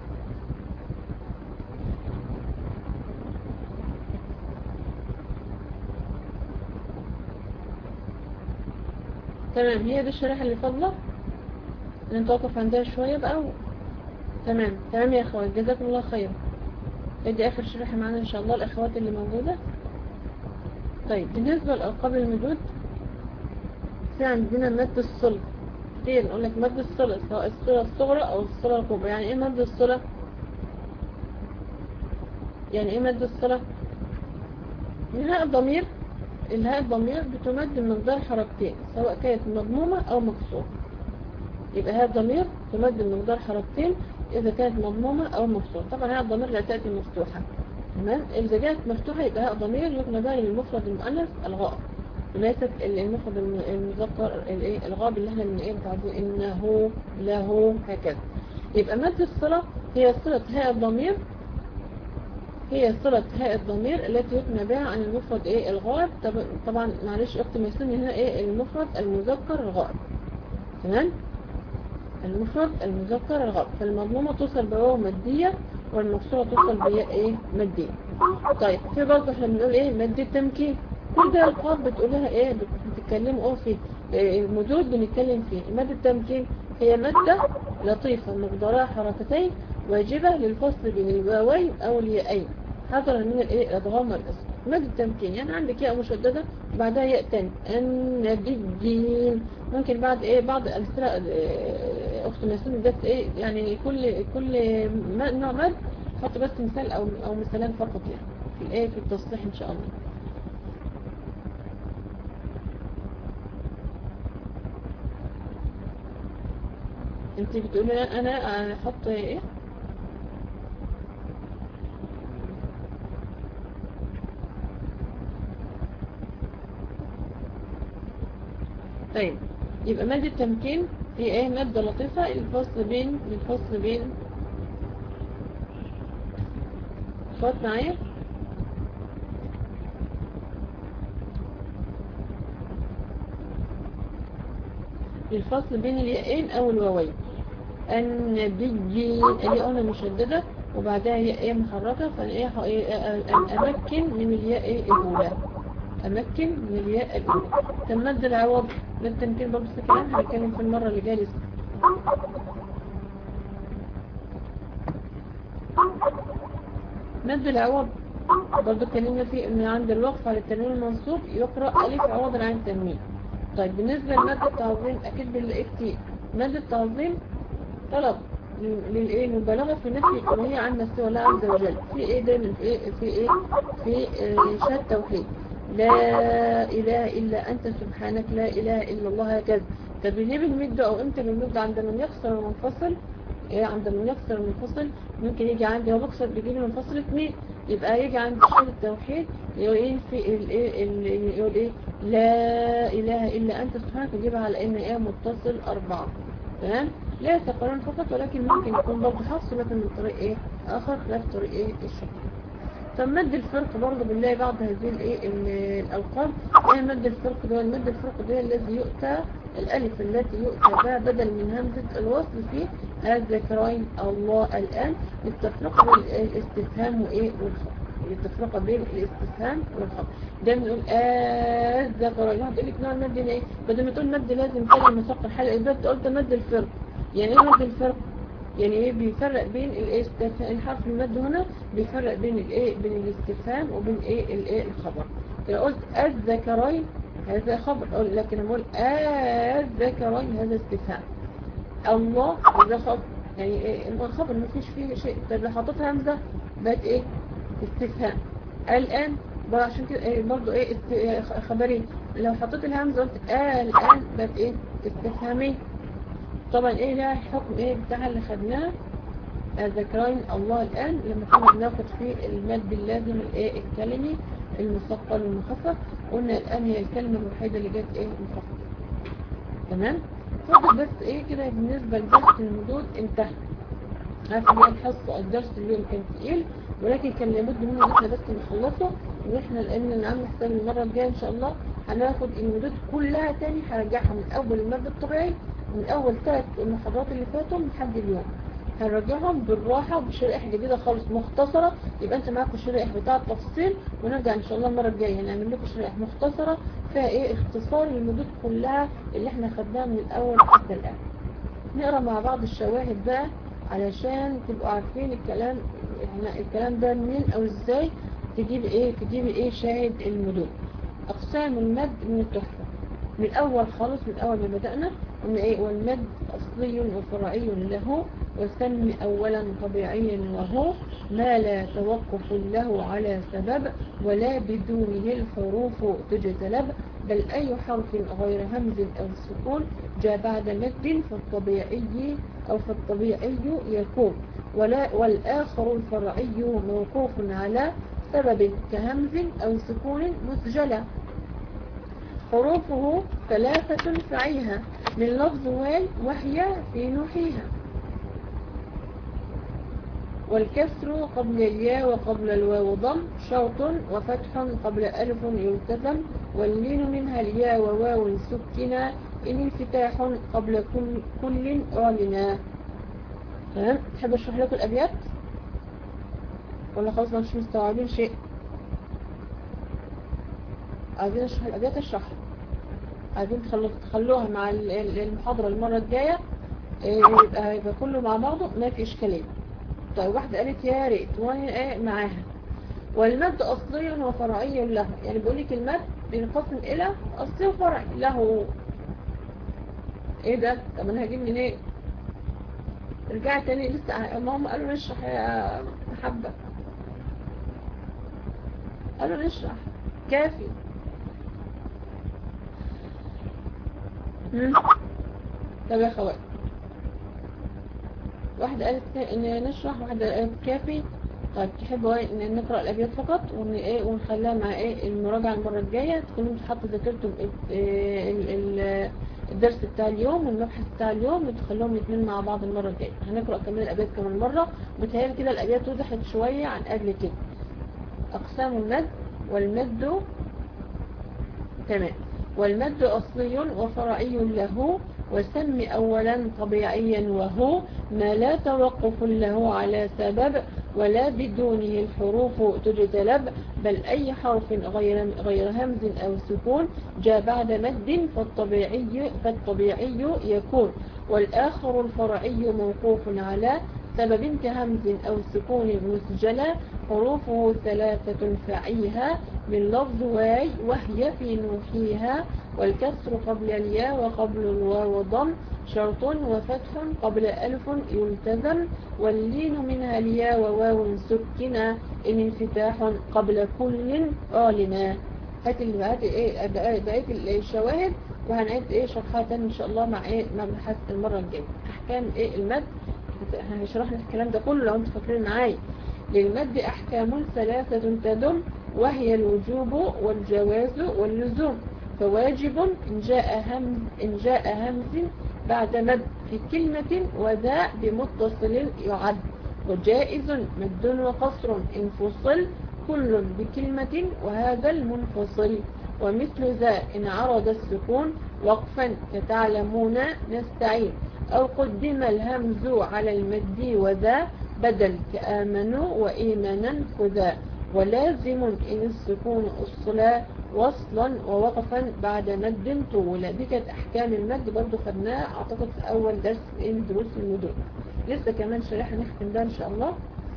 تمام هي دي الشريحة اللي فاضلة نتوقف عندها شوية بقى و... تمام تمام يا اخوات جزاكم الله خيرا ادي اخر شريحة معانا ان شاء الله الاخوات اللي موجودة طيب بالنسبة لألقاب المدود في عندنا مد الصلب كتير نقول لك مد الصلة سواء الصلة الصغرى أو الصلة الكبرى يعني إيه مد الصلة؟ يعني إيه مد الصلة؟ الهاء الضمير الهاء الضمير بتمد بمقدار حركتين سواء كانت مضمومة أو مكسورة يبقى هاء الضمير تمد بمقدار حركتين إذا كانت مضمومة أو مكسورة طبعا هاء الضمير لا تأتي مفتوحة تمام إذا جاءت مفتوحة يبقى هاء ضمير يقنى بها للمفرد المؤنث الغائب وليست المفرد الم- المذكر الايه الغاب اللي احنا من ايه متعودين انه له هكذا يبقى مد الصلة هي صلة هاء الضمير هي صلة هاء الضمير التي يقنى بها عن المفرد ايه الغائب طب- طبعا معلش اخت مسلم هنا ايه المفرد المذكر الغائب تمام المفرد المذكر الغائب فالمضمومة توصل بواو مادية والمكسورة توصل بياء ايه مادية طيب في برضه احنا بنقول ايه مد التمكين كل ده القاب بتقولها ايه بتتكلموا اه في إيه المدود بنتكلم فيه مد التمكين هي مادة لطيفة مقدارها حركتين واجبة للفصل بين الواوين او الياءين حذرا من الايه الادغام والاسم مد التمكين يعني عندك ياء مشددة بعدها ياء تاني النبيين ممكن بعد ايه بعض الامثله آه، اخت مسلم ده ايه يعني كل كل م- نوع مد حط بس مثال او او مثالين فقط يعني في الايه في التصليح ان شاء الله انت بتقولي انا احط ايه طيب يبقى مادة التمكين هي ايه مادة لطيفة الفصل بين الفصل بين اخوات معايا الفصل بين الياءين او الواوين النبي اللي قلنا مشددة وبعدها ياء محركة فانا امكن من الياء الاولى امكن من الياء الاولى طب مد العوض مد التمكين برضه الكلام هنتكلم في المرة اللي جايه مد العوض برضه اتكلمنا فيه ان عند الوقف على التنوين المنصوب يقرأ ألف عوضا عن التنوين طيب بالنسبة لمادة التعظيم أكيد بنلاقيه كتير مادة التعظيم طلب للايه المبالغة في نفي الألوهية عن نفسه الله عز وجل في ايه دايما في ايه في ايه في شهادة التوحيد لا إله إلا أنت سبحانك لا إله إلا الله هكذا طب ليه بنمد أو إمتى بنمد عند من يكسر المنفصل إيه عند من يكسر المنفصل ممكن يجي عندي هو بكسر بيجيب المنفصل اثنين يبقى يجي عند شهادة التوحيد يقول ايه في الايه يقول ايه لا اله الا انت سبحانك يجيبها على ان ايه متصل اربعة تمام لا تقرن فقط ولكن ممكن يكون برضه حفص لكن من طريق ايه اخر خلاف طريق ايه الشكل طب مد الفرق برضه بنلاقي بعض هذه الايه الالقاب ايه مد الفرق ده المد الفرق ده الذي يؤتى الالف التي يؤتى بها بدل من همزة الوصل في الذكرين الله الان للتفرقة بين الاستفهام وايه والخبر للتفرقة بين الاستفهام والخبر ده بنقول الذكرين واحد يقول لك نوع المد ايه بدل ما تقول مد لازم كلمة مسق الحلقة ده قلت مد الفرق يعني ايه مد الفرق يعني ايه بيفرق بين الاستفهام الحرف المد هنا بيفرق بين الايه بين الاستفهام وبين ايه الايه الخبر لو قلت الذكرين هذا خبر لكن اقول الذكرين هذا استفهام الله هذا خبر يعني ايه الخبر ما فيش فيه شيء طيب لو حطيت همزه بقت ايه استفهام الان بقى عشان كده إيه برضه ايه است... خبرين لو حطيت الهمزه قلت آه الان بقت ايه استفهامي طبعا ايه ده الحكم ايه بتاع اللي خدناه ذكرين الله الان لما كنا بناخد فيه المد اللازم الايه الكلمي المثقل والمخفف قلنا الان هي الكلمه الوحيده اللي جت ايه مخفف تمام فاضل بس ايه كده بالنسبه لدرس المدود انتهى عارف ان الحصه الدرس اليوم كان تقيل ولكن كان لابد منه ان احنا بس نخلصه وان احنا لان نعمل حساب المره الجايه ان شاء الله هناخد المدود كلها تاني هرجعها من اول الماده الطبيعي من اول ثلاث المحاضرات اللي فاتوا لحد اليوم هنرجعهم بالراحة بشرائح جديدة خالص مختصرة يبقى انت معاكم الشرائح بتاع التفصيل ونرجع ان شاء الله المرة الجاية هنعمل لكم شرائح مختصرة فيها ايه اختصار للمدود كلها اللي احنا خدناها من الاول حتى الان نقرا مع بعض الشواهد بقى علشان تبقوا عارفين الكلام احنا الكلام ده منين او ازاي تجيب ايه تجيب ايه شاهد المدود اقسام المد من التحفة من الاول خالص من اول ما بدأنا قلنا ايه والمد اصلي وفرعي له وسمي اولا طبيعيا وهو ما لا توقف له على سبب ولا بدونه الحروف تجتلب بل اي حرف غير همز او سكون جاء بعد مد فالطبيعي او فالطبيعي يكون ولا والاخر الفرعي موقوف على سبب كهمز او سكون مسجله حروفه ثلاثة فعيها من لفظ وال وهي في نوحيها والكسر قبل الياء وقبل الواو ضم شرط وفتح قبل ألف يلتزم واللين منها الياء وواو سكنا إن انفتاح قبل كل, كل أعلنا تمام تحب أشرح لكم الأبيات ولا خلاص مش مستوعبين شيء عايزين اشرح الأبيات اشرح عايزين تخلوها مع المحاضرة المرة الجاية يبقى يبقى كله مع بعضه ما في إشكالية طيب واحدة قالت يا ريت وانا ايه معاها والمد أصلي وفرعي له يعني بيقول لك المد بينقسم إلى أصلي وفرعي له ايه ده طب انا هجيب منين ايه رجعت تاني لسه ما هم قالوا نشرح يا محبة قالوا نشرح كافي مم. طب يا خوات واحدة قالت ان نشرح واحدة قالت كافي طيب تحبوا ايه ان نقرأ الابيات فقط ون ايه ونخليها مع ايه المراجعة المرة الجاية تكونوا تحطوا ذاكرتم إيه ال- ال- الدرس بتاع اليوم والمبحث بتاع اليوم وتخلوهم الاثنين مع بعض المرة الجاية هنقرأ كمان الابيات كمان مرة وبتهيألي كده الابيات وضحت شوية عن قبل كده اقسام المد والمد تمام والمد أصلي وفرعي له وسم أولا طبيعيا وهو ما لا توقف له على سبب ولا بدونه الحروف تجتلب بل أي حرف غير, غير همز أو سكون جاء بعد مد فالطبيعي, فالطبيعي يكون والآخر الفرعي موقوف على سبب كهمز أو سكون مسجلة حروفه ثلاثة فعيها من لفظ واي وهي في نوحيها والكسر قبل الياء وقبل الواو ضم شرط وفتح قبل ألف يلتزم واللين منها الياء وواو سكنا إن انفتاح قبل كل آلنا هات ال- هات ايه بقية الشواهد وهنعيد ايه شرحها تاني ان شاء الله مع ايه مع بحث المرة الجاية احكام ايه المد هنشرح لك الكلام ده كله لو انتوا فاكرين معايا للمد احكام ثلاثة تدم وهي الوجوب والجواز واللزوم فواجب إن جاء همز, إن جاء همز بعد مد في كلمة وذا بمتصل يعد وجائز مد وقصر إن فصل كل بكلمة وهذا المنفصل ومثل ذا إن عرض السكون وقفا كتعلمون نستعين أو قدم الهمز على المد وذا بدل كآمنوا وإيمانا خذا ولازم إن السكون أصلا وصلا ووقفا بعد مد طول دي كانت أحكام المد برضو خدناها أعتقد في أول درس من دروس المدن لسه كمان شريحة نختم ده إن شاء الله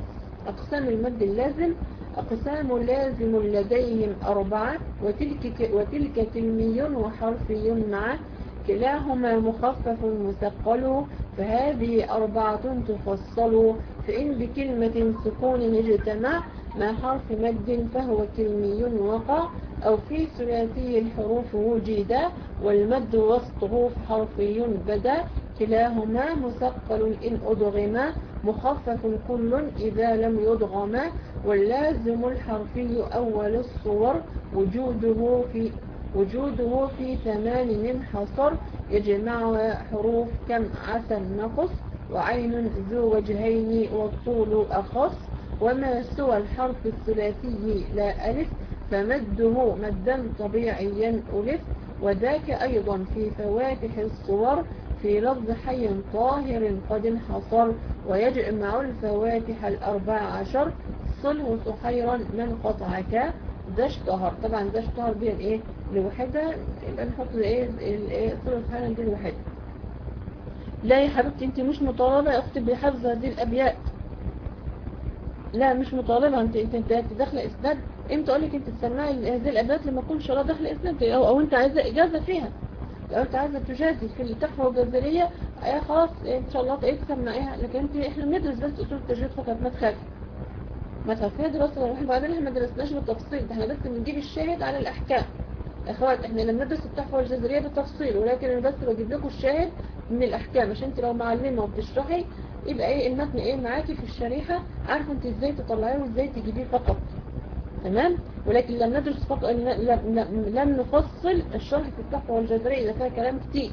أقسام المد اللازم أقسام لازم لديهم أربعة وتلك, وتلك كلمي وحرفي معه كلاهما مخفف مثقل فهذه أربعة تفصل فإن بكلمة سكون اجتمع مع حرف مد فهو كلمي وقع أو في ثلاثي الحروف وجد والمد وسطه حرفي بدا كلاهما مثقل إن أدغما مخفف كل إذا لم يدغما واللازم الحرفي أول الصور وجوده في وجوده في ثمان حصر يجمع حروف كم عسى نقص وعين ذو وجهين والطول أخص وما سوى الحرف الثلاثي لا ألف فمده مدا طبيعيا ألف وذاك أيضا في فواتح الصور في لفظ حي طاهر قد انحصر ويجمع الفواتح الأربع عشر صله صحيرا من قطعك ده اشتهر طبعا ده اشتهر دي ايه لوحدها يبقى نحط ايه الايه صله صحيرا دي لوحدها لا يا حبيبتي انت مش مطالبة يا اختي بحفظ هذه الابيات لا مش مطالبة انت انت انت انت داخله اسناد امتى اقول لك انت تسمعي هذه الابيات لما تكون شرط داخله اسناد او, او انت عايزه اجازه فيها لو انت عايزه تجازي في التحفه والجزريه ايه خلاص ان شاء الله ايه تسمعيها لكن انت احنا بندرس بس اصول التجويد فقط ما تخافي ما تخافي دراسه واحد بعدين احنا ما درسناش بالتفصيل ده احنا بس بنجيب الشاهد على الاحكام يا اخوات احنا لما ندرس التحفه والجزريه بالتفصيل ولكن انا بس بجيب لكم الشاهد من الاحكام عشان انت لو معلمه وبتشرحي يبقى ايه المتن ايه معاكي في الشريحه عارفه انت ازاي تطلعيه وازاي تجيبيه فقط تمام ولكن لم ندرس فقط لم, لم نفصل الشرح في التحفه والجزريه اذا فيها كلام كتير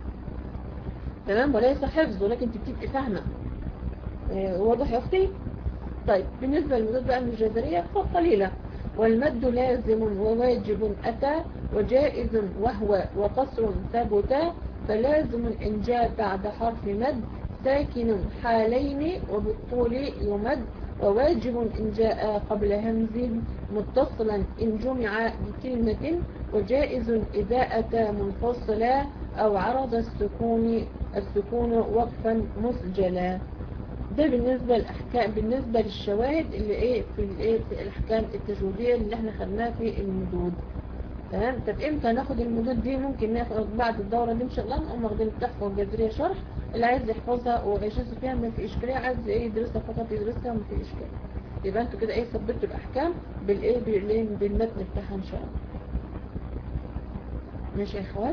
تمام وليس حفظ ولكن انت بتبقي فاهمه اه واضح يا اختي طيب بالنسبه للمدود بقى من الجزريه فقليله والمد لازم وواجب أتى وجائز وهو وقصر ثبتا فلازم إن جاء بعد حرف مد ساكن حالين وبالطول يمد وواجب إن جاء قبل همز متصلا إن جمع بكلمة وجائز إذا أتى منفصلا أو عرض السكون السكون وقفا مسجلا ده بالنسبة للأحكام بالنسبة للشواهد اللي ايه في الايه في الأحكام التجويدية اللي احنا خدناها في المدود تمام طب امتى ناخد المدود دي ممكن ناخد بعد الدورة دي ان شاء الله نقوم واخدين التحفة والجذرية شرح اللي عايز يحفظها ويشوف فيها ما في اشكالية عايز ايه يدرسها فقط يدرسها ما في اشكال يبقى انتوا كده ايه ثبتوا الاحكام بالايه بالايه بالمتن بتاعها ان شاء الله ماشي يا اخوات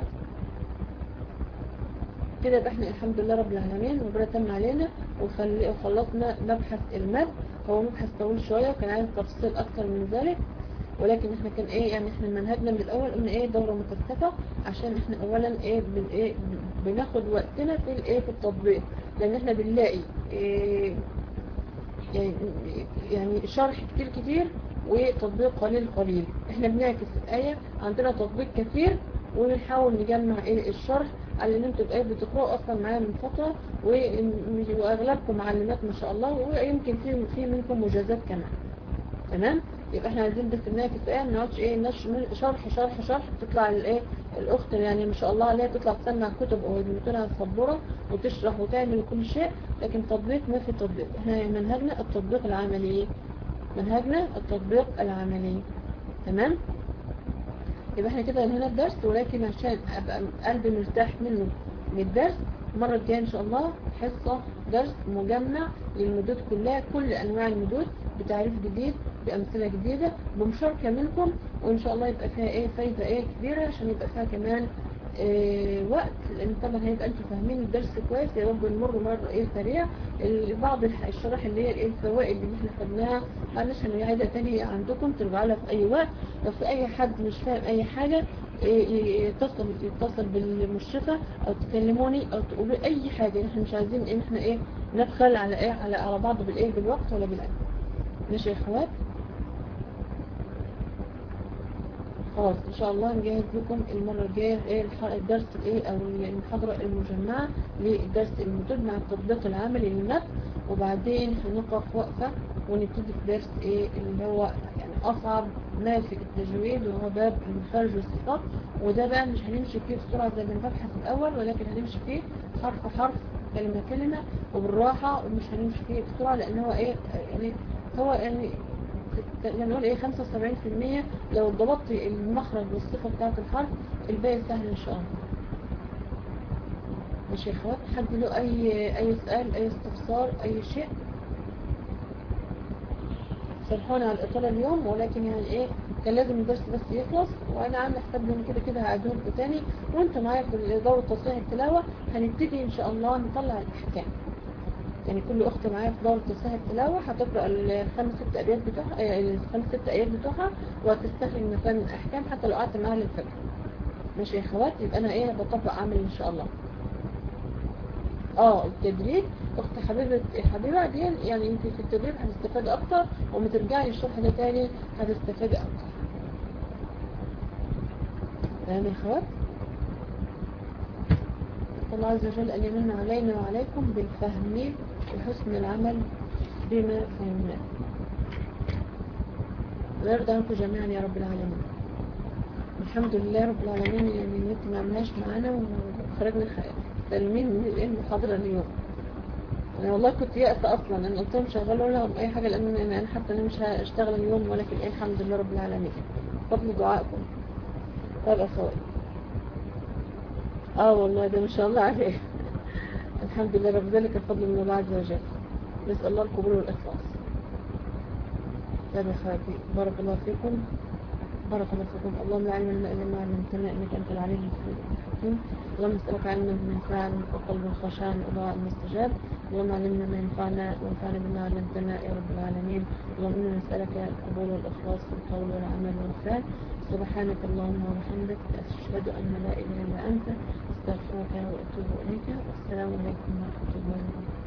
كده يبقى احنا الحمد لله رب العالمين ربنا تم علينا وخلي وخلصنا مبحث المد هو مبحث طويل شوية وكان عايز تفصيل اكتر من ذلك ولكن احنا كان ايه يعني احنا منهجنا من الاول قلنا ايه دورة مكثفة عشان احنا اولا ايه بن ايه بناخد وقتنا في الايه في التطبيق لان احنا بنلاقي إيه يعني يعني شرح كتير كتير وتطبيق قليل قليل احنا بنعكس الآية عندنا تطبيق كثير ونحاول نجمع ايه الشرح على ان انتوا ايه بتقرأوا اصلا معايا من فترة و- واغلبكم معلمات ما شاء الله ويمكن في في منكم مجازات كمان تمام يبقى احنا عايزين بس نعكس ايه ما نقعدش ايه نش شرح شرح شرح تطلع الايه الاخت يعني ما شاء الله عليها تطلع تسمع كتب وتنها صبورة وتشرح وتعمل كل شيء لكن تطبيق ما في تطبيق احنا منهجنا التطبيق العملي منهجنا التطبيق العملي تمام يبقى احنا كده هنا الدرس ولكن عشان ابقى قلبي مرتاح منه من الدرس المرة الجاية ان شاء الله حصة درس مجمع للمدود كلها كل انواع المدود بتعريف جديد بامثلة جديدة بمشاركة منكم وان شاء الله يبقى فيها ايه فايدة ايه كبيرة عشان يبقى فيها كمان إيه وقت لان طبعا هيبقى انتوا فاهمين الدرس كويس يا رب نمر مرة ايه سريع ال- بعض الح- الشرح اللي هي الايه الفوائد اللي احنا خدناها معلش هنعيدها تاني عندكم ترجعوا لها في اي وقت لو في اي حد مش فاهم اي حاجة إيه- إيه- يتصل يتصل بالمشرفة او تكلموني او تقولوا اي حاجة احنا مش عايزين ان احنا ايه ندخل على ايه على على بعض بالايه بالوقت ولا بالعلم ماشي يا اخوات خلاص ان شاء الله نجهز لكم المرة الجاية ايه الح- الدرس الايه او المحاضرة المجمعة للدرس المدود مع التطبيق العملي للمتن وبعدين هنقف وقفة ونبتدي في درس ايه اللي هو يعني اصعب ما في التجويد وهو باب المخارج والصفات وده بقى مش هنمشي فيه بسرعة زي ما المبحث الاول ولكن هنمشي فيه حرف حرف كلمة كلمة وبالراحة ومش هنمشي فيه بسرعة لان هو ايه يعني هو يعني يعني نقول ايه 75% لو ضبطت المخرج والصفة بتاعت الحرف الباقي سهل ان شاء الله ماشي يا اخوات حد له اي اي سؤال اي استفسار اي شيء سامحوني على الاطالة اليوم ولكن يعني ايه كان لازم الدرس بس يخلص وانا عامله حساب ان كده كده هعيدهم لكم تاني وانتوا معايا في دورة تصحيح التلاوة هنبتدي ان شاء الله نطلع الاحكام يعني كل اخت معايا في دورة تصحيح التلاوة هتقرأ الخمس ست ابيات بتوعها آه، الخمس ست ايات بتوعها وهتستخرج مكان الاحكام حتى لو قعدت معاها للفجر ماشي يا اخوات يبقى انا ايه بطبق عمل ان شاء الله اه التدريب اخت حبيبة حبيبة دي يعني انت في التدريب هتستفاد اكتر وما ترجعي الشرح ده تاني هتستفاد اكتر تمام يا اخوات الله عز وجل أن يمن علينا وعليكم بالفهم وحسن العمل بما فهمناه ويرضى عنكم جميعا يا رب العالمين الحمد لله رب العالمين يعني النت ما عملهاش معانا وخرجنا خ- سالمين من الايه المحاضرة اليوم انا والله كنت يأسة اصلا انا قلت لهم شغلوا لهم اي حاجة لان انا أنا حتى انا مش هشتغل اليوم ولكن إيه الحمد لله رب العالمين فضل دعائكم طيب اخواتي اه والله ده ما شاء الله عليه الحمد لله رب ذلك الفضل من الله عز وجل نسأل الله القبول والإخلاص طيب يا اخواتي بارك الله فيكم بارك الله فيكم اللهم لا علم لنا الا ما علمتنا انك انت العليم الحكيم اللهم نسالك علما ينفعنا وقلبا خشعا ودعاء مستجاب اللهم علمنا ما ينفعنا وانفعنا بما علمتنا يا رب العالمين اللهم انا نسالك القبول والاخلاص في القول والعمل والفعل سبحانك اللهم وبحمدك اشهد ان لا اله الا انت استغفرك واتوب اليك والسلام عليكم ورحمه الله وبركاته